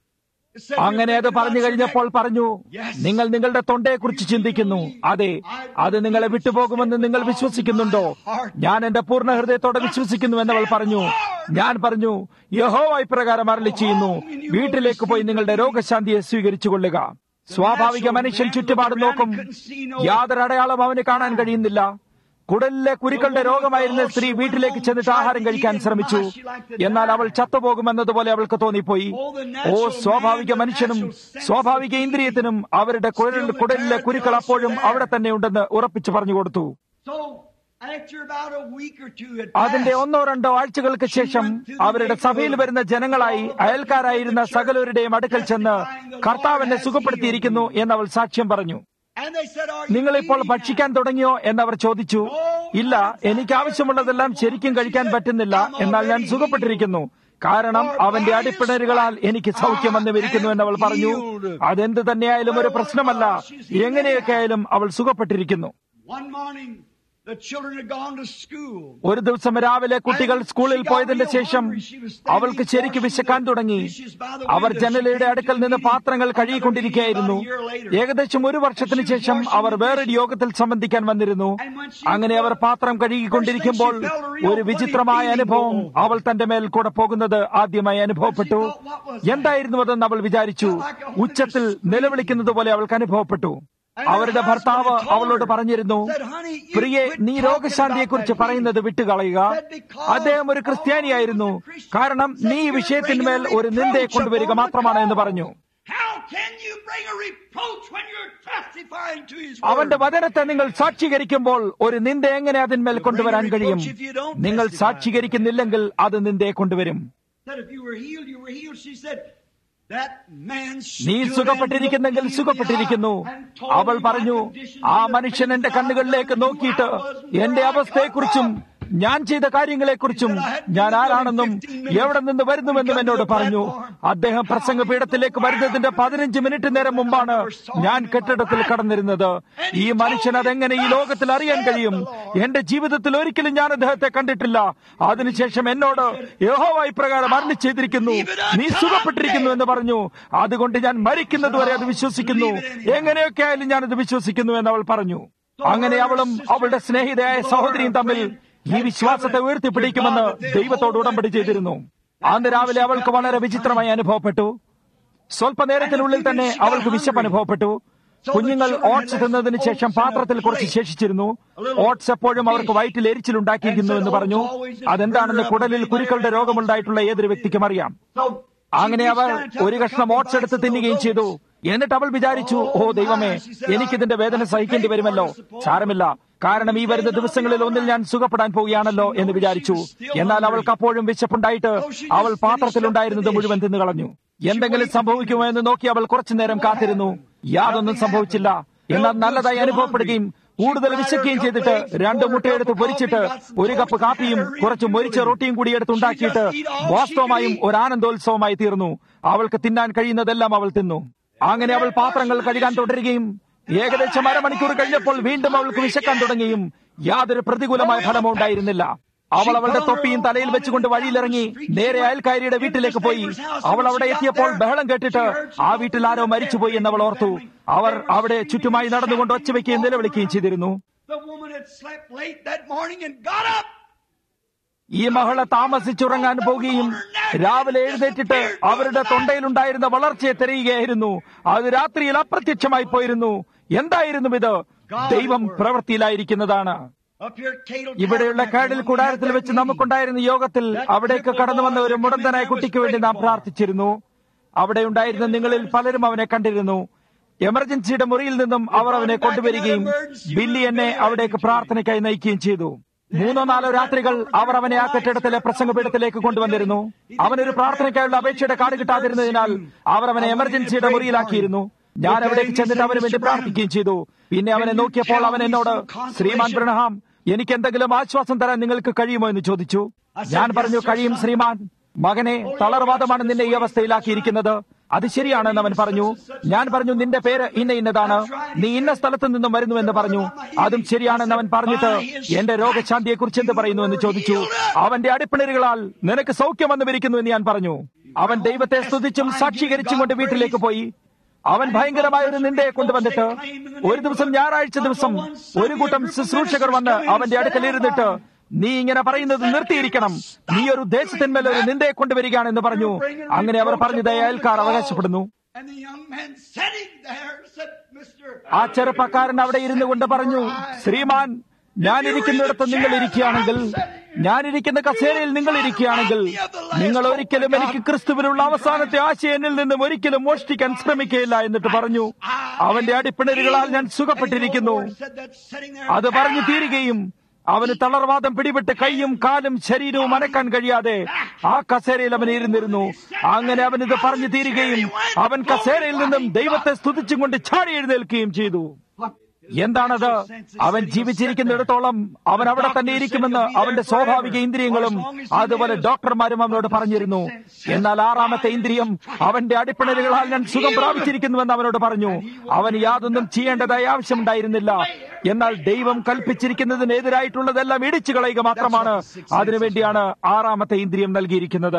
it said, അങ്ങനെ അത് പറഞ്ഞു കഴിഞ്ഞപ്പോൾ പറഞ്ഞു നിങ്ങൾ നിങ്ങളുടെ തൊണ്ടയെക്കുറിച്ച് ചിന്തിക്കുന്നു അതെ അത് നിങ്ങളെ വിട്ടുപോകുമെന്ന് നിങ്ങൾ വിശ്വസിക്കുന്നുണ്ടോ ഞാൻ എന്റെ പൂർണ്ണ ഹൃദയത്തോടെ വിശ്വസിക്കുന്നു എന്നവൾ പറഞ്ഞു ഞാൻ പറഞ്ഞു യഹോ ഇപ്രകാരം അരളി ചെയ്യുന്നു വീട്ടിലേക്ക് പോയി നിങ്ങളുടെ രോഗശാന്തിയെ സ്വീകരിച്ചു കൊള്ളുക സ്വാഭാവിക മനുഷ്യൻ ചുറ്റുപാടും നോക്കും യാതൊരു അടയാളം അവന് കാണാൻ കഴിയുന്നില്ല കുടലിലെ കുരുക്കളുടെ രോഗമായിരുന്ന സ്ത്രീ വീട്ടിലേക്ക് ചെന്നിട്ട് ആഹാരം കഴിക്കാൻ ശ്രമിച്ചു എന്നാൽ അവൾ ചത്തുപോകുമെന്നതുപോലെ അവൾക്ക് തോന്നിപ്പോയി ഓ സ്വാഭാവിക മനുഷ്യനും സ്വാഭാവിക ഇന്ദ്രിയത്തിനും അവരുടെ കുഴൽ കുടലിലെ കുരുക്കൾ അപ്പോഴും അവിടെ തന്നെ ഉണ്ടെന്ന് ഉറപ്പിച്ചു പറഞ്ഞു കൊടുത്തു So after about a week or two had അതിന്റെ passed, ഒന്നോ രണ്ടോ ആഴ്ചകൾക്ക് ശേഷം അവരുടെ സഭയിൽ വരുന്ന ജനങ്ങളായി അയൽക്കാരായിരുന്ന സകലരുടെയും അടുക്കൽ ചെന്ന് കർത്താവിനെ സുഖപ്പെടുത്തിയിരിക്കുന്നു എന്നവൾ സാക്ഷ്യം പറഞ്ഞു and they said, Are you നിങ്ങൾ ഇപ്പോൾ eating ഭക്ഷിക്കാൻ തുടങ്ങിയോ എന്നവർ ചോദിച്ചു ഇല്ല എനിക്ക് ആവശ്യമുള്ളതെല്ലാം ശരിക്കും കഴിക്കാൻ പറ്റുന്നില്ല എന്നാൽ ഞാൻ സുഖപ്പെട്ടിരിക്കുന്നു കാരണം അവന്റെ അടിപ്പിണരുകളാൽ എനിക്ക് സൗഖ്യം വന്നുമിരിക്കുന്നു എന്നവൾ പറഞ്ഞു അതെന്ത് തന്നെയായാലും ഒരു പ്രശ്നമല്ല എങ്ങനെയൊക്കെ ആയാലും അവൾ സുഖപ്പെട്ടിരിക്കുന്നു now?" One morning, the children had gone to school. ഒരു ദിവസം രാവിലെ കുട്ടികൾ സ്കൂളിൽ പോയതിന്റെ ശേഷം അവൾക്ക് ശരിക്ക് വിശക്കാൻ തുടങ്ങി അവർ ജനലയുടെ അടുക്കൽ നിന്ന് പാത്രങ്ങൾ കഴുകിക്കൊണ്ടിരിക്കുകയായിരുന്നു ഏകദേശം ഒരു വർഷത്തിന് ശേഷം അവർ വേറൊരു യോഗത്തിൽ സംബന്ധിക്കാൻ വന്നിരുന്നു അങ്ങനെ അവർ പാത്രം കഴുകിക്കൊണ്ടിരിക്കുമ്പോൾ ഒരു വിചിത്രമായ അനുഭവം അവൾ തന്റെ മേൽ കൂടെ പോകുന്നത് ആദ്യമായി അനുഭവപ്പെട്ടു എന്തായിരുന്നു അതെന്ന് അവൾ വിചാരിച്ചു ഉച്ചത്തിൽ നിലവിളിക്കുന്നത് പോലെ അവൾക്ക് അനുഭവപ്പെട്ടു അവരുടെ ഭർത്താവ് അവളോട് പറഞ്ഞിരുന്നു പ്രിയെ നീ രോഗശാന്തിയെക്കുറിച്ച് പറയുന്നത് വിട്ടുകളയുക അദ്ദേഹം ഒരു ക്രിസ്ത്യാനിയായിരുന്നു കാരണം നീ ഈ വിഷയത്തിന്മേൽ ഒരു നിന്ദയെ കൊണ്ടുവരിക മാത്രമാണ് എന്ന് പറഞ്ഞു How can you bring a reproach when you're testifying to His അവന്റെ word? വചനത്തെ നിങ്ങൾ സാക്ഷീകരിക്കുമ്പോൾ ഒരു നിന്ദ എങ്ങനെ അതിന്മേൽ കൊണ്ടുവരാൻ കഴിയും നിങ്ങൾ സാക്ഷീകരിക്കുന്നില്ലെങ്കിൽ അത് നിന്ദയെ കൊണ്ടുവരും That if you were healed, you were healed. She said, that man നീ stood സുഖപ്പെട്ടിരിക്കുന്നെങ്കിൽ and looked me in the സുഖപ്പെട്ടിരിക്കുന്നു eye and told അവൾ me my പറഞ്ഞു condition ആ and the മനുഷ്യൻ things എന്റെ I കണ്ണുകളിലേക്ക് done, who നോക്കിയിട്ട് I was, where എന്റെ I come അവസ്ഥയെക്കുറിച്ചും from. ഞാൻ ചെയ്ത കാര്യങ്ങളെക്കുറിച്ചും ഞാൻ ആരാണെന്നും എവിടെ നിന്ന് വരുന്നുവെന്നും എന്നോട് പറഞ്ഞു അദ്ദേഹം പ്രസംഗപീഠത്തിലേക്ക് വരുന്നതിന്റെ പതിനഞ്ച് മിനിറ്റ് നേരം മുമ്പാണ് ഞാൻ കെട്ടിടത്തിൽ കടന്നിരുന്നത് ഈ മനുഷ്യൻ അതെങ്ങനെ ഈ ലോകത്തിൽ അറിയാൻ കഴിയും എന്റെ ജീവിതത്തിൽ ഒരിക്കലും ഞാൻ അദ്ദേഹത്തെ കണ്ടിട്ടില്ല അതിനുശേഷം എന്നോട് യഹോവ ഇപ്രകാരം അരളി ചെയ്തിരിക്കുന്നു നീ സുഖപ്പെട്ടിരിക്കുന്നു എന്ന് പറഞ്ഞു അതുകൊണ്ട് ഞാൻ മരിക്കുന്നതുവരെ അത് വിശ്വസിക്കുന്നു എങ്ങനെയൊക്കെ ആയാലും ഞാനത് വിശ്വസിക്കുന്നു എന്ന് അവൾ പറഞ്ഞു അങ്ങനെ അവളും അവളുടെ സ്നേഹിതയായ സഹോദരിയും തമ്മിൽ ഈ വിശ്വാസത്തെ ഉയർത്തിപ്പിടിക്കുമെന്ന് ദൈവത്തോട് ഉടമ്പടി ചെയ്തിരുന്നു അന്ന് രാവിലെ അവൾക്ക് വളരെ വിചിത്രമായി അനുഭവപ്പെട്ടു സ്വല്പനേരത്തിനുള്ളിൽ തന്നെ അവൾക്ക് വിശപ്പ് അനുഭവപ്പെട്ടു കുഞ്ഞുങ്ങൾ ഓട്സ് തിന്നതിന് ശേഷം പാത്രത്തിൽ കുറച്ച് ശേഷിച്ചിരുന്നു ഓട്സ് എപ്പോഴും അവർക്ക് വയറ്റിൽ എരിച്ചിലുണ്ടാക്കിയിരിക്കുന്നു എന്ന് പറഞ്ഞു അതെന്താണെന്ന് കുടലിൽ കുരുക്കളുടെ രോഗമുണ്ടായിട്ടുള്ള ഏതൊരു വ്യക്തിക്കും അറിയാം So, അങ്ങനെ അവർ ഒരു കഷ്ണം ഓട്സ് എടുത്ത് തിന്നുകയും ചെയ്തു എന്നിട്ട് അവൾ വിചാരിച്ചു ഓ ദൈവമേ എനിക്കിതിന്റെ വേദന സഹിക്കേണ്ടി വരുമല്ലോ സാരമില്ല കാരണം ഈ വരുന്ന ദിവസങ്ങളിൽ ഒന്നിൽ ഞാൻ സുഖപ്പെടാൻ പോവുകയാണല്ലോ എന്ന് വിചാരിച്ചു എന്നാൽ അവൾക്ക് അപ്പോഴും വിശപ്പുണ്ടായിട്ട് അവൾ പാത്രത്തിലുണ്ടായിരുന്നത് മുഴുവൻ തിന്നു കളഞ്ഞു എന്തെങ്കിലും സംഭവിക്കുമോ എന്ന് നോക്കി അവൾ കുറച്ചു നേരം കാത്തിരുന്നു യാതൊന്നും സംഭവിച്ചില്ല എന്നാൽ നല്ലതായി അനുഭവപ്പെടുകയും കൂടുതൽ വിശക്കുകയും ചെയ്തിട്ട് രണ്ട് മുട്ടയെടുത്ത് പൊരിച്ചിട്ട് ഒരു കപ്പ് കാപ്പിയും കുറച്ച് മൊരിച്ച റൊട്ടിയും കൂടി എടുത്ത് ഉണ്ടാക്കിയിട്ട് വാസ്തവമായും ഒരു ആനന്ദോത്സവമായി തീർന്നു അവൾക്ക് തിന്നാൻ കഴിയുന്നതെല്ലാം അവൾ തിന്നു അങ്ങനെ അവൾ പാത്രങ്ങൾ കഴുകാൻ തുടരുകയും ഏകദേശം അരമണിക്കൂർ കഴിഞ്ഞപ്പോൾ വീണ്ടും അവൾക്ക് വിശക്കാൻ തുടങ്ങിയും യാതൊരു പ്രതികൂലമായ ഫലമോ ഉണ്ടായിരുന്നില്ല അവൾ അവളുടെ തൊപ്പിയും തലയിൽ വെച്ചുകൊണ്ട് വഴിയിലിറങ്ങി നേരെ അയൽക്കാരിയുടെ വീട്ടിലേക്ക് പോയി അവൾ അവിടെ എത്തിയപ്പോൾ ബഹളം കേട്ടിട്ട് ആ വീട്ടിൽ ആരോ മരിച്ചുപോയി എന്ന് അവൾ ഓർത്തു അവർ അവിടെ ചുറ്റുമായി നടന്നുകൊണ്ട് ഒച്ചവെക്കുകയും നിലവിളിക്കുകയും ചെയ്തിരുന്നു the woman had slept late that morning and got up. ഈ മഹള താമസിച്ചുറങ്ങാൻ പോകുകയും രാവിലെ എഴുന്നേറ്റിട്ട് അവരുടെ തൊണ്ടയിലുണ്ടായിരുന്ന വളർച്ചയെ തെരയുകയായിരുന്നു അത് രാത്രിയിൽ അപ്രത്യക്ഷമായി പോയിരുന്നു എന്തായിരുന്നു ഇത് ദൈവം പ്രവൃത്തിയിലായിരിക്കുന്നതാണ് ഇവിടെയുള്ള കാടിൽ കൂടാരത്തിൽ വെച്ച് നമുക്കുണ്ടായിരുന്ന യോഗത്തിൽ അവിടേക്ക് കടന്നു വന്ന ഒരു മുടന്തനായ കുട്ടിക്ക് വേണ്ടി നാം പ്രാർത്ഥിച്ചിരുന്നു അവിടെ ഉണ്ടായിരുന്ന നിങ്ങളിൽ പലരും അവനെ കണ്ടിരുന്നു എമർജൻസിയുടെ മുറിയിൽ നിന്നും അവർ അവനെ കൊണ്ടുവരികയും ബില്ലി എന്നെ അവിടേക്ക് പ്രാർത്ഥനയ്ക്കായി നയിക്കുകയും ചെയ്തു മൂന്നോ നാലോ രാത്രികൾ അവർ അവനെ ആ കെട്ടിടത്തിലെ പ്രസംഗപീഠത്തിലേക്ക് കൊണ്ടുവന്നിരുന്നു അവനൊരു പ്രാർത്ഥനയ്ക്കായുള്ള അപേക്ഷയുടെ കാർഡ് കിട്ടാതിരുന്നതിനാൽ അവർ അവനെ എമർജൻസിയുടെ മുറിയിലാക്കിയിരുന്നു ഞാൻ അവിടേക്ക് ചെന്നിട്ട് അവന് വേണ്ടി പ്രാർത്ഥിക്കുകയും ചെയ്തു പിന്നെ അവനെ നോക്കിയപ്പോൾ അവൻ എന്നോട് ശ്രീമാൻ ബ്രണഹാം എനിക്ക് എന്തെങ്കിലും ആശ്വാസം തരാൻ നിങ്ങൾക്ക് കഴിയുമോ എന്ന് ചോദിച്ചു ഞാൻ പറഞ്ഞു കഴിയും ശ്രീമാൻ മകനെ തളർവാദമാണ് നിന്നെ ഈ അവസ്ഥയിലാക്കിയിരിക്കുന്നത് അത് ശരിയാണെന്ന് അവൻ പറഞ്ഞു ഞാൻ പറഞ്ഞു നിന്റെ പേര് ഇന്ന ഇന്നതാണ് നീ ഇന്ന സ്ഥലത്ത് നിന്നും വരുന്നു എന്ന് പറഞ്ഞു അതും ശരിയാണെന്ന് അവൻ പറഞ്ഞിട്ട് എന്റെ രോഗശാന്തിയെ കുറിച്ച് എന്ത് പറയുന്നു എന്ന് ചോദിച്ചു അവന്റെ അടിപ്പിണരുകളാൽ നിനക്ക് സൗഖ്യം വന്നുവരിക്കുന്നു എന്ന് ഞാൻ പറഞ്ഞു അവൻ ദൈവത്തെ സ്തുതിച്ചും സാക്ഷീകരിച്ചും കൊണ്ട് വീട്ടിലേക്ക് പോയി അവൻ ഭയങ്കരമായ ഒരു നിന്ദയെ കൊണ്ടുവന്നിട്ട് ഒരു ദിവസം ഞായറാഴ്ച ദിവസം ഒരു കൂട്ടം ശുശ്രൂഷകർ വന്ന് അവന്റെ അടുക്കലിരുന്നിട്ട് നീ ഇങ്ങനെ പറയുന്നത് നിർത്തിയിരിക്കണം നീ ഒരു ദേശത്തിന്മേൽ ഒരു നിന്ദയെ കൊണ്ടുവരികയാണെന്ന് പറഞ്ഞു അങ്ങനെ അവർ പറഞ്ഞത് അയൽക്കാർ അവകാശപ്പെടുന്നു ആ ചെറുപ്പക്കാരൻ അവിടെ ഇരുന്നു കൊണ്ട് പറഞ്ഞു ശ്രീമാൻ ഞാനിരിക്കുന്നിടത്ത് നിങ്ങൾ ഇരിക്കുകയാണെങ്കിൽ ഞാനിരിക്കുന്ന കസേരയിൽ നിങ്ങൾ ഇരിക്കുകയാണെങ്കിൽ നിങ്ങൾ ഒരിക്കലും എനിക്ക് ക്രിസ്തുവിനുള്ള അവസാനത്തെ ആശയം എന്നിൽ നിന്നും ഒരിക്കലും മോഷ്ടിക്കാൻ ശ്രമിക്കുകയില്ല എന്നിട്ട് പറഞ്ഞു അവന്റെ അടിപ്പിണരുകളാൽ ഞാൻ സുഖപ്പെട്ടിരിക്കുന്നു അത് പറഞ്ഞു തീരുകയും അവന് തളർവാദം പിടിപെട്ട് കൈയും കാലും ശരീരവും അനക്കാൻ കഴിയാതെ ആ കസേരയിൽ അവൻ ഇരുന്നിരുന്നു അങ്ങനെ അവൻ ഇത് പറഞ്ഞു തീരുകയും അവൻ കസേരയിൽ നിന്നും ദൈവത്തെ സ്തുതിച്ചും കൊണ്ട് ചാടി എഴുന്നേൽക്കുകയും ചെയ്തു എന്താണത് അവൻ ജീവിച്ചിരിക്കുന്നിടത്തോളം അവൻ അവിടെ തന്നെ ഇരിക്കുമെന്ന് അവന്റെ സ്വാഭാവിക ഇന്ദ്രിയങ്ങളും അതുപോലെ ഡോക്ടർമാരും അവനോട് പറഞ്ഞിരുന്നു എന്നാൽ ആറാമത്തെ ഇന്ദ്രിയം അവന്റെ അടിപ്പിണലുകളാൽ ഞാൻ സുഖം പ്രാപിച്ചിരിക്കുന്നുവെന്ന് അവനോട് പറഞ്ഞു അവൻ യാതൊന്നും ചെയ്യേണ്ടതായ ആവശ്യമുണ്ടായിരുന്നില്ല എന്നാൽ ദൈവം കൽപ്പിച്ചിരിക്കുന്നതിനെതിരായിട്ടുള്ളതെല്ലാം ഇടിച്ചു കളയുക മാത്രമാണ് അതിനുവേണ്ടിയാണ് ആറാമത്തെ ഇന്ദ്രിയം നൽകിയിരിക്കുന്നത്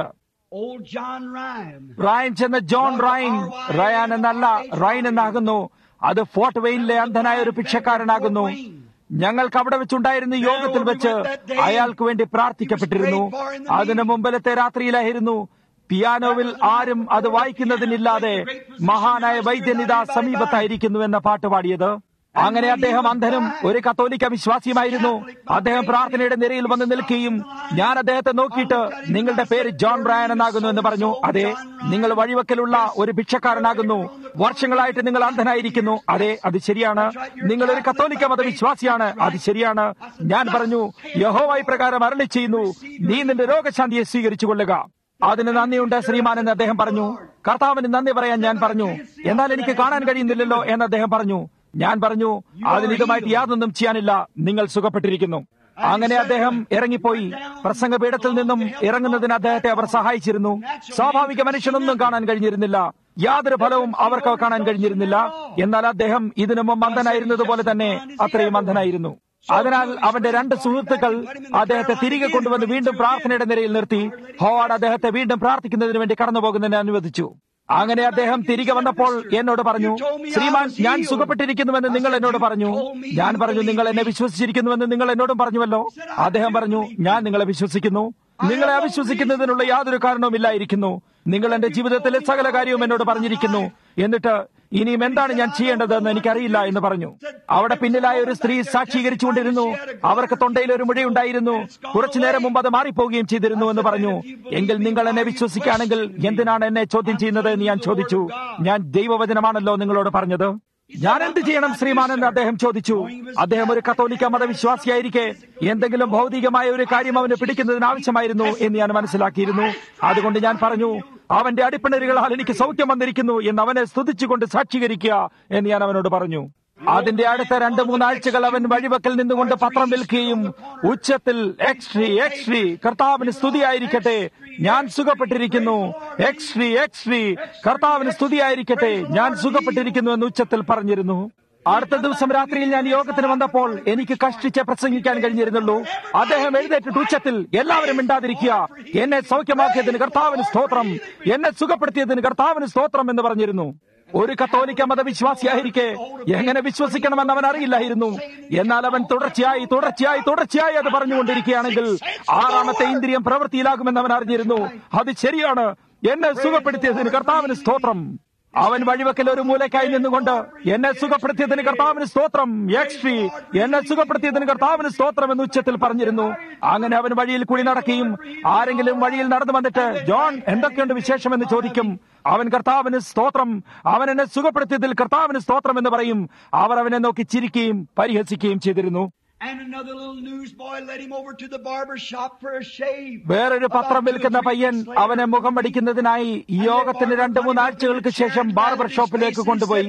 റയൻ ചെന്ന ജോൺ റയൻ റയാൻ എന്നല്ല റയൻ എന്നാകുന്നു അത് ഫോർട്ട് വെയിനിലെ അന്ധനായ ഒരു ഭിക്ഷക്കാരനാകുന്നു ഞങ്ങൾക്ക് അവിടെ വെച്ചുണ്ടായിരുന്ന യോഗത്തിൽ വെച്ച് അയാൾക്ക് വേണ്ടി പ്രാർത്ഥിക്കപ്പെട്ടിരുന്നു അതിനു മുമ്പിലത്തെ രാത്രിയിലായിരുന്നു പിയാനോവിൽ ആരും അത് വായിക്കുന്നതിനില്ലാതെ മഹാനായ വൈദ്യനിത സമീപത്തായിരിക്കുന്നു എന്ന പാട്ട് പാടിയത് അങ്ങനെ അദ്ദേഹം അന്ധനും ഒരു കത്തോലിക്ക വിശ്വാസിയുമായിരുന്നു അദ്ദേഹം പ്രാർത്ഥനയുടെ നിരയിൽ വന്ന് നിൽക്കുകയും ഞാൻ അദ്ദേഹത്തെ നോക്കിയിട്ട് നിങ്ങളുടെ പേര് ജോൺ ബ്രയൻ എന്നാകുന്നു എന്ന് പറഞ്ഞു അതെ നിങ്ങൾ വഴിവെക്കലുള്ള ഒരു ഭിക്ഷക്കാരനാകുന്നു വർഷങ്ങളായിട്ട് നിങ്ങൾ അന്ധനായിരിക്കുന്നു അതെ അത് ശരിയാണ് നിങ്ങൾ ഒരു കത്തോലിക്ക മതവിശ്വാസിയാണ് അത് ശരിയാണ് ഞാൻ പറഞ്ഞു യഹോവായി പ്രകാരം അരളി ചെയ്യുന്നു നീ നിന്റെ രോഗശാന്തിയെ സ്വീകരിച്ചു കൊള്ളുക അതിന് നന്ദിയുണ്ട് ശ്രീമാൻ എന്ന് അദ്ദേഹം പറഞ്ഞു കർത്താവിന് നന്ദി പറയാൻ ഞാൻ പറഞ്ഞു എന്നാൽ എനിക്ക് കാണാൻ കഴിയുന്നില്ലല്ലോ എന്ന് അദ്ദേഹം പറഞ്ഞു ഞാൻ പറഞ്ഞു അതിന് ഇതുമായിട്ട് യാതൊന്നും ചെയ്യാനില്ല നിങ്ങൾ സുഖപ്പെട്ടിരിക്കുന്നു അങ്ങനെ അദ്ദേഹം ഇറങ്ങിപ്പോയി പ്രസംഗപീഠത്തിൽ നിന്നും ഇറങ്ങുന്നതിന് അദ്ദേഹത്തെ അവർ സഹായിച്ചിരുന്നു സ്വാഭാവിക മനുഷ്യനൊന്നും കാണാൻ കഴിഞ്ഞിരുന്നില്ല യാതൊരു ഫലവും അവർക്ക് കാണാൻ കഴിഞ്ഞിരുന്നില്ല എന്നാൽ അദ്ദേഹം ഇതിനു മുമ്പ് അന്ധനായിരുന്നതുപോലെ തന്നെ അത്രയും അന്ധനായിരുന്നു അതിനാൽ അവന്റെ രണ്ട് സുഹൃത്തുക്കൾ അദ്ദേഹത്തെ തിരികെ കൊണ്ടുവന്ന് വീണ്ടും പ്രാർത്ഥനയുടെ നിരയിൽ നിർത്തി ഹോവാർഡ് അദ്ദേഹത്തെ വീണ്ടും പ്രാർത്ഥിക്കുന്നതിന് വേണ്ടി കടന്നു പോകുന്നതിന് അനുവദിച്ചു അങ്ങനെ അദ്ദേഹം തിരികെ വന്നപ്പോൾ എന്നോട് പറഞ്ഞു ശ്രീമാൻ ഞാൻ സുഖപ്പെട്ടിരിക്കുന്നുവെന്ന് നിങ്ങൾ എന്നോട് പറഞ്ഞു ഞാൻ പറഞ്ഞു നിങ്ങൾ എന്നെ വിശ്വസിച്ചിരിക്കുന്നുവെന്ന് നിങ്ങൾ എന്നോടും പറഞ്ഞുവല്ലോ അദ്ദേഹം പറഞ്ഞു ഞാൻ നിങ്ങളെ വിശ്വസിക്കുന്നു നിങ്ങളെ അവിശ്വസിക്കുന്നതിനുള്ള യാതൊരു കാരണവുമില്ലായിരിക്കുന്നു നിങ്ങൾ എന്റെ ജീവിതത്തിലെ സകല കാര്യവും എന്നോട് പറഞ്ഞിരിക്കുന്നു എന്നിട്ട് ഇനിയും എന്താണ് ഞാൻ ചെയ്യേണ്ടതെന്ന് എനിക്കറിയില്ല എന്ന് പറഞ്ഞു അവിടെ പിന്നിലായ ഒരു സ്ത്രീ സാക്ഷീകരിച്ചുകൊണ്ടിരുന്നു അവർക്ക് തൊണ്ടയിൽ ഒരു മുഴയുണ്ടായിരുന്നു കുറച്ചു നേരം മുമ്പ് അത് മാറിപ്പോവുകയും ചെയ്തിരുന്നു എന്ന് പറഞ്ഞു എങ്കിൽ നിങ്ങൾ എന്നെ വിശ്വസിക്കുകയാണെങ്കിൽ എന്തിനാണ് എന്നെ ചോദ്യം ചെയ്യുന്നത് എന്ന് ഞാൻ ചോദിച്ചു ഞാൻ ദൈവവചനമാണല്ലോ നിങ്ങളോട് പറഞ്ഞത് ഞാൻ എന്ത് ചെയ്യണം ശ്രീമാൻ എന്ന് അദ്ദേഹം ചോദിച്ചു അദ്ദേഹം ഒരു കത്തോലിക്ക മതവിശ്വാസിയായിരിക്കെ എന്തെങ്കിലും ഭൗതികമായ ഒരു കാര്യം അവന് പിടിക്കുന്നതിന് ആവശ്യമായിരുന്നു എന്ന് ഞാൻ മനസ്സിലാക്കിയിരുന്നു അതുകൊണ്ട് ഞാൻ പറഞ്ഞു അവന്റെ അടിപ്പിണരുകളാൽ എനിക്ക് സൗഖ്യം വന്നിരിക്കുന്നു എന്ന് അവനെ സ്തുതിച്ചുകൊണ്ട് സാക്ഷീകരിക്കുക എന്ന് ഞാൻ അവനോട് പറഞ്ഞു അതിന്റെ അടുത്ത രണ്ട് മൂന്നാഴ്ചകൾ അവൻ വഴിവക്കൽ നിന്നുകൊണ്ട് പത്രം വിൽക്കുകയും ഉച്ചത്തിൽ എക്സ്ട്രീ എക്സ്ട്രീ കർത്താവിന് സ്തുതിയായിരിക്കട്ടെ ഞാൻ സുഖപ്പെട്ടിരിക്കുന്നു എക്സ്ട്രീ എക്സ്ട്രീ കർത്താവിന് സ്തുതിയായിരിക്കട്ടെ ഞാൻ സുഖപ്പെട്ടിരിക്കുന്നു എന്ന് ഉച്ചത്തിൽ പറഞ്ഞിരുന്നു അടുത്ത ദിവസം രാത്രിയിൽ ഞാൻ യോഗത്തിന് വന്നപ്പോൾ എനിക്ക് കഷ്ടിച്ച് പ്രസംഗിക്കാൻ കഴിഞ്ഞിരുന്നുള്ളൂ അദ്ദേഹം എഴുന്നേറ്റിട്ട് ഉച്ചത്തിൽ എല്ലാവരും മിണ്ടാതിരിക്കുക എന്നെ സൗഖ്യമാക്കിയതിന് കർത്താവിന് സ്തോത്രം എന്നെ സുഖപ്പെടുത്തിയതിന് കർത്താവിന് സ്തോത്രം എന്ന് പറഞ്ഞിരുന്നു ഒരു കത്തോലിക്ക മതവിശ്വാസിയായിരിക്കെ എങ്ങനെ വിശ്വസിക്കണമെന്ന് അവൻ അറിയില്ലായിരുന്നു എന്നാൽ അവൻ തുടർച്ചയായി തുടർച്ചയായി തുടർച്ചയായി അത് പറഞ്ഞുകൊണ്ടിരിക്കുകയാണെങ്കിൽ ആറാമത്തെ ഇന്ദ്രിയം പ്രവൃത്തിയിലാകുമെന്ന് അവൻ അറിഞ്ഞിരുന്നു അത് ശരിയാണ് എന്നെ സുഖപ്പെടുത്തിയതിന് കർത്താവിന് സ്തോത്രം അവൻ വഴിവെക്കൽ ഒരു മൂലക്കായി നിന്നുകൊണ്ട് എന്നെ സുഖപ്പെടുത്തിയതിന് കർത്താവിന് സ്തോത്രം എക്സ്ട്രീ എന്നെ സുഖപ്പെടുത്തിയതിന് കർത്താവിന് സ്തോത്രം എന്ന് ഉച്ചത്തിൽ പറഞ്ഞിരുന്നു അങ്ങനെ അവൻ വഴിയിൽ കുഴി നടക്കുകയും ആരെങ്കിലും വഴിയിൽ നടന്നു വന്നിട്ട് ജോൺ എന്തൊക്കെയുണ്ട് വിശേഷം എന്ന് ചോദിക്കും അവൻ കർത്താവിന് സ്തോത്രം അവൻ എന്നെ സുഖപ്പെടുത്തിയതിൽ കർത്താവിന് സ്തോത്രം എന്ന് പറയും അവർ അവനെ നോക്കി ചിരിക്കുകയും പരിഹസിക്കുകയും ചെയ്തിരുന്നു And another little newsboy led him over to the barber shop for a shave. വേറൊരു പത്രം വിൽക്കുന്ന പയ്യൻ അവനെ മുഖം അടിക്കുന്നതിനായി ഈ യോഗത്തിന് രണ്ടു മൂന്ന് ആഴ്ചകൾക്ക് ശേഷം ബാർബർ ഷോപ്പിലേക്ക് കൊണ്ടുപോയി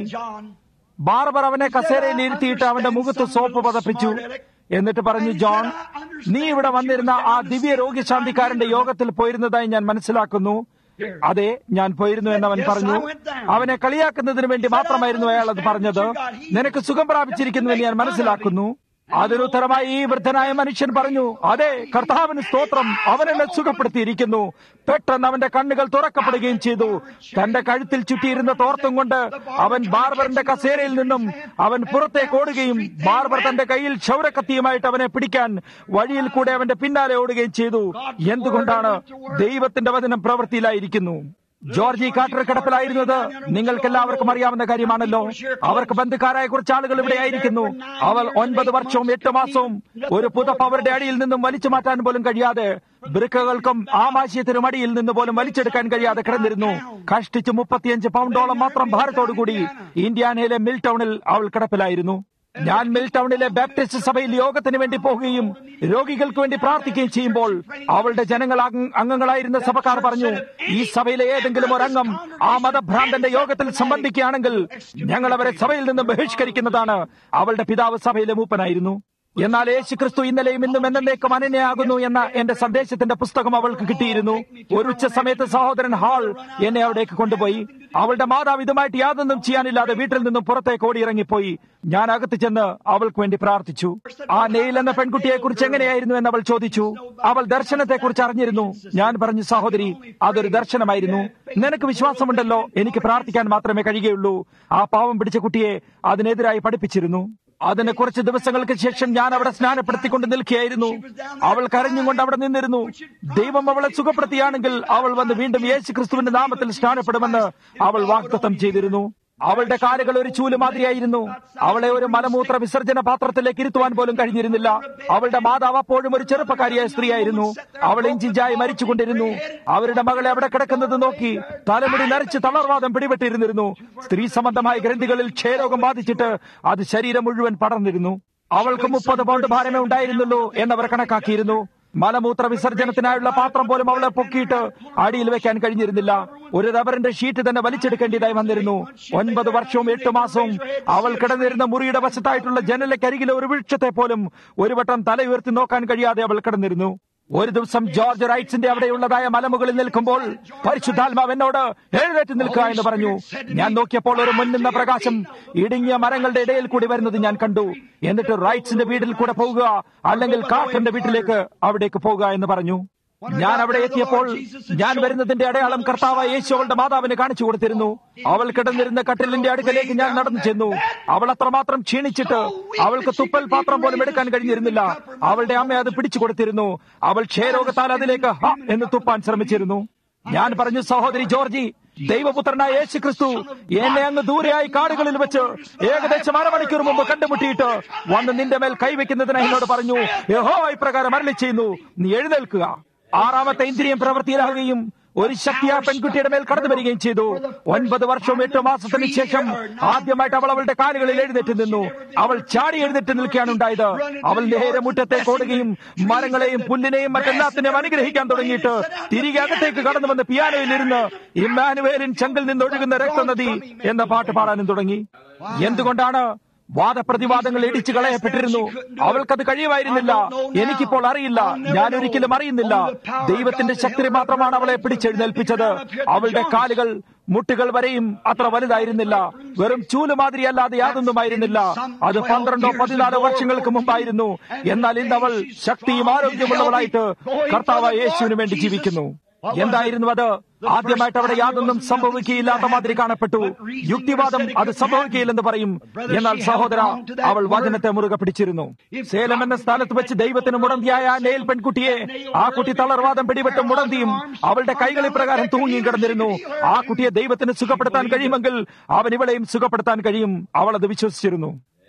ബാർബർ അവനെ കസേരയിൽ ഇരുത്തിയിട്ട് അവന്റെ മുഖത്ത് സോപ്പ് പതപ്പിച്ചു എന്നിട്ട് പറഞ്ഞു ജോൺ നീ ഇവിടെ വന്നിരുന്ന ആ ദിവ്യ രോഗശാന്തിക്കാരന്റെ യോഗത്തിൽ പോയിരുന്നതായി ഞാൻ മനസ്സിലാക്കുന്നു അതെ ഞാൻ പോയിരുന്നു എന്നവൻ പറഞ്ഞു അവനെ കളിയാക്കുന്നതിന് വേണ്ടി മാത്രമായിരുന്നു അയാൾ അത് പറഞ്ഞത് നിനക്ക് സുഖം പ്രാപിച്ചിരിക്കുന്നുവെന്ന് ഞാൻ മനസ്സിലാക്കുന്നു അതിനുത്തരമായി ഈ വൃദ്ധനായ മനുഷ്യൻ പറഞ്ഞു അതെ കർത്താവിന് സ്തോത്രം അവൻ എന്നെ സുഖപ്പെടുത്തിയിരിക്കുന്നു പെട്ടെന്ന് അവന്റെ കണ്ണുകൾ തുറക്കപ്പെടുകയും ചെയ്തു തന്റെ കഴുത്തിൽ ചുറ്റിയിരുന്ന തോർത്തും കൊണ്ട് അവൻ ബാർബറിന്റെ കസേരയിൽ നിന്നും അവൻ പുറത്തേക്ക് ഓടുകയും ബാർബർ തന്റെ കയ്യിൽ ക്ഷൗരക്കത്തിയുമായിട്ട് അവനെ പിടിക്കാൻ വഴിയിൽ കൂടെ അവന്റെ പിന്നാലെ ഓടുകയും ചെയ്തു എന്തുകൊണ്ടാണ് ദൈവത്തിന്റെ വചനം പ്രവൃത്തിയിലായിരിക്കുന്നു ജോർജി കാട്ടർ കിടപ്പിലായിരുന്നത് നിങ്ങൾക്ക് എല്ലാവർക്കും അറിയാവുന്ന കാര്യമാണല്ലോ അവർക്ക് ബന്ധുക്കാരായ കുറച്ച് ആളുകൾ ഇവിടെ ആയിരിക്കുന്നു അവൾ ഒൻപത് വർഷവും എട്ട് മാസവും ഒരു പുതപ്പ് അവരുടെ അടിയിൽ നിന്നും വലിച്ചു മാറ്റാൻ പോലും കഴിയാതെ വൃക്കകൾക്കും ആമാശയത്തിനും അടിയിൽ നിന്ന് പോലും വലിച്ചെടുക്കാൻ കഴിയാതെ കിടന്നിരുന്നു കഷ്ടിച്ച് മുപ്പത്തിയഞ്ച് പൗണ്ടോളം മാത്രം ഭാരത്തോടുകൂടി ഇന്ത്യാനയിലെ മിൽ ടൗണിൽ അവൾ കിടപ്പിലായിരുന്നു ഞാൻ മിൽ ടൗണിലെ ബാപ്റ്റിസ്റ്റ് സഭയിൽ യോഗത്തിന് വേണ്ടി പോകുകയും രോഗികൾക്ക് വേണ്ടി പ്രാർത്ഥിക്കുകയും ചെയ്യുമ്പോൾ അവളുടെ ജനങ്ങൾ അംഗ- അംഗങ്ങളായിരുന്ന സഭക്കാർ പറഞ്ഞു ഈ സഭയിലെ ഏതെങ്കിലും ഒരു അംഗം ആ മതഭ്രാന്തന്റെ യോഗത്തിൽ സംബന്ധിക്കുകയാണെങ്കിൽ ഞങ്ങൾ അവരെ സഭയിൽ നിന്ന് ബഹിഷ്കരിക്കുന്നതാണ് അവളുടെ പിതാവ് സഭയിലെ മൂപ്പനായിരുന്നു എന്നാൽ യേശു ക്രിസ്തു ഇന്നലെയും ഇന്നും എന്നേക്കും അനന്യയാകുന്നു എന്ന എന്റെ സന്ദേശത്തിന്റെ പുസ്തകം അവൾക്ക് കിട്ടിയിരുന്നു ഒരു ഉച്ച സമയത്ത് സഹോദരൻ ഹാൾ എന്നെ അവിടേക്ക് കൊണ്ടുപോയി അവളുടെ മാതാവ് ഇതുമായിട്ട് യാതൊന്നും ചെയ്യാനില്ലാതെ വീട്ടിൽ നിന്നും പുറത്തേക്ക് ഓടിയിറങ്ങിപ്പോയി ഞാൻ അകത്ത് ചെന്ന് അവൾക്ക് വേണ്ടി പ്രാർത്ഥിച്ചു ആ നെയിൽ എന്ന പെൺകുട്ടിയെ കുറിച്ച് എങ്ങനെയായിരുന്നു എന്ന് അവൾ ചോദിച്ചു അവൾ ദർശനത്തെ കുറിച്ച് അറിഞ്ഞിരുന്നു ഞാൻ പറഞ്ഞു സഹോദരി അതൊരു ദർശനമായിരുന്നു നിനക്ക് വിശ്വാസമുണ്ടല്ലോ എനിക്ക് പ്രാർത്ഥിക്കാൻ മാത്രമേ കഴിയുകയുള്ളൂ ആ പാവം പിടിച്ച കുട്ടിയെ അതിനെതിരായി പഠിപ്പിച്ചിരുന്നു അതിന് കുറച്ച് ദിവസങ്ങൾക്ക് ശേഷം ഞാൻ അവിടെ സ്നാനപ്പെടുത്തിക്കൊണ്ട് നിൽക്കുകയായിരുന്നു അവൾ കരഞ്ഞുകൊണ്ട് അവിടെ നിന്നിരുന്നു ദൈവം അവളെ സുഖപ്പെടുത്തിയാണെങ്കിൽ അവൾ വന്ന് വീണ്ടും യേശു ക്രിസ്തുവിന്റെ നാമത്തിൽ സ്നാനപ്പെടുമെന്ന് അവൾ വാഗ്ദത്തം ചെയ്തിരുന്നു അവളുടെ കാലുകൾ ഒരു ചൂല് മാതിരിയായിരുന്നു അവളെ ഒരു മലമൂത്ര വിസർജന പാത്രത്തിലേക്ക് ഇരുത്തുവാൻ പോലും കഴിഞ്ഞിരുന്നില്ല അവളുടെ മാതാവ് അപ്പോഴും ഒരു ചെറുപ്പക്കാരിയായ സ്ത്രീയായിരുന്നു അവൾ ഇഞ്ചിഞ്ചായി മരിച്ചുകൊണ്ടിരുന്നു അവരുടെ മകളെ അവിടെ കിടക്കുന്നത് നോക്കി തലമുടി നരച്ച് തളർവാദം പിടിപെട്ടിരുന്നിരുന്നു സ്ത്രീ സംബന്ധമായ ഗ്രന്ഥികളിൽ ക്ഷയരോഗം ബാധിച്ചിട്ട് അത് ശരീരം മുഴുവൻ പടർന്നിരുന്നു അവൾക്ക് മുപ്പത് പൗണ്ട് ഭാരമേ ഉണ്ടായിരുന്നുള്ളൂ എന്നവർ കണക്കാക്കിയിരുന്നു മലമൂത്ര വിസർജനത്തിനായുള്ള പാത്രം പോലും അവളെ പൊക്കിയിട്ട് അടിയിൽ വെക്കാൻ കഴിഞ്ഞിരുന്നില്ല ഒരു റബ്ബറിന്റെ ഷീറ്റ് തന്നെ വലിച്ചെടുക്കേണ്ടതായി വന്നിരുന്നു ഒൻപത് വർഷവും എട്ട് മാസവും അവൾ കിടന്നിരുന്ന മുറിയുടെ വശത്തായിട്ടുള്ള ജനലക്കരികിലെ ഒരു വൃക്ഷത്തെ പോലും ഒരു വട്ടം തല ഉയർത്തി നോക്കാൻ കഴിയാതെ അവൾ കിടന്നിരുന്നു ഒരു ദിവസം ജോർജ് റൈറ്റ്സിന്റെ അവിടെയുള്ളതായ മലമുകളിൽ നിൽക്കുമ്പോൾ പരിശുദ്ധാത്മാവ് എന്നോട് എഴുന്നേറ്റ് നിൽക്കുക എന്ന് പറഞ്ഞു ഞാൻ നോക്കിയപ്പോൾ ഒരു മുന്നുന്ന പ്രകാശം ഇടുങ്ങിയ മരങ്ങളുടെ ഇടയിൽ കൂടി വരുന്നത് ഞാൻ കണ്ടു എന്നിട്ട് റൈറ്റ്സിന്റെ വീട്ടിൽ കൂടെ പോകുക അല്ലെങ്കിൽ കാർട്ടന്റെ വീട്ടിലേക്ക് അവിടേക്ക് പോകുക എന്ന് പറഞ്ഞു ഞാൻ അവിടെ എത്തിയപ്പോൾ ഞാൻ വരുന്നതിന്റെ അടയാളം കർത്താവ് യേശു അവളുടെ മാതാവിന് കാണിച്ചു കൊടുത്തിരുന്നു അവൾ കിടന്നിരുന്ന കട്ടിലിന്റെ അടുക്കലേക്ക് ഞാൻ നടന്നു ചെന്നു അവൾ അത്രമാത്രം ക്ഷീണിച്ചിട്ട് അവൾക്ക് തുപ്പൽ പാത്രം പോലും എടുക്കാൻ കഴിഞ്ഞിരുന്നില്ല അവളുടെ അമ്മ അത് പിടിച്ചു കൊടുത്തിരുന്നു അവൾ ക്ഷയരോഗത്താൽ അതിലേക്ക് ഹ എന്ന് തുപ്പാൻ ശ്രമിച്ചിരുന്നു ഞാൻ പറഞ്ഞു സഹോദരി ജോർജി ദൈവപുത്രനായ യേശു ക്രിസ്തു എന്നെ അങ്ങ് ദൂരെയായി കാടുകളിൽ വെച്ച് ഏകദേശം അരമണിക്കൂർ മുമ്പ് കണ്ടുമുട്ടിയിട്ട് വന്ന് നിന്റെ മേൽ കൈവയ്ക്കുന്നതിനായി എന്നോട് പറഞ്ഞു യഹോ ഇപ്രകാരം അരളി ചെയ്യുന്നു നീ എഴുന്നേൽക്കുക ആറാമത്തെ ഇന്ദ്രിയം പ്രവൃത്തിയിലാവുകയും ഒരു ശക്തി ആ പെൺകുട്ടിയുടെ മേൽ കടന്നു വരികയും ചെയ്തു ഒൻപത് വർഷവും എട്ട് മാസത്തിന് ശേഷം ആദ്യമായിട്ട് അവൾ അവളുടെ കാലുകളിൽ എഴുന്നേറ്റ് നിന്നു അവൾ ചാടി എഴുന്നേറ്റ് നിൽക്കുകയാണ് ഉണ്ടായത് അവൾ നേരെ മുറ്റത്തേക്ക് ഓടുകയും മരങ്ങളെയും പുല്ലിനെയും മറ്റെല്ലാത്തിനെയും അനുഗ്രഹിക്കാൻ തുടങ്ങിയിട്ട് തിരികെ അകത്തേക്ക് കടന്നു വന്ന് പിയാനോയിൽ ഇരുന്ന് ഇമ്മാനുവേലിൻ ചങ്കിൽ നിന്നൊഴുകുന്ന രക്തനദി എന്ന പാട്ട് പാടാനും തുടങ്ങി എന്തുകൊണ്ടാണ് വാദപ്രതിവാദങ്ങൾ ഇടിച്ചു കളയപ്പെട്ടിരുന്നു അവൾക്കത് കഴിയുമായിരുന്നില്ല എനിക്കിപ്പോൾ അറിയില്ല ഞാൻ ഒരിക്കലും അറിയുന്നില്ല ദൈവത്തിന്റെ ശക്തി മാത്രമാണ് അവളെ പിടിച്ചെഴുന്നേൽപ്പിച്ചത് അവളുടെ കാലുകൾ മുട്ടുകൾ വരെയും അത്ര വലുതായിരുന്നില്ല വെറും ചൂല് മാതിരിയല്ലാതെ യാതൊന്നുമായിരുന്നില്ല അത് പന്ത്രണ്ടോ പതിനാലോ വർഷങ്ങൾക്ക് മുമ്പായിരുന്നു എന്നാൽ ഇന്ന് അവൾ ശക്തിയും ആരോഗ്യമുള്ളവളായിട്ട് കർത്താവ് യേശുവിന് വേണ്ടി ജീവിക്കുന്നു എന്തായിരുന്നു അത് ആദ്യമായിട്ട് അവിടെ യാതൊന്നും സംഭവിക്കുകയില്ലാത്ത മാതിരി കാണപ്പെട്ടു യുക്തിവാദം അത് സംഭവിക്കുകയില്ലെന്ന് പറയും എന്നാൽ സഹോദര അവൾ വചനത്തെ മുറുകെ പിടിച്ചിരുന്നു സേലം എന്ന സ്ഥലത്ത് വെച്ച് ദൈവത്തിന് മുടന്തിയായ ആ നെയിൽ പെൺകുട്ടിയെ ആ കുട്ടി തളർവാദം പിടിപെട്ടും മുടന്തിയും അവളുടെ കൈകളിൽ പ്രകാരം തൂങ്ങിയും കിടന്നിരുന്നു ആ കുട്ടിയെ ദൈവത്തിന് സുഖപ്പെടുത്താൻ കഴിയുമെങ്കിൽ അവൻ ഇവളെയും സുഖപ്പെടുത്താൻ കഴിയും അവൾ അത് വിശ്വസിച്ചിരുന്നു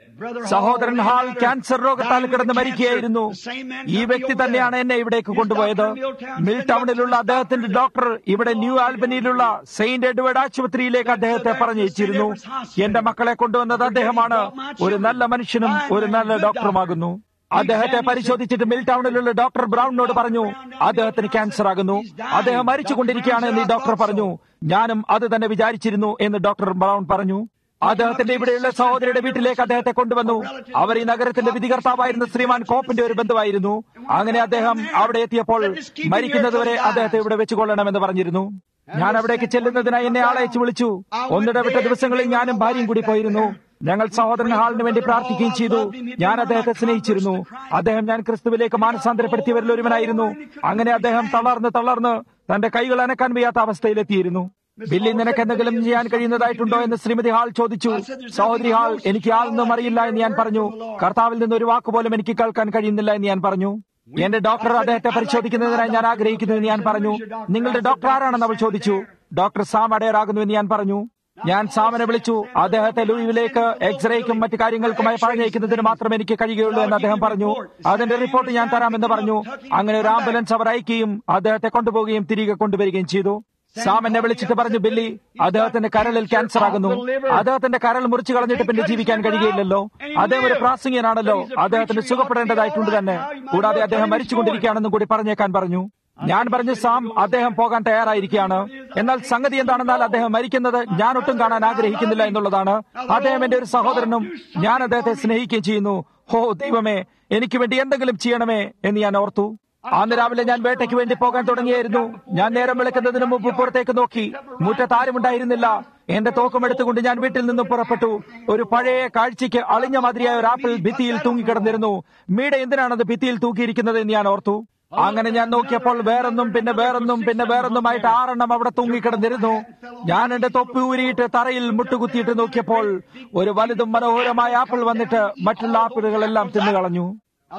സഹോദരൻ ഹാൾ ക്യാൻസർ രോഗത്താൽ കിടന്ന് മരിക്കുകയായിരുന്നു ഈ വ്യക്തി തന്നെയാണ് എന്നെ ഇവിടേക്ക് കൊണ്ടുപോയത് മിൽ ടൗണിലുള്ള അദ്ദേഹത്തിന്റെ ഡോക്ടർ ഇവിടെ ന്യൂ ആൽബനിയിലുള്ള സെയിന്റ് എഡ്വേർഡ് ആശുപത്രിയിലേക്ക് അദ്ദേഹത്തെ പറഞ്ഞയച്ചിരുന്നു എന്റെ മക്കളെ കൊണ്ടുവന്നത് അദ്ദേഹമാണ് ഒരു നല്ല മനുഷ്യനും ഒരു നല്ല ഡോക്ടറുമാകുന്നു അദ്ദേഹത്തെ പരിശോധിച്ചിട്ട് മിൽ ടൗണിലുള്ള ഡോക്ടർ ബ്രൗണിനോട് പറഞ്ഞു അദ്ദേഹത്തിന് ക്യാൻസർ ആകുന്നു അദ്ദേഹം മരിച്ചുകൊണ്ടിരിക്കുകയാണ് എന്ന് ഈ ഡോക്ടർ പറഞ്ഞു ഞാനും അത് തന്നെ വിചാരിച്ചിരുന്നു എന്ന് ഡോക്ടർ ബ്രൗൺ പറഞ്ഞു അദ്ദേഹത്തിന്റെ ഇവിടെയുള്ള സഹോദരിയുടെ വീട്ടിലേക്ക് അദ്ദേഹത്തെ കൊണ്ടുവന്നു അവർ ഈ നഗരത്തിന്റെ വിധികർത്താവായിരുന്ന ശ്രീമാൻ കോപ്പിന്റെ ഒരു ബന്ധുവായിരുന്നു അങ്ങനെ അദ്ദേഹം അവിടെ എത്തിയപ്പോൾ മരിക്കുന്നതുവരെ അദ്ദേഹത്തെ ഇവിടെ വെച്ചുകൊള്ളണമെന്ന് പറഞ്ഞിരുന്നു ഞാൻ അവിടേക്ക് ചെല്ലുന്നതിനായി എന്നെ ആളയച്ചു വിളിച്ചു ഒന്നിടവിട്ട ദിവസങ്ങളിൽ ഞാനും ഭാര്യയും കൂടി പോയിരുന്നു ഞങ്ങൾ സഹോദരൻ ഹാളിന് വേണ്ടി പ്രാർത്ഥിക്കുകയും ചെയ്തു ഞാൻ അദ്ദേഹത്തെ സ്നേഹിച്ചിരുന്നു അദ്ദേഹം ഞാൻ ക്രിസ്തുവിലേക്ക് മാനസാന്തരപ്പെടുത്തിയവരിൽ ഒരുവനായിരുന്നു അങ്ങനെ അദ്ദേഹം തളർന്ന് തളർന്ന് തന്റെ കൈകൾ അനക്കാൻ വയ്യാത്ത അവസ്ഥയിലെത്തിയിരുന്നു ബില്ലി നിനക്ക് എന്തെങ്കിലും ചെയ്യാൻ കഴിയുന്നതായിട്ടുണ്ടോ എന്ന് ശ്രീമതി ഹാൾ ചോദിച്ചു സഹോദരി ഹാൾ എനിക്ക് യാതൊന്നും അറിയില്ല എന്ന് ഞാൻ പറഞ്ഞു കർത്താവിൽ നിന്ന് ഒരു വാക്ക് പോലും എനിക്ക് കേൾക്കാൻ കഴിയുന്നില്ല എന്ന് ഞാൻ പറഞ്ഞു എന്റെ ഡോക്ടർ അദ്ദേഹത്തെ പരിശോധിക്കുന്നതിനായി ഞാൻ ആഗ്രഹിക്കുന്നു എന്ന് ഞാൻ പറഞ്ഞു നിങ്ങളുടെ ഡോക്ടർ ആരാണെന്ന് അവൾ ചോദിച്ചു ഡോക്ടർ സാം അടയറാകുന്നു എന്ന് ഞാൻ പറഞ്ഞു ഞാൻ സാമനെ വിളിച്ചു അദ്ദേഹത്തെ ലൂയിവിലേക്ക് എക്സ്റേക്കും മറ്റു കാര്യങ്ങൾക്കുമായി പറഞ്ഞയക്കുന്നതിന് മാത്രമേ എനിക്ക് കഴിയുകയുള്ളൂ എന്ന് അദ്ദേഹം പറഞ്ഞു അതിന്റെ റിപ്പോർട്ട് ഞാൻ തരാമെന്ന് പറഞ്ഞു അങ്ങനെ ഒരു ആംബുലൻസ് അവർ അയക്കുകയും അദ്ദേഹത്തെ കൊണ്ടുപോവുകയും തിരികെ കൊണ്ടുവരികയും ചെയ്തു സാം എന്നെ വിളിച്ചിട്ട് പറഞ്ഞു ബില്ലി അദ്ദേഹത്തിന്റെ കരളിൽ ക്യാൻസർ ആകുന്നു അദ്ദേഹത്തിന്റെ കരൾ മുറിച്ചു കളഞ്ഞിട്ട് പിന്നെ ജീവിക്കാൻ കഴിയുകയില്ലല്ലോ അദ്ദേഹം ഒരു പ്രാസംഗികനാണല്ലോ അദ്ദേഹത്തിന് സുഖപ്പെടേണ്ടതായിട്ടുണ്ട് തന്നെ കൂടാതെ അദ്ദേഹം മരിച്ചുകൊണ്ടിരിക്കുകയാണെന്നും കൂടി പറഞ്ഞേക്കാൻ പറഞ്ഞു ഞാൻ പറഞ്ഞു സാം അദ്ദേഹം പോകാൻ തയ്യാറായിരിക്കുകയാണ് എന്നാൽ സംഗതി എന്താണെന്നാൽ അദ്ദേഹം മരിക്കുന്നത് ഞാൻ ഒട്ടും കാണാൻ ആഗ്രഹിക്കുന്നില്ല എന്നുള്ളതാണ് അദ്ദേഹം എന്റെ ഒരു സഹോദരനും ഞാൻ അദ്ദേഹത്തെ സ്നേഹിക്കുകയും ചെയ്യുന്നു ഹോ ദൈവമേ എനിക്ക് വേണ്ടി എന്തെങ്കിലും ചെയ്യണമേ എന്ന് ഞാൻ ഓർത്തു അന്ന് രാവിലെ ഞാൻ വേട്ടയ്ക്ക് വേണ്ടി പോകാൻ തുടങ്ങിയായിരുന്നു ഞാൻ നേരം വിളിക്കുന്നതിന് മുമ്പ് പുറത്തേക്ക് നോക്കി മുറ്റത്ത് ആരുമുണ്ടായിരുന്നില്ല എന്റെ തോക്കം എടുത്തുകൊണ്ട് ഞാൻ വീട്ടിൽ നിന്നും പുറപ്പെട്ടു ഒരു പഴയ കാഴ്ചയ്ക്ക് അളിഞ്ഞ മാതിരിയായ ഒരു ആപ്പിൾ ഭിത്തിയിൽ തൂങ്ങിക്കിടന്നിരുന്നു മീഡ എന്തിനാണത് ഭിത്തിയിൽ തൂക്കിയിരിക്കുന്നത് എന്ന് ഞാൻ ഓർത്തു അങ്ങനെ ഞാൻ നോക്കിയപ്പോൾ വേറൊന്നും പിന്നെ വേറൊന്നും പിന്നെ വേറൊന്നുമായിട്ട് ആറെണ്ണം അവിടെ തൂങ്ങിക്കിടന്നിരുന്നു ഞാൻ എന്റെ തൊപ്പി ഊരിയിട്ട് തറയിൽ മുട്ടുകുത്തിയിട്ട് നോക്കിയപ്പോൾ ഒരു വലുതും മനോഹരമായ ആപ്പിൾ വന്നിട്ട് മറ്റുള്ള ആപ്പിളുകളെല്ലാം തിന്നുകളഞ്ഞു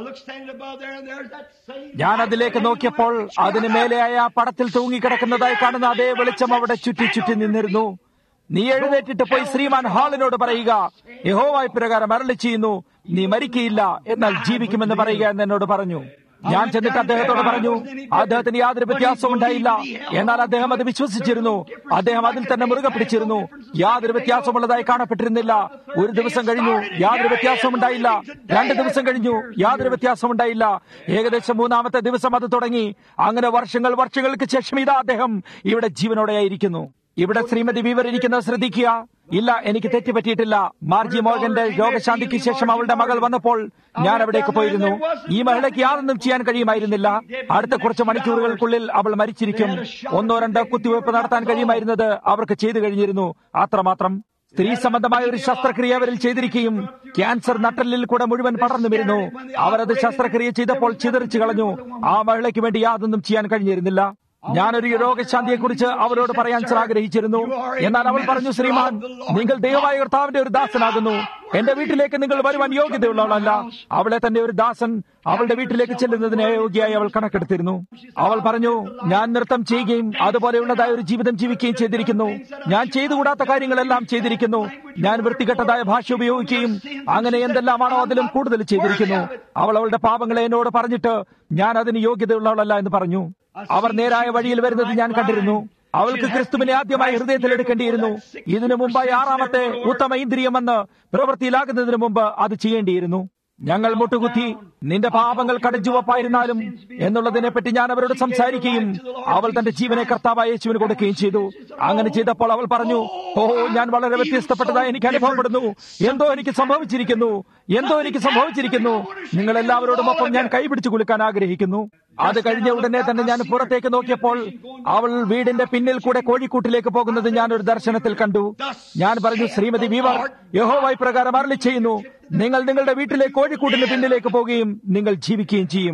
ഞാൻ അതിലേക്ക് നോക്കിയപ്പോൾ അതിന് മേലെയായ ആ പടത്തിൽ തൂങ്ങിക്കിടക്കുന്നതായി കാണുന്ന അതേ വെളിച്ചം അവിടെ ചുറ്റി ചുറ്റി നിന്നിരുന്നു നീ എഴുന്നേറ്റിട്ട് പോയി ശ്രീമാൻ ഹാളിനോട് പറയുക യഹോവായി പ്രകാരം അരളി ചെയ്യുന്നു നീ മരിക്കയില്ല എന്നാൽ ജീവിക്കുമെന്ന് പറയുക എന്ന് എന്നോട് പറഞ്ഞു ഞാൻ ചെന്നിട്ട് അദ്ദേഹത്തോട് പറഞ്ഞു അദ്ദേഹത്തിന് യാതൊരു വ്യത്യാസവും ഉണ്ടായില്ല എന്നാൽ അദ്ദേഹം അത് വിശ്വസിച്ചിരുന്നു അദ്ദേഹം അതിൽ തന്നെ മുറുകെ പിടിച്ചിരുന്നു യാതൊരു വ്യത്യാസമുള്ളതായി കാണപ്പെട്ടിരുന്നില്ല ഒരു ദിവസം കഴിഞ്ഞു യാതൊരു വ്യത്യാസവും ഉണ്ടായില്ല രണ്ട് ദിവസം കഴിഞ്ഞു യാതൊരു വ്യത്യാസവും ഉണ്ടായില്ല ഏകദേശം മൂന്നാമത്തെ ദിവസം അത് തുടങ്ങി അങ്ങനെ വർഷങ്ങൾ വർഷങ്ങൾക്ക് ശേഷം ഇതാ അദ്ദേഹം ഇവിടെ ജീവനോടെയായിരിക്കുന്നു ഇവിടെ ശ്രീമതി വീവർ ഇരിക്കുന്നത് ശ്രദ്ധിക്കുക ഇല്ല എനിക്ക് തെറ്റുപറ്റിയിട്ടില്ല മാർജി മോർഗന്റെ രോഗശാന്തിക്ക് ശേഷം അവളുടെ മകൾ വന്നപ്പോൾ ഞാൻ അവിടേക്ക് പോയിരുന്നു ഈ മഹിളയ്ക്ക് യാതൊന്നും ചെയ്യാൻ കഴിയുമായിരുന്നില്ല അടുത്ത കുറച്ച് മണിക്കൂറുകൾക്കുള്ളിൽ അവൾ മരിച്ചിരിക്കും ഒന്നോ രണ്ടോ കുത്തിവയ്പ് നടത്താൻ കഴിയുമായിരുന്നത് അവർക്ക് ചെയ്തു കഴിഞ്ഞിരുന്നു അത്രമാത്രം സ്ത്രീ സംബന്ധമായ ഒരു ശസ്ത്രക്രിയ അവരിൽ ചെയ്തിരിക്കുകയും ക്യാൻസർ നട്ടലിൽ കൂടെ മുഴുവൻ പടർന്നു വരുന്നു അവരത് ശസ്ത്രക്രിയ ചെയ്തപ്പോൾ ചിതറിച്ചു കളഞ്ഞു ആ മഹിളയ്ക്ക് വേണ്ടി യാതൊന്നും ചെയ്യാൻ കഴിഞ്ഞിരുന്നില്ല ഞാനൊരു രോഗശാന്തിയെക്കുറിച്ച് അവരോട് പറയാൻ ആഗ്രഹിച്ചിരുന്നു എന്നാൽ അവൾ പറഞ്ഞു ശ്രീമാൻ നിങ്ങൾ ദൈവമായ കർത്താവിന്റെ ഒരു ദാസനാകുന്നു എന്റെ വീട്ടിലേക്ക് നിങ്ങൾ വരുവാൻ യോഗ്യതയുള്ളവളല്ല അവളെ തന്നെ ഒരു ദാസൻ അവളുടെ വീട്ടിലേക്ക് ചെല്ലുന്നതിന് യോഗ്യയായി അവൾ കണക്കെടുത്തിരുന്നു അവൾ പറഞ്ഞു ഞാൻ നൃത്തം ചെയ്യുകയും അതുപോലെയുള്ളതായ ഒരു ജീവിതം ജീവിക്കുകയും ചെയ്തിരിക്കുന്നു ഞാൻ ചെയ്തുകൂടാത്ത കാര്യങ്ങളെല്ലാം ചെയ്തിരിക്കുന്നു ഞാൻ വൃത്തികെട്ടതായ ഭാഷ ഉപയോഗിക്കുകയും അങ്ങനെ എന്തെല്ലാമാണോ അതിലും കൂടുതൽ ചെയ്തിരിക്കുന്നു അവൾ അവളുടെ പാപങ്ങളെ എന്നോട് പറഞ്ഞിട്ട് ഞാൻ അതിന് യോഗ്യതയുള്ളവളല്ല എന്ന് പറഞ്ഞു അവർ നേരായ വഴിയിൽ വരുന്നത് ഞാൻ കണ്ടിരുന്നു അവൾക്ക് ക്രിസ്തുവിനെ ആദ്യമായി ഹൃദയത്തിൽ എടുക്കേണ്ടിയിരുന്നു ഇതിനു മുമ്പായി ആറാമത്തെ ഉത്തമ ഇന്ദ്രിയമെന്ന് പ്രവൃത്തിയിലാകുന്നതിന് മുമ്പ് അത് ചെയ്യേണ്ടിയിരുന്നു ഞങ്ങൾ മുട്ടുകുത്തി നിന്റെ പാപങ്ങൾ കടഞ്ചുവപ്പായിരുന്നാലും എന്നുള്ളതിനെ പറ്റി ഞാൻ അവരോട് സംസാരിക്കുകയും അവൾ തന്റെ ജീവനെ കർത്താവായ യേശുവിന് കൊടുക്കുകയും ചെയ്തു അങ്ങനെ ചെയ്തപ്പോൾ അവൾ പറഞ്ഞു ഓ ഞാൻ വളരെ വ്യത്യസ്തപ്പെട്ടതായി എനിക്ക് അനുഭവപ്പെടുന്നു എന്തോ എനിക്ക് സംഭവിച്ചിരിക്കുന്നു എന്തോ എനിക്ക് സംഭവിച്ചിരിക്കുന്നു നിങ്ങൾ എല്ലാവരോടും ഒപ്പം ഞാൻ കൈപിടിച്ചു കുലുക്കാൻ ആഗ്രഹിക്കുന്നു അത് കഴിഞ്ഞ ഉടനെ തന്നെ ഞാൻ പുറത്തേക്ക് നോക്കിയപ്പോൾ അവൾ വീടിന്റെ പിന്നിൽ കൂടെ കോഴിക്കൂട്ടിലേക്ക് പോകുന്നത് ഞാൻ ഒരു ദർശനത്തിൽ കണ്ടു ഞാൻ പറഞ്ഞു ശ്രീമതി വീവർ യഹോവായി പ്രകാരം അരളി ചെയ്യുന്നു നിങ്ങൾ നിങ്ങളുടെ വീട്ടിലെ കോഴിക്കൂട്ടിന് പിന്നിലേക്ക് പോവുകയും നിങ്ങൾ ജീവിക്കുകയും ചെയ്യും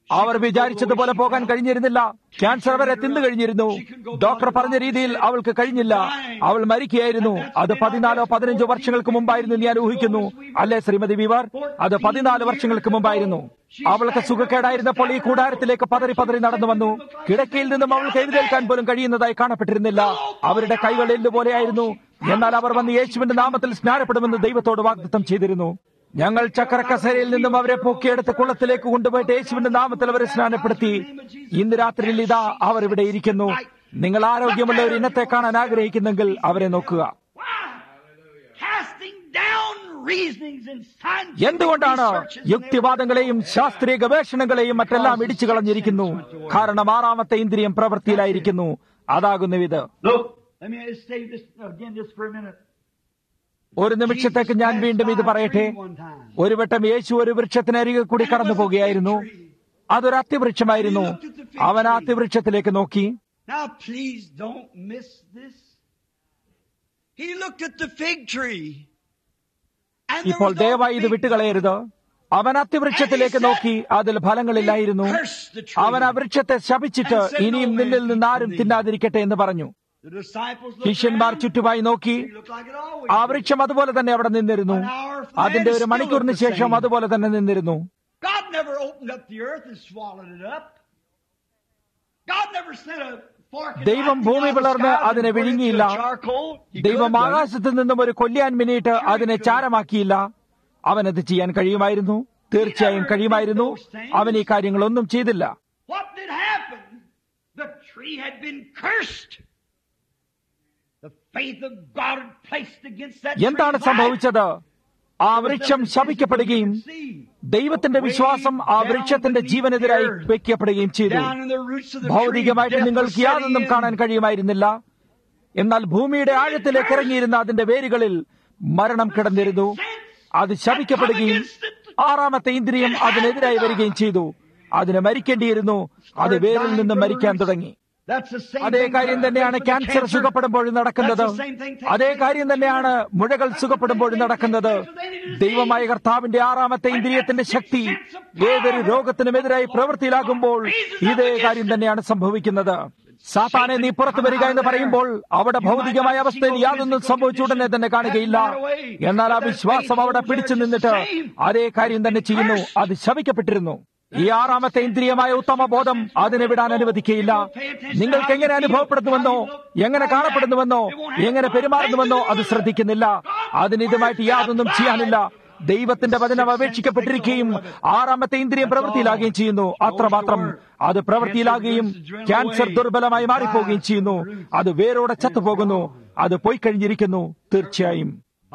അവർ വിചാരിച്ചതുപോലെ പോകാൻ കഴിഞ്ഞിരുന്നില്ല ക്യാൻസർ അവരെ തിന്നു കഴിഞ്ഞിരുന്നു ഡോക്ടർ പറഞ്ഞ രീതിയിൽ അവൾക്ക് കഴിഞ്ഞില്ല അവൾ മരിക്കുകയായിരുന്നു അത് പതിനാലോ പതിനഞ്ചോ വർഷങ്ങൾക്ക് മുമ്പായിരുന്നു ഞാൻ ഊഹിക്കുന്നു അല്ലേ ശ്രീമതി വിവാർ അത് പതിനാല് വർഷങ്ങൾക്ക് മുമ്പായിരുന്നു അവൾക്ക് സുഖക്കേടായിരുന്നപ്പോൾ ഈ കൂടാരത്തിലേക്ക് പതറി പതറി നടന്നു വന്നു കിടക്കയിൽ നിന്നും അവൾക്ക് എഴുന്നേൽക്കാൻ പോലും കഴിയുന്നതായി കാണപ്പെട്ടിരുന്നില്ല അവരുടെ കൈകൾ എല്ലുപോലെയായിരുന്നു എന്നാൽ അവർ വന്ന് യേശുവിന്റെ നാമത്തിൽ സ്നാനപ്പെടുമെന്ന് ദൈവത്തോട് വാഗ്ദത്തം ചെയ്തിരുന്നു ഞങ്ങൾ ചക്രക്കസേരയിൽ നിന്നും അവരെ പൊക്കിയെടുത്ത് കുളത്തിലേക്ക് കൊണ്ടുപോയിട്ട് യേശുവിന്റെ നാമത്തിൽ അവരെ സ്നാനപ്പെടുത്തി ഇന്ന് രാത്രിയിൽ ഇതാ അവർ ഇവിടെ ഇരിക്കുന്നു നിങ്ങൾ ആരോഗ്യമുള്ള ഒരു ഇനത്തെ കാണാൻ ആഗ്രഹിക്കുന്നെങ്കിൽ അവരെ നോക്കുക എന്തുകൊണ്ടാണ് യുക്തിവാദങ്ങളെയും ശാസ്ത്രീയ ഗവേഷണങ്ങളെയും മറ്റെല്ലാം ഇടിച്ചു കളഞ്ഞിരിക്കുന്നു കാരണം ആറാമത്തെ ഇന്ദ്രിയം പ്രവൃത്തിയിലായിരിക്കുന്നു അതാകുന്നു ഇത് ഒരു നിമിഷത്തേക്ക് ഞാൻ വീണ്ടും ഇത് പറയട്ടെ ഒരു വട്ടം യേശു ഒരു വൃക്ഷത്തിനരികെ കൂടി കടന്നു പോകുകയായിരുന്നു അതൊരു അത്തിവൃക്ഷമായിരുന്നു അവൻ ആ അത്തിവൃക്ഷത്തിലേക്ക് നോക്കി ഇപ്പോൾ ദയവായി ഇത് വിട്ടുകളയരുത് അവൻ അത്തിവൃക്ഷത്തിലേക്ക് നോക്കി അതിൽ ഫലങ്ങളില്ലായിരുന്നു അവൻ ആ വൃക്ഷത്തെ ശപിച്ചിട്ട് ഇനിയും നിന്നിൽ നിന്ന് ആരും തിന്നാതിരിക്കട്ടെ എന്ന് പറഞ്ഞു ശിഷ്യന്മാർ ചുറ്റുമായി നോക്കി ആ വൃക്ഷം അതുപോലെ തന്നെ അവിടെ നിന്നിരുന്നു അതിന്റെ ഒരു മണിക്കൂറിന് ശേഷം അതുപോലെ തന്നെ നിന്നിരുന്നു ദൈവം ഭൂമി പിളർന്ന് അതിനെ വിഴുങ്ങിയില്ല ദൈവം ആകാശത്ത് നിന്നും ഒരു കൊല്ലിയാൻ മിനിയിട്ട് അതിനെ ചാരമാക്കിയില്ല അവനത് ചെയ്യാൻ കഴിയുമായിരുന്നു തീർച്ചയായും കഴിയുമായിരുന്നു അവൻ ഈ കാര്യങ്ങളൊന്നും ചെയ്തില്ല എന്താണ് സംഭവിച്ചത് ആ വൃക്ഷം ശപിക്കപ്പെടുകയും ദൈവത്തിന്റെ വിശ്വാസം ആ വൃക്ഷത്തിന്റെ ജീവനെതിരായി വയ്ക്കപ്പെടുകയും ചെയ്തു ഭൗതികമായിട്ട് നിങ്ങൾക്ക് യാതൊന്നും കാണാൻ കഴിയുമായിരുന്നില്ല എന്നാൽ ഭൂമിയുടെ ആഴത്തിലേക്ക് ഇറങ്ങിയിരുന്ന അതിന്റെ വേരുകളിൽ മരണം കിടന്നിരുന്നു അത് ശപിക്കപ്പെടുകയും ആറാമത്തെ ഇന്ദ്രിയം അതിനെതിരായി വരികയും ചെയ്തു അതിന് മരിക്കേണ്ടിയിരുന്നു അത് വേരിൽ നിന്നും മരിക്കാൻ തുടങ്ങി അതേ കാര്യം തന്നെയാണ് ക്യാൻസർ സുഖപ്പെടുമ്പോൾ നടക്കുന്നത് അതേ കാര്യം തന്നെയാണ് മുഴകൾ സുഖപ്പെടുമ്പോൾ നടക്കുന്നത് ദൈവമായ കർത്താവിന്റെ ആറാമത്തെ ഇന്ദ്രിയത്തിന്റെ ശക്തി ഏതൊരു രോഗത്തിനുമെതിരായി പ്രവൃത്തിയിലാകുമ്പോൾ ഇതേ കാര്യം തന്നെയാണ് സംഭവിക്കുന്നത് സാത്താനെ നീ പുറത്തു വരിക എന്ന് പറയുമ്പോൾ അവിടെ ഭൗതികമായ അവസ്ഥയിൽ യാതൊന്നും സംഭവിച്ചുടനെ തന്നെ കാണുകയില്ല എന്നാൽ ആ വിശ്വാസം അവിടെ പിടിച്ചു നിന്നിട്ട് അതേ കാര്യം തന്നെ ചെയ്യുന്നു അത് ശവിക്കപ്പെട്ടിരുന്നു ഈ ആറാമത്തെ ഇന്ദ്രിയമായ ഉത്തമ ബോധം അതിനെ വിടാൻ അനുവദിക്കുകയില്ല നിങ്ങൾക്ക് എങ്ങനെ അനുഭവപ്പെടുന്നുവെന്നോ എങ്ങനെ കാണപ്പെടുന്നുവെന്നോ എങ്ങനെ പെരുമാറുന്നുവെന്നോ അത് ശ്രദ്ധിക്കുന്നില്ല അതിന് ഇതുമായിട്ട് യാതൊന്നും ചെയ്യാനില്ല ദൈവത്തിന്റെ വചനം അപേക്ഷിക്കപ്പെട്ടിരിക്കുകയും ആറാമത്തെ ഇന്ദ്രിയം പ്രവൃത്തിയിലാകുകയും ചെയ്യുന്നു അത്രമാത്രം അത് പ്രവൃത്തിയിലാകുകയും ക്യാൻസർ ദുർബലമായി മാറിപ്പോവുകയും ചെയ്യുന്നു അത് വേരോടെ ചത്തുപോകുന്നു അത് പോയി കഴിഞ്ഞിരിക്കുന്നു തീർച്ചയായും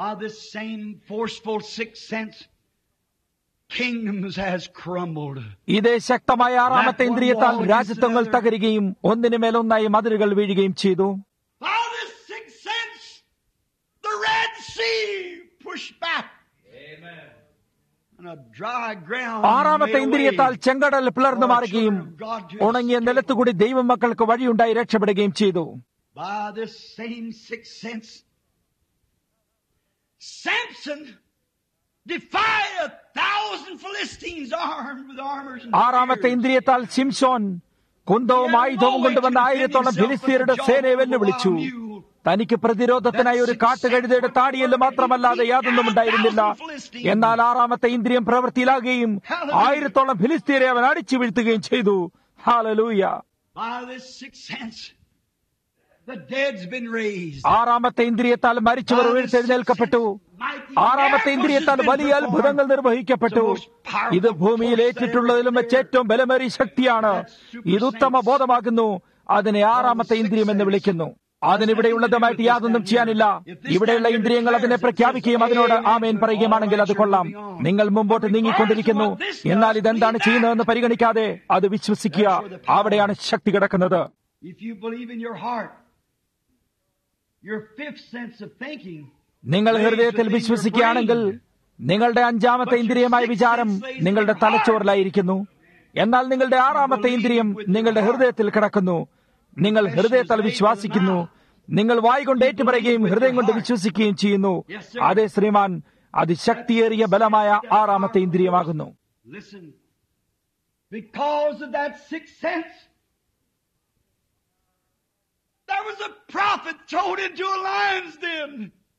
ഇതേ ശക്തമായ ആറാമത്തെ ഇന്ദ്രിയത്താൽ രാജ്യത്വങ്ങൾ തകരുകയും ഒന്നിനു മേലൊന്നായി മതിലുകൾ വീഴുകയും ചെയ്തു ആറാമത്തെ ഇന്ദ്രിയത്താൽ ചെങ്കടൽ പിളർന്നു മാറുകയും ഉണങ്ങിയ നിലത്തുകൂടി ദൈവ മക്കൾക്ക് വഴിയുണ്ടായി രക്ഷപ്പെടുകയും ചെയ്തു ആറാമത്തെ ഇന്ദ്രിയത്താൽ സിംസോൻ കുന്തവും ആയുധവും കൊണ്ടുവന്ന ആയിരത്തോളം ഫിലിസ്തീനയുടെ സേനയെ വെല്ലുവിളിച്ചു തനിക്ക് പ്രതിരോധത്തിനായി ഒരു കാട്ടുകഴുതയുടെ താടിയല് മാത്രമല്ലാതെ യാതൊന്നും ഉണ്ടായിരുന്നില്ല എന്നാൽ ആറാമത്തെ ഇന്ദ്രിയം പ്രവൃത്തിയിലാകുകയും ആയിരത്തോളം ഫിലിസ്തീനെ അവൻ അടിച്ചു വീഴ്ത്തുകയും ചെയ്തു ഹാലലൂയ ആറാമത്തെ ഇന്ദ്രിയത്താൽ മരിച്ചവർ ഉയർത്തെഴുന്നേൽക്കപ്പെട്ടു ആറാമത്തെ ഇന്ദ്രിയത്താൽ വലിയ അത്ഭുതങ്ങൾ നിർവഹിക്കപ്പെട്ടു ഇത് ഭൂമിയിൽ ഏറ്റിട്ടുള്ളതിലും വെച്ച് ഏറ്റവും ബലമേറിയ ശക്തിയാണ് ഇത് ഉത്തമ ബോധമാകുന്നു അതിനെ ആറാമത്തെ ഇന്ദ്രിയം എന്ന് വിളിക്കുന്നു അതിനിവിടെയുള്ളതുമായിട്ട് യാതൊന്നും ചെയ്യാനില്ല ഇവിടെയുള്ള ഇന്ദ്രിയങ്ങൾ അതിനെ പ്രഖ്യാപിക്കുകയും അതിനോട് ആമേൻ പറയുകയാണെങ്കിൽ അത് കൊള്ളാം നിങ്ങൾ മുമ്പോട്ട് നീങ്ങിക്കൊണ്ടിരിക്കുന്നു എന്നാൽ ഇതെന്താണ് ചെയ്യുന്നതെന്ന് പരിഗണിക്കാതെ അത് വിശ്വസിക്കുക അവിടെയാണ് ശക്തി കിടക്കുന്നത് നിങ്ങൾ ഹൃദയത്തിൽ വിശ്വസിക്കുകയാണെങ്കിൽ നിങ്ങളുടെ അഞ്ചാമത്തെ ഇന്ദ്രിയമായ വിചാരം നിങ്ങളുടെ തലച്ചോറിലായിരിക്കുന്നു എന്നാൽ നിങ്ങളുടെ ആറാമത്തെ ഇന്ദ്രിയം നിങ്ങളുടെ ഹൃദയത്തിൽ കിടക്കുന്നു നിങ്ങൾ ഹൃദയത്താൽ വിശ്വാസിക്കുന്നു നിങ്ങൾ വായി കൊണ്ട് ഏറ്റുപറയുകയും ഹൃദയം കൊണ്ട് വിശ്വസിക്കുകയും ചെയ്യുന്നു അതേ ശ്രീമാൻ അത് ശക്തിയേറിയ ബലമായ ആറാമത്തെ ഇന്ദ്രിയമാകുന്നു Because of that sixth sense, there was a prophet thrown into a lion's den.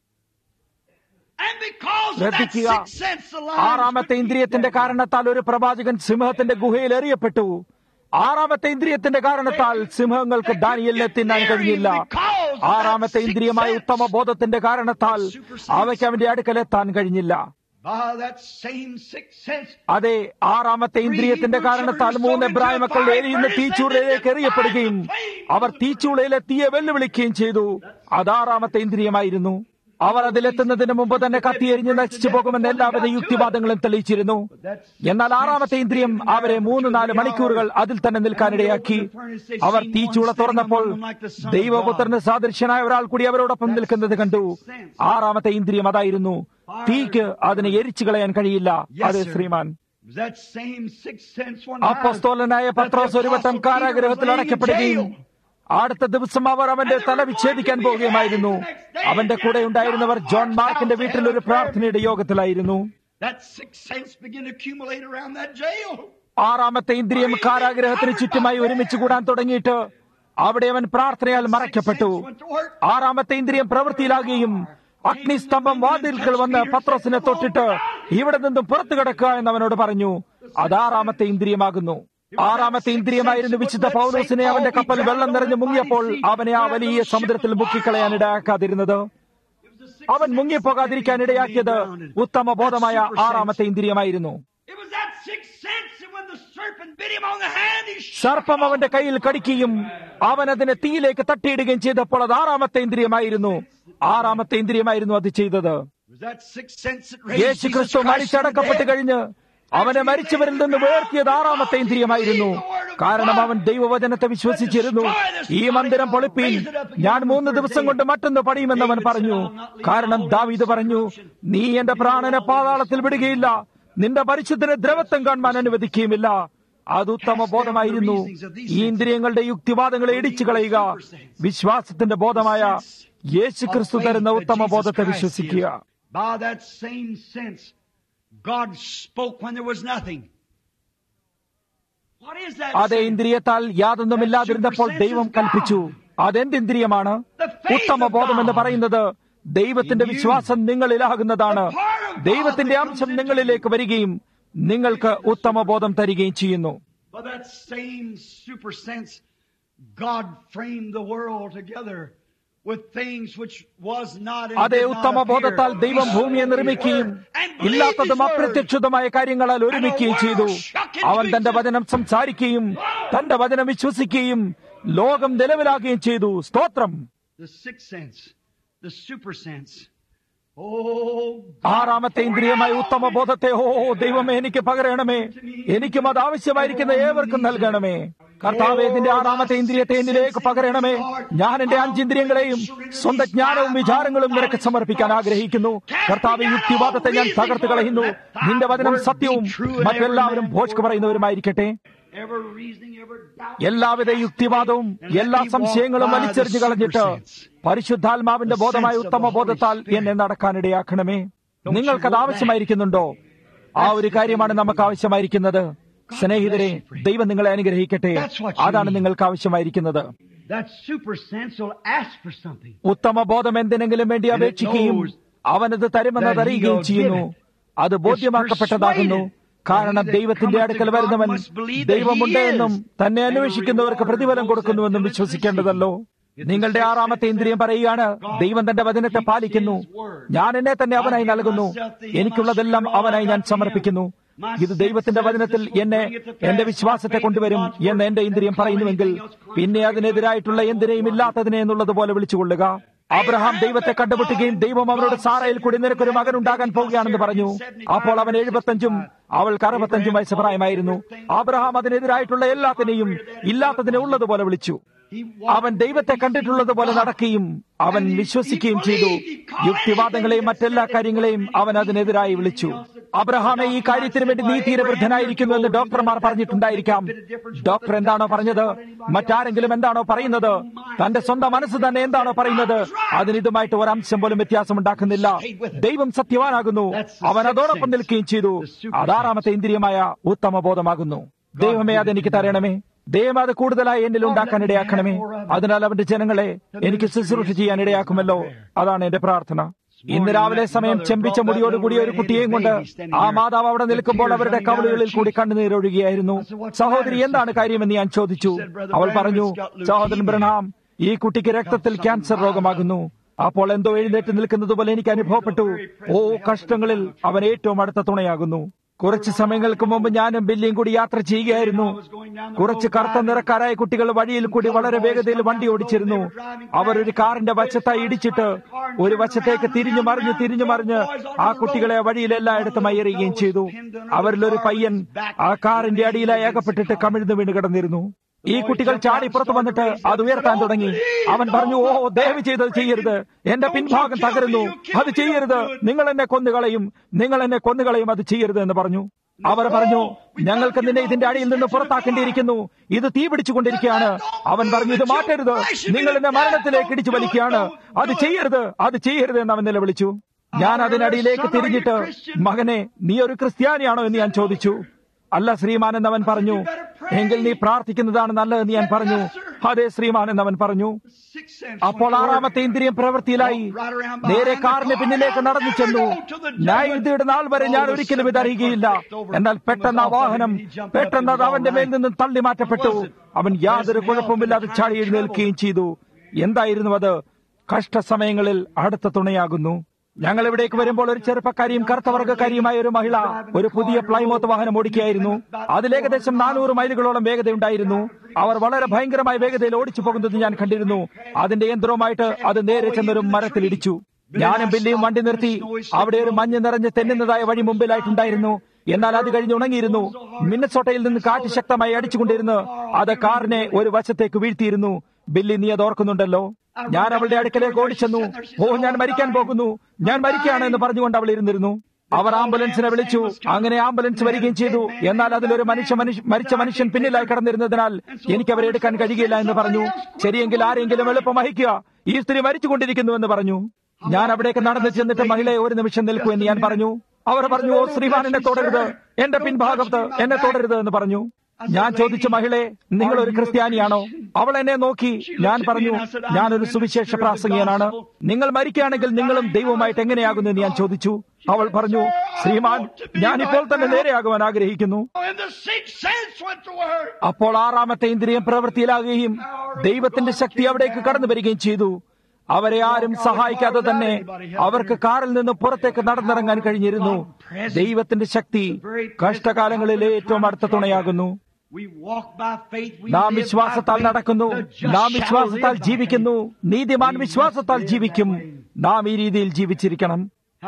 And because of that ശ്രദ്ധിക്കുക sixth sense, the ആറാമത്തെ lions ഇന്ദ്രിയത്തിന്റെ കാരണത്താൽ ഒരു പ്രവാചകൻ സിംഹത്തിന്റെ ഗുഹയിൽ എറിയപ്പെട്ടു ആറാമത്തെ ഇന്ദ്രിയത്തിന്റെ കാരണത്താൽ സിംഹങ്ങൾക്ക് ഡാനിയലിനെ തിന്നാൻ കഴിഞ്ഞില്ല ആറാമത്തെ ഇന്ദ്രിയമായ ഉത്തമ ബോധത്തിന്റെ കാരണത്താൽ അവയ്ക്ക് അവന്റെ അടുക്കലെത്താൻ കഴിഞ്ഞില്ല by that same sixth sense, അതെ ആറാമത്തെ ഇന്ദ്രിയത്തിന്റെ കാരണത്താൽ മൂന്ന് എബ്രായ മക്കൾ എരിയുന്ന തീച്ചൂളയിലേക്ക് എറിയപ്പെടുകയും അവർ തീച്ചൂളയിലെ തീയെ വെല്ലുവിളിക്കുകയും ചെയ്തു അത് ആറാമത്തെ ഇന്ദ്രിയമായിരുന്നു അവർ അതിലെത്തുന്നതിന് മുമ്പ് തന്നെ കത്തിയെരിഞ്ഞ് നശിച്ചു പോകുമെന്ന് എല്ലാവിധ യുക്തിവാദങ്ങളും തെളിയിച്ചിരുന്നു എന്നാൽ ആറാമത്തെ ഇന്ദ്രിയം അവരെ മൂന്ന് നാല് മണിക്കൂറുകൾ അതിൽ തന്നെ നിൽക്കാനിടയാക്കി അവർ തീച്ചൂള തുറന്നപ്പോൾ ദൈവപുത്രന് സാദൃശ്യനായ ഒരാൾ കൂടി അവരോടൊപ്പം നിൽക്കുന്നത് കണ്ടു ആറാമത്തെ ഇന്ദ്രിയം അതായിരുന്നു തീക്ക് അതിനെ എരിച്ചു കളയാൻ കഴിയില്ല അതെ ശ്രീമാൻ that same sixth sense one അപ്പസ്തോലനായ പത്രോസ് ഒരു വട്ടം കാരാഗ്രഹത്തിൽ അടയ്ക്കപ്പെടുകയും അടുത്ത ദിവസം അവർ അവന്റെ തല വിച്ഛേദിക്കാൻ പോവുകയുമായിരുന്നു അവന്റെ കൂടെ ഉണ്ടായിരുന്നവർ ജോൺ മാർക്കിന്റെ വീട്ടിൽ ഒരു പ്രാർത്ഥനയുടെ യോഗത്തിലായിരുന്നു That sixth sense began to accumulate around that jail. ആറാമത്തെ ഇന്ദ്രിയം കാരാഗ്രഹത്തിന് ചുറ്റുമായി ഒരുമിച്ച് കൂടാൻ തുടങ്ങിയിട്ട് അവിടെ അവൻ പ്രാർത്ഥനയാൽ മറയ്ക്കപ്പെട്ടു ആറാമത്തെ ഇന്ദ്രിയം പ്രവൃത്തിയിലാകുകയും അഗ്നിസ്തംഭം വാതിൽക്കൽ വന്ന് പത്രോസിനെ തൊട്ടിട്ട് ഇവിടെ നിന്നും പുറത്തു കിടക്കുക എന്ന് അവനോട് പറഞ്ഞു അത് ആറാമത്തെ ഇന്ദ്രിയമാകുന്നു ആറാമത്തെ ഇന്ദ്രിയമായിരുന്നു വിശുദ്ധ പൗലോസിനെ അവന്റെ കപ്പൽ വെള്ളം നിറഞ്ഞു മുങ്ങിയപ്പോൾ അവനെ ആ വലിയ സമുദ്രത്തിൽ മുക്കിക്കളയാൻ ഇടയാക്കാതിരുന്നത് അവൻ മുങ്ങിപ്പോകാതിരിക്കാൻ ഇടയാക്കിയത് ഉത്തമ ബോധമായ ആറാമത്തെ ഇന്ദ്രിയമായിരുന്നു It was that sixth sense that when the serpent bit him on the hand, he shot സർപ്പം അവന്റെ കയ്യിൽ കടിക്കുകയും അവൻ അതിനെ തീയിലേക്ക് തട്ടിയിടുകയും ചെയ്തപ്പോൾ അത് ആറാമത്തെ ഇന്ദ്രിയമായിരുന്നു ആറാമത്തെ ഇന്ദ്രിയമായിരുന്നു അത് ചെയ്തത് It was that sixth sense that raised Yeshu Jesus ക്രിസ്തു Christ from മരിച്ചടക്കപ്പെട്ട് the dead. കഴിഞ്ഞ് അവനെ മരിച്ചവരിൽ നിന്ന് ഉയർത്തിയത് ആറാമത്തെ ഇന്ദ്രിയമായിരുന്നു കാരണം അവൻ ദൈവവചനത്തെ വിശ്വസിച്ചിരുന്നു ഈ മന്ദിരം പൊളിപ്പീൻ ഞാൻ മൂന്ന് ദിവസം കൊണ്ട് മറ്റൊന്ന് പണിയുമെന്ന് അവൻ പറഞ്ഞു കാരണം ദാവീദ് പറഞ്ഞു നീ എന്റെ പ്രാണനെ പാതാളത്തിൽ വിടുകയില്ല നിന്റെ പരിശുദ്ധനെ ദ്രവത്വം കാണുവാൻ അനുവദിക്കുകയുമില്ല അത് ഉത്തമ ബോധമായിരുന്നു ഈ ഇന്ദ്രിയങ്ങളുടെ യുക്തിവാദങ്ങളെ ഇടിച്ചു കളയുക വിശ്വാസത്തിന്റെ ബോധമായ യേശു ക്രിസ്തു തരുന്ന ഉത്തമ ബോധത്തെ വിശ്വസിക്കുക By that same sense, God spoke when there was nothing. What is that? അതേ sense? ഇന്ദ്രിയത്താൽ യാതൊന്നുമില്ലാതിരുന്നപ്പോൾ ദൈവം കൽപ്പിച്ചു അതെന്ത് ഇന്ദ്രിയമാണ് ഉത്തമ ബോധം എന്ന് പറയുന്നത് ദൈവത്തിന്റെ വിശ്വാസം നിങ്ങളിലാകുന്നതാണ് ദൈവത്തിന്റെ അംശം നിങ്ങളിലേക്ക് വരികയും നിങ്ങൾക്ക് ഉത്തമ ബോധം തരികയും ചെയ്യുന്നു By that same super sense, God framed the world together with things which was not and അതേ did not ഉത്തമ ബോധത്താൽ appear. ദൈവം He ഭൂമിയെ spoke നിർമ്മിക്കുകയും His word and believed ഇല്ലാത്തതും His word. അപ്രത്യക്ഷിതമായ കാര്യങ്ങളാൽ ഒരുമിക്കുകയും ചെയ്തു അവൻ തന്റെ വചനം സംസാരിക്കുകയും തന്റെ വചനം വിശ്വസിക്കുകയും ലോകം നിലവിലാകുകയും ചെയ്തു സ്തോത്രം The sixth sense, the super sense. Oh, ആറാമത്തെ ഇന്ദ്രിയമായ ഉത്തമ ബോധത്തെ ഓ ദൈവമേ എനിക്ക് പകരണമേ എനിക്കും അത് ആവശ്യമായിരിക്കുന്ന ഏവർക്കും നൽകണമേ കർത്താവേ ഇതിന്റെ ആറാമത്തെ ഇന്ദ്രിയത്തെ എന്നിലേക്ക് പകരണമേ ഞാൻ എന്റെ അഞ്ചിന്ദ്രിയങ്ങളെയും സ്വന്തം ജ്ഞാനവും വിചാരങ്ങളും നിനക്ക് സമർപ്പിക്കാൻ ആഗ്രഹിക്കുന്നു കർത്താവ് യുക്തിവാദത്തെ ഞാൻ തകർത്ത് കളയുന്നു നിന്റെ വചനം സത്യവും മറ്റെല്ലാവരും ഭോഷ്ക്ക് പറയുന്നവരുമായിരിക്കട്ടെ ever reasoning, ever doubt. എല്ലാവിധ യുക്തിവാദവും എല്ലാ സംശയങ്ങളും വലിച്ചെറിഞ്ഞു കളഞ്ഞിട്ട് പരിശുദ്ധാത്മാവിന്റെ ബോധമായ ഉത്തമ ബോധത്താൽ എന്നെ നടക്കാനിടയാക്കണമേ നിങ്ങൾക്കത് ആവശ്യമായിരിക്കുന്നുണ്ടോ ആ ഒരു കാര്യമാണ് നമുക്ക് ആവശ്യമായിരിക്കുന്നത് സ്നേഹിതരെ ദൈവം നിങ്ങളെ അനുഗ്രഹിക്കട്ടെ അതാണ് നിങ്ങൾക്ക് ആവശ്യമായിരിക്കുന്നത് That super sense will ask for something. ഉത്തമ ബോധം എന്തിനെങ്കിലും വേണ്ടി അപേക്ഷിക്കുകയും അവനത് തരുമെന്ന് അറിയുകയും ചെയ്യുന്നു അത് ബോധ്യമാക്കപ്പെട്ടതാകുന്നു കാരണം ദൈവത്തിന്റെ അടുക്കൽ വരുന്നവൻ ദൈവമുണ്ട് എന്നും തന്നെ അന്വേഷിക്കുന്നവർക്ക് പ്രതിഫലം കൊടുക്കുന്നുവെന്നും വിശ്വസിക്കേണ്ടതല്ലോ നിങ്ങളുടെ ആറാമത്തെ ഇന്ദ്രിയം പറയുകയാണ് ദൈവം തന്റെ വചനത്തെ പാലിക്കുന്നു ഞാൻ എന്നെ തന്നെ അവനായി നൽകുന്നു എനിക്കുള്ളതെല്ലാം അവനായി ഞാൻ സമർപ്പിക്കുന്നു ഇത് ദൈവത്തിന്റെ വചനത്തിൽ എന്നെ എന്റെ വിശ്വാസത്തെ കൊണ്ടുവരും എന്ന് എന്റെ ഇന്ദ്രിയം പറയുന്നുവെങ്കിൽ പിന്നെ അതിനെതിരായിട്ടുള്ള എന്തിനേയും ഇല്ലാത്തതിനെ എന്നുള്ളത് പോലെ വിളിച്ചുകൊള്ളുക അബ്രഹാം ദൈവത്തെ കണ്ടുമുട്ടുകയും ദൈവം അവനോട് സാറയിൽ കൂടി നിനക്കൊരു മകൻ ഉണ്ടാകാൻ പോവുകയാണെന്ന് പറഞ്ഞു അപ്പോൾ അവൻ എഴുപത്തഞ്ചും അവൾക്ക് അറുപത്തഞ്ചും വയസ്സ് പ്രായമായിരുന്നു അബ്രഹാം അതിനെതിരായിട്ടുള്ള എല്ലാത്തിനെയും ഇല്ലാത്തതിനെ ഉള്ളതുപോലെ വിളിച്ചു അവൻ ദൈവത്തെ കണ്ടിട്ടുള്ളത് പോലെ നടക്കുകയും അവൻ വിശ്വസിക്കുകയും ചെയ്തു യുക്തിവാദങ്ങളെയും മറ്റെല്ലാ കാര്യങ്ങളെയും അവൻ അതിനെതിരായി വിളിച്ചു അബ്രഹാമെ ഈ കാര്യത്തിന് വേണ്ടി നീ തീരെ വൃദ്ധനായിരിക്കുന്നു എന്ന് ഡോക്ടർമാർ പറഞ്ഞിട്ടുണ്ടായിരിക്കാം ഡോക്ടർ എന്താണോ പറഞ്ഞത് മറ്റാരെങ്കിലും എന്താണോ പറയുന്നത് തന്റെ സ്വന്തം മനസ്സ് തന്നെ എന്താണോ പറയുന്നത് അതിന് ഇതുമായിട്ട് ഒരംശം പോലും വ്യത്യാസം ഉണ്ടാക്കുന്നില്ല ദൈവം സത്യവാനാകുന്നു അവൻ അതോടൊപ്പം നിൽക്കുകയും ചെയ്തു അതാറാമത്തെ ഇന്ദ്രിയമായ ഉത്തമ ബോധമാകുന്നു ദൈവമേ അതെനിക്ക് തരണമേ ദൈവം അത് കൂടുതലായി എന്നിൽ ഉണ്ടാക്കാൻ ഇടയാക്കണമേ അതിനാൽ അവന്റെ ജനങ്ങളെ എനിക്ക് ശുശ്രൂഷ ചെയ്യാൻ ഇടയാക്കുമല്ലോ അതാണ് എന്റെ പ്രാർത്ഥന ഇന്ന് രാവിലെ സമയം ചെമ്പിച്ച മുടിയോടുകൂടി ഒരു കുട്ടിയെയും കൊണ്ട് ആ മാതാവ് അവിടെ നിൽക്കുമ്പോൾ അവരുടെ കവളുകളിൽ കൂടി കണ്ണുനീരൊഴുകിയായിരുന്നു സഹോദരി എന്താണ് കാര്യമെന്ന് ഞാൻ ചോദിച്ചു അവൾ പറഞ്ഞു സഹോദരൻ ബ്രഹാം ഈ കുട്ടിക്ക് രക്തത്തിൽ ക്യാൻസർ രോഗമാകുന്നു അപ്പോൾ എന്തോ എഴുന്നേറ്റ് നിൽക്കുന്നത് പോലെ എനിക്ക് അനുഭവപ്പെട്ടു ഓ കഷ്ടങ്ങളിൽ അവൻ ഏറ്റവും അടുത്ത തുണയാകുന്നു കുറച്ച് സമയങ്ങൾക്ക് മുമ്പ് ഞാനും ബില്ലിയും കൂടി യാത്ര ചെയ്യുകയായിരുന്നു കുറച്ച് കറുത്ത നിറക്കാരായ കുട്ടികൾ വഴിയിൽ കൂടി വളരെ വേഗതയിൽ വണ്ടി ഓടിച്ചിരുന്നു അവർ ഒരു കാറിന്റെ വശത്തായി ഇടിച്ചിട്ട് ഒരു വശത്തേക്ക് തിരിഞ്ഞു മറിഞ്ഞ് തിരിഞ്ഞു മറിഞ്ഞ് ആ കുട്ടികളെ വഴിയിൽ എല്ലായിടത്തും എറിയുകയും ചെയ്തു അവരിലൊരു പയ്യൻ ആ കാറിന്റെ അടിയിലായി അകപ്പെട്ടിട്ട് കമിഴ്ന്നു വീണ് കിടന്നിരുന്നു ഈ കുട്ടികൾ ചാടി പുറത്തു വന്നിട്ട് അത് ഉയർത്താൻ തുടങ്ങി അവൻ പറഞ്ഞു ഓ ദയവ് ചെയ്തത് ചെയ്യരുത് എന്റെ പിൻഭാഗം തകരുന്നു അത് ചെയ്യരുത് നിങ്ങൾ എന്നെ കൊന്നുകളയും നിങ്ങൾ എന്നെ കൊന്നുകളയും അത് ചെയ്യരുത് എന്ന് പറഞ്ഞു അവർ പറഞ്ഞു ഞങ്ങൾക്ക് നിന്നെ ഇതിന്റെ അടിയിൽ നിന്ന് പുറത്താക്കേണ്ടിയിരിക്കുന്നു ഇത് തീ പിടിച്ചുകൊണ്ടിരിക്കുകയാണ് അവൻ പറഞ്ഞു ഇത് മാറ്റരുത് നിങ്ങൾ എന്നെ മരണത്തിലേക്ക് ഇടിച്ചു വലിക്കുകയാണ് അത് ചെയ്യരുത് അത് ചെയ്യരുത് എന്ന് അവൻ നിലവിളിച്ചു ഞാൻ അതിനടിയിലേക്ക് തിരിഞ്ഞിട്ട് മകനെ നീ ഒരു ക്രിസ്ത്യാനിയാണോ എന്ന് ഞാൻ ചോദിച്ചു അല്ല ശ്രീമാൻ എന്നവൻ പറഞ്ഞു എങ്കിൽ നീ പ്രാർത്ഥിക്കുന്നതാണ് നല്ലതെന്ന് ഞാൻ പറഞ്ഞു അതെ ശ്രീമാൻ എന്നവൻ പറഞ്ഞു അപ്പോൾ ആറാമത്തെ ഇന്ദ്രിയം പ്രവൃത്തിയിലായി നേരെ കാറിന് പിന്നിലേക്ക് നടന്നു ചെന്നു ന്യായവിധിയുടെ നാൾ വരെ ഞാൻ ഒരിക്കലും ഇത് അറിയുകയില്ല എന്നാൽ പെട്ടെന്ന് ആ വാഹനം പെട്ടെന്ന് അത് അവന്റെ മേൽ നിന്ന് തള്ളി മാറ്റപ്പെട്ടു അവൻ യാതൊരു കുഴപ്പമില്ലാതെ ചാടി എഴുന്നേൽക്കുകയും ചെയ്തു എന്തായിരുന്നു അത് കഷ്ടസമയങ്ങളിൽ അടുത്ത തുണയാകുന്നു ഞങ്ങൾ ഇവിടേക്ക് വരുമ്പോൾ ഒരു ചെറുപ്പക്കാരിയും കറുത്തവർഗക്കാരിയുമായ ഒരു മഹിള ഒരു പുതിയ പ്ലൈമോത്ത് വാഹനം ഓടിക്കുകയായിരുന്നു അതിൽ ഏകദേശം നാനൂറ് മൈലുകളോളം വേഗതയുണ്ടായിരുന്നു അവർ വളരെ ഭയങ്കരമായ വേഗതയിൽ ഓടിച്ചു പോകുന്നത് ഞാൻ കണ്ടിരുന്നു അതിന്റെ യന്ത്രവുമായിട്ട് അത് നേരെ ചെന്നൊരു മരത്തിലിടിച്ചു ഞാനും ബില്ലിയും വണ്ടി നിർത്തി അവിടെ ഒരു മഞ്ഞ് നിറഞ്ഞ് തെന്നുന്നതായ വഴി മുമ്പിലായിട്ടുണ്ടായിരുന്നു എന്നാൽ അത് കഴിഞ്ഞ് ഉണങ്ങിയിരുന്നു മിന്നസോട്ടയിൽ നിന്ന് കാറ്റ് ശക്തമായി അടിച്ചുകൊണ്ടിരുന്നു അത് കാറിനെ ഒരു വശത്തേക്ക് വീഴ്ത്തിയിരുന്നു ബില്ലി നീ അത് ഓർക്കുന്നുണ്ടല്ലോ ഞാൻ അവളുടെ അടുക്കലേക്ക് ഓടിച്ചെന്നു ഓ ഞാൻ മരിക്കാൻ പോകുന്നു ഞാൻ മരിക്കുകയാണ് എന്ന് പറഞ്ഞുകൊണ്ട് അവൾ ഇരുന്നിരുന്നു അവർ ആംബുലൻസിനെ വിളിച്ചു അങ്ങനെ ആംബുലൻസ് വരികയും ചെയ്തു എന്നാൽ അതിലൊരു മനുഷ്യ മരിച്ച മനുഷ്യൻ പിന്നിലായി കടന്നിരുന്നതിനാൽ എനിക്ക് അവരെ എടുക്കാൻ കഴിയില്ല എന്ന് പറഞ്ഞു ശരിയെങ്കിൽ ആരെങ്കിലും എളുപ്പം വഹിക്കുക ഈ സ്ത്രീ മരിച്ചുകൊണ്ടിരിക്കുന്നു എന്ന് പറഞ്ഞു ഞാൻ അവിടേക്ക് നടന്നു ചെന്നിട്ട് മഹിളയെ ഒരു നിമിഷം നിൽക്കൂ എന്ന് ഞാൻ പറഞ്ഞു അവർ പറഞ്ഞു ഓ ശ്രീമാൻ എന്നെ തുടരുത് എന്റെ പിൻഭാഗത്ത് എന്നെ തുടരുത് എന്ന് പറഞ്ഞു ഞാൻ ചോദിച്ചു മഹിളെ നിങ്ങൾ ഒരു ക്രിസ്ത്യാനിയാണോ അവൾ എന്നെ നോക്കി ഞാൻ പറഞ്ഞു ഞാനൊരു സുവിശേഷ പ്രാസംഗികനാണ് നിങ്ങൾ മരിക്കുകയാണെങ്കിൽ നിങ്ങളും ദൈവമായിട്ട് എങ്ങനെയാകുന്നു എന്ന് ഞാൻ ചോദിച്ചു അവൾ പറഞ്ഞു ശ്രീമാൻ ഞാൻ ഇപ്പോൾ തന്നെ നേരെയാകുവാൻ ആഗ്രഹിക്കുന്നു അപ്പോൾ ആറാമത്തെ ഇന്ദ്രിയം പ്രവൃത്തിയിലാകുകയും ദൈവത്തിന്റെ ശക്തി അവിടേക്ക് കടന്നു വരികയും ചെയ്തു അവരെ ആരും സഹായിക്കാതെ തന്നെ അവർക്ക് കാറിൽ നിന്ന് പുറത്തേക്ക് നടന്നിറങ്ങാൻ കഴിഞ്ഞിരുന്നു ദൈവത്തിന്റെ ശക്തി കഷ്ടകാലങ്ങളിൽ ഏറ്റവും അടുത്ത തുണയാകുന്നു നാം വിശ്വാസത്താൽ നടക്കുന്നു നാം വിശ്വാസത്താൽ ജീവിക്കുന്നു നീതിമാൻ വിശ്വാസത്താൽ ജീവിക്കും നാം ഈ രീതിയിൽ ജീവിച്ചിരിക്കണം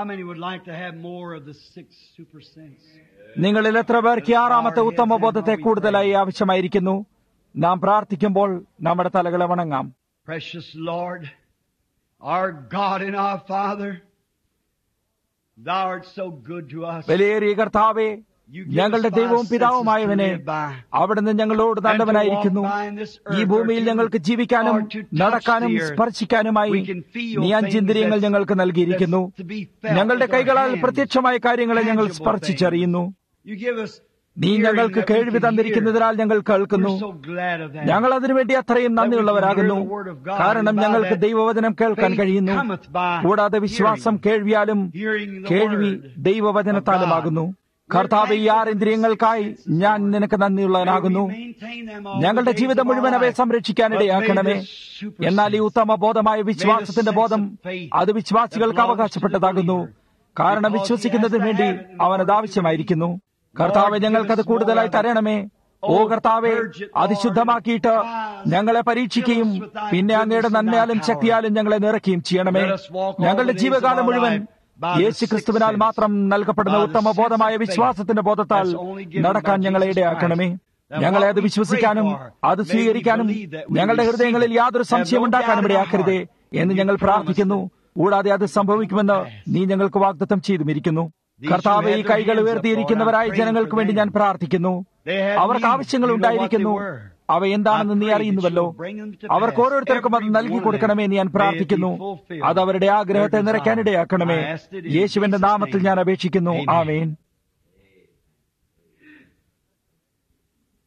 നിങ്ങളിൽ എത്ര പേർക്ക് ആറാമത്തെ ഉത്തമ ബോധത്തെ കൂടുതലായി ആവശ്യമായിരിക്കുന്നു നാം പ്രാർത്ഥിക്കുമ്പോൾ നമ്മുടെ തലകളെ വണങ്ങാം Precious Lord, our God and our Father, Thou art so good to us. വിലയേറിയ കർത്താവേ ഞങ്ങളുടെ ദൈവവും പിതാവുമായവനെ അവിടുന്ന് ഞങ്ങളോട് നല്ലവനായിരിക്കുന്നു ഈ ഭൂമിയിൽ ഞങ്ങൾക്ക് ജീവിക്കാനും നടക്കാനും സ്പർശിക്കാനുമായി നീ അഞ്ചിന്ദ്രിയങ്ങൾ ഞങ്ങൾക്ക് നൽകിയിരിക്കുന്നു ഞങ്ങളുടെ കൈകളാൽ പ്രത്യക്ഷമായ കാര്യങ്ങളെ ഞങ്ങൾ സ്പർശിച്ചറിയുന്നു നീ ഞങ്ങൾക്ക് കേൾവി തന്നിരിക്കുന്നതിനാൽ ഞങ്ങൾ കേൾക്കുന്നു ഞങ്ങൾ അതിനുവേണ്ടി അത്രയും നന്ദിയുള്ളവരാകുന്നു കാരണം ഞങ്ങൾക്ക് ദൈവവചനം കേൾക്കാൻ കഴിയുന്നു കൂടാതെ വിശ്വാസം കേൾവിയാലും കേൾവി ദൈവവചനത്താലുമാകുന്നു കർത്താവ് ഈ ആറ് ഇന്ദ്രിയങ്ങൾക്കായി ഞാൻ നിനക്ക് നന്ദിയുള്ളവനാകുന്നു ഞങ്ങളുടെ ജീവിതം മുഴുവൻ അവയെ സംരക്ഷിക്കാനിടയാക്കണമേ എന്നാൽ ഈ ഉത്തമ ബോധമായ വിശ്വാസത്തിന്റെ ബോധം അത് വിശ്വാസികൾക്ക് അവകാശപ്പെട്ടതാകുന്നു കാരണം വിശ്വസിക്കുന്നതിന് വേണ്ടി അവനത് ആവശ്യമായിരിക്കുന്നു കർത്താവ് ഞങ്ങൾക്കത് കൂടുതലായി തരണമേ ഓ കർത്താവെ അതിശുദ്ധമാക്കിയിട്ട് ഞങ്ങളെ പരീക്ഷിക്കുകയും പിന്നെ അങ്ങയുടെ നന്മയാലും ശക്തിയാലും ഞങ്ങളെ നിറയ്ക്കുകയും ചെയ്യണമേ ഞങ്ങളുടെ ജീവകാലം മുഴുവൻ യേശു ക്രിസ്തുവിനാൽ മാത്രം നൽകപ്പെടുന്ന ഉത്തമ ബോധമായ വിശ്വാസത്തിന്റെ ബോധത്താൽ നടക്കാൻ ഞങ്ങളെ ഇടയാക്കണമേ ഞങ്ങളെ അത് വിശ്വസിക്കാനും അത് സ്വീകരിക്കാനും ഞങ്ങളുടെ ഹൃദയങ്ങളിൽ യാതൊരു സംശയം ഉണ്ടാക്കാനും ഇടയാക്കരുതേ എന്ന് ഞങ്ങൾ പ്രാർത്ഥിക്കുന്നു കൂടാതെ അത് സംഭവിക്കുമെന്ന് നീ ഞങ്ങൾക്ക് വാഗ്ദത്തം ചെയ്തുമിരിക്കുന്നു കർത്താവ് ഈ കൈകൾ ഉയർത്തിയിരിക്കുന്നവരായ ജനങ്ങൾക്ക് വേണ്ടി ഞാൻ പ്രാർത്ഥിക്കുന്നു അവർക്ക് ആവശ്യങ്ങൾ ഉണ്ടായിരിക്കുന്നു അവ എന്താണെന്ന് നീ അറിയുന്നുവല്ലോ അവർക്ക് ഓരോരുത്തർക്കും അത് നൽകി കൊടുക്കണമേ എന്ന് ഞാൻ പ്രാർത്ഥിക്കുന്നു അത് അവരുടെ ആഗ്രഹത്തെ നിറയ്ക്കാനിടയാക്കണമേ യേശുവിന്റെ നാമത്തിൽ ഞാൻ അപേക്ഷിക്കുന്നു ആമേൻ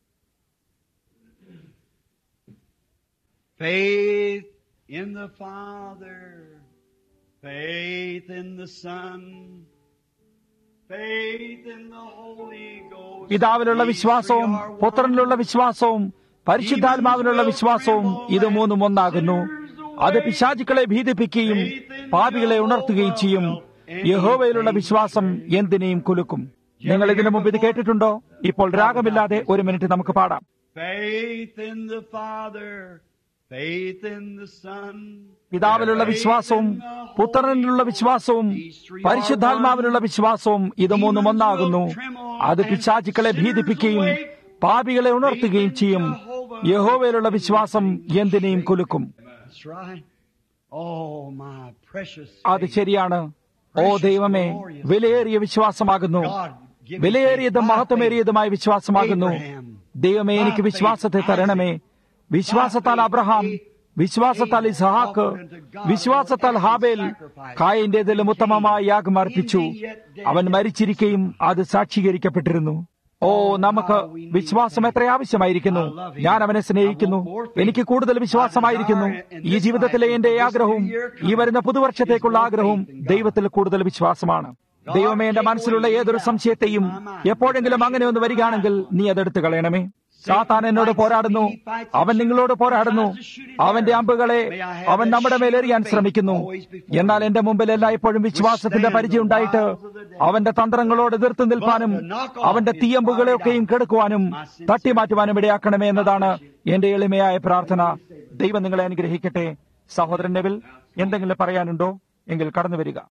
Faith in the Father, faith in the Son, faith in the Holy Ghost. പിതാവിലുള്ള These വിശ്വാസവും three are one. പുത്രനിലുള്ള വിശ്വാസവും പരിശുദ്ധാത്മാവിനുള്ള വിശ്വാസവും ഇത് മൂന്നും ഒന്നാകുന്നു അത് പിശാചുക്കളെ ഭീതിപ്പിക്കുകയും പാപികളെ ഉണർത്തുകയും ചെയ്യും യഹോവയിലുള്ള വിശ്വാസം എന്തിനേയും കുലുക്കും നിങ്ങൾ ഇതിനു മുമ്പ് ഇത് കേട്ടിട്ടുണ്ടോ ഇപ്പോൾ രാഗമില്ലാതെ ഒരു മിനിറ്റ് നമുക്ക് പാടാം Faith in the Father, faith in the Son. പിതാവിലുള്ള വിശ്വാസവും പുത്രനിലുള്ള വിശ്വാസവും പരിശുദ്ധാത്മാവിലുള്ള വിശ്വാസവും ഇത് മൂന്നും ഒന്നാകുന്നു അത് പിശാചുക്കളെ ഭീതിപ്പിക്കുകയും പാപികളെ ഉണർത്തുകയും ചെയ്യും യഹോവയിലുള്ള വിശ്വാസം എന്തിനേയും കുലുക്കും That's right. Oh, my precious. അത് ശരിയാണ് ഓ ദൈവമേ വിലയേറിയ വിശ്വാസമാകുന്നു വിലയേറിയതും മഹത്വമേറിയതുമായ വിശ്വാസമാകുന്നു ദൈവമേ എനിക്ക് വിശ്വാസത്തെ തരണമേ വിശ്വാസത്താൽ അബ്രഹാം വിശ്വാസത്താൽ ഇസഹാക്ക് വിശ്വാസത്താൽ ഹാബേൽ കായന്റേതിലും ഉത്തമമായ യാഗം അർപ്പിച്ചു അവൻ മരിച്ചിരിക്കുകയും അത് സാക്ഷീകരിക്കപ്പെട്ടിരുന്നു ഓ നമുക്ക് വിശ്വാസം എത്ര ആവശ്യമായിരിക്കുന്നു ഞാൻ അവനെ സ്നേഹിക്കുന്നു എനിക്ക് കൂടുതൽ വിശ്വാസമായിരിക്കുന്നു ഈ ജീവിതത്തിലെ എന്റെ ആഗ്രഹവും ഈ വരുന്ന പുതുവർഷത്തേക്കുള്ള ആഗ്രഹവും ദൈവത്തിൽ കൂടുതൽ വിശ്വാസമാണ് ദൈവമേ എന്റെ മനസ്സിലുള്ള ഏതൊരു സംശയത്തെയും എപ്പോഴെങ്കിലും അങ്ങനെ ഒന്ന് വരികയാണെങ്കിൽ നീ അതെടുത്ത് കളയണമേ സാത്താൻ എന്നോട് പോരാടുന്നു അവൻ നിങ്ങളോട് പോരാടുന്നു അവന്റെ അമ്പുകളെ അവൻ നമ്മുടെ മേലെറിയാൻ ശ്രമിക്കുന്നു എന്നാൽ എന്റെ മുമ്പിൽ എല്ലായ്പ്പോഴും വിശ്വാസത്തിന്റെ പരിചയം ഉണ്ടായിട്ട് അവന്റെ തന്ത്രങ്ങളോട് എതിർത്ത് നിൽപ്പാനും അവന്റെ തീയമ്പുകളെയൊക്കെയും കെടുക്കുവാനും തട്ടിമാറ്റുവാനും ഇടയാക്കണമേ എന്നതാണ് എന്റെ എളിമയായ പ്രാർത്ഥന ദൈവം നിങ്ങളെ അനുഗ്രഹിക്കട്ടെ സഹോദരൻ നെവിൽ എന്തെങ്കിലും പറയാനുണ്ടോ എങ്കിൽ കടന്നു വരിക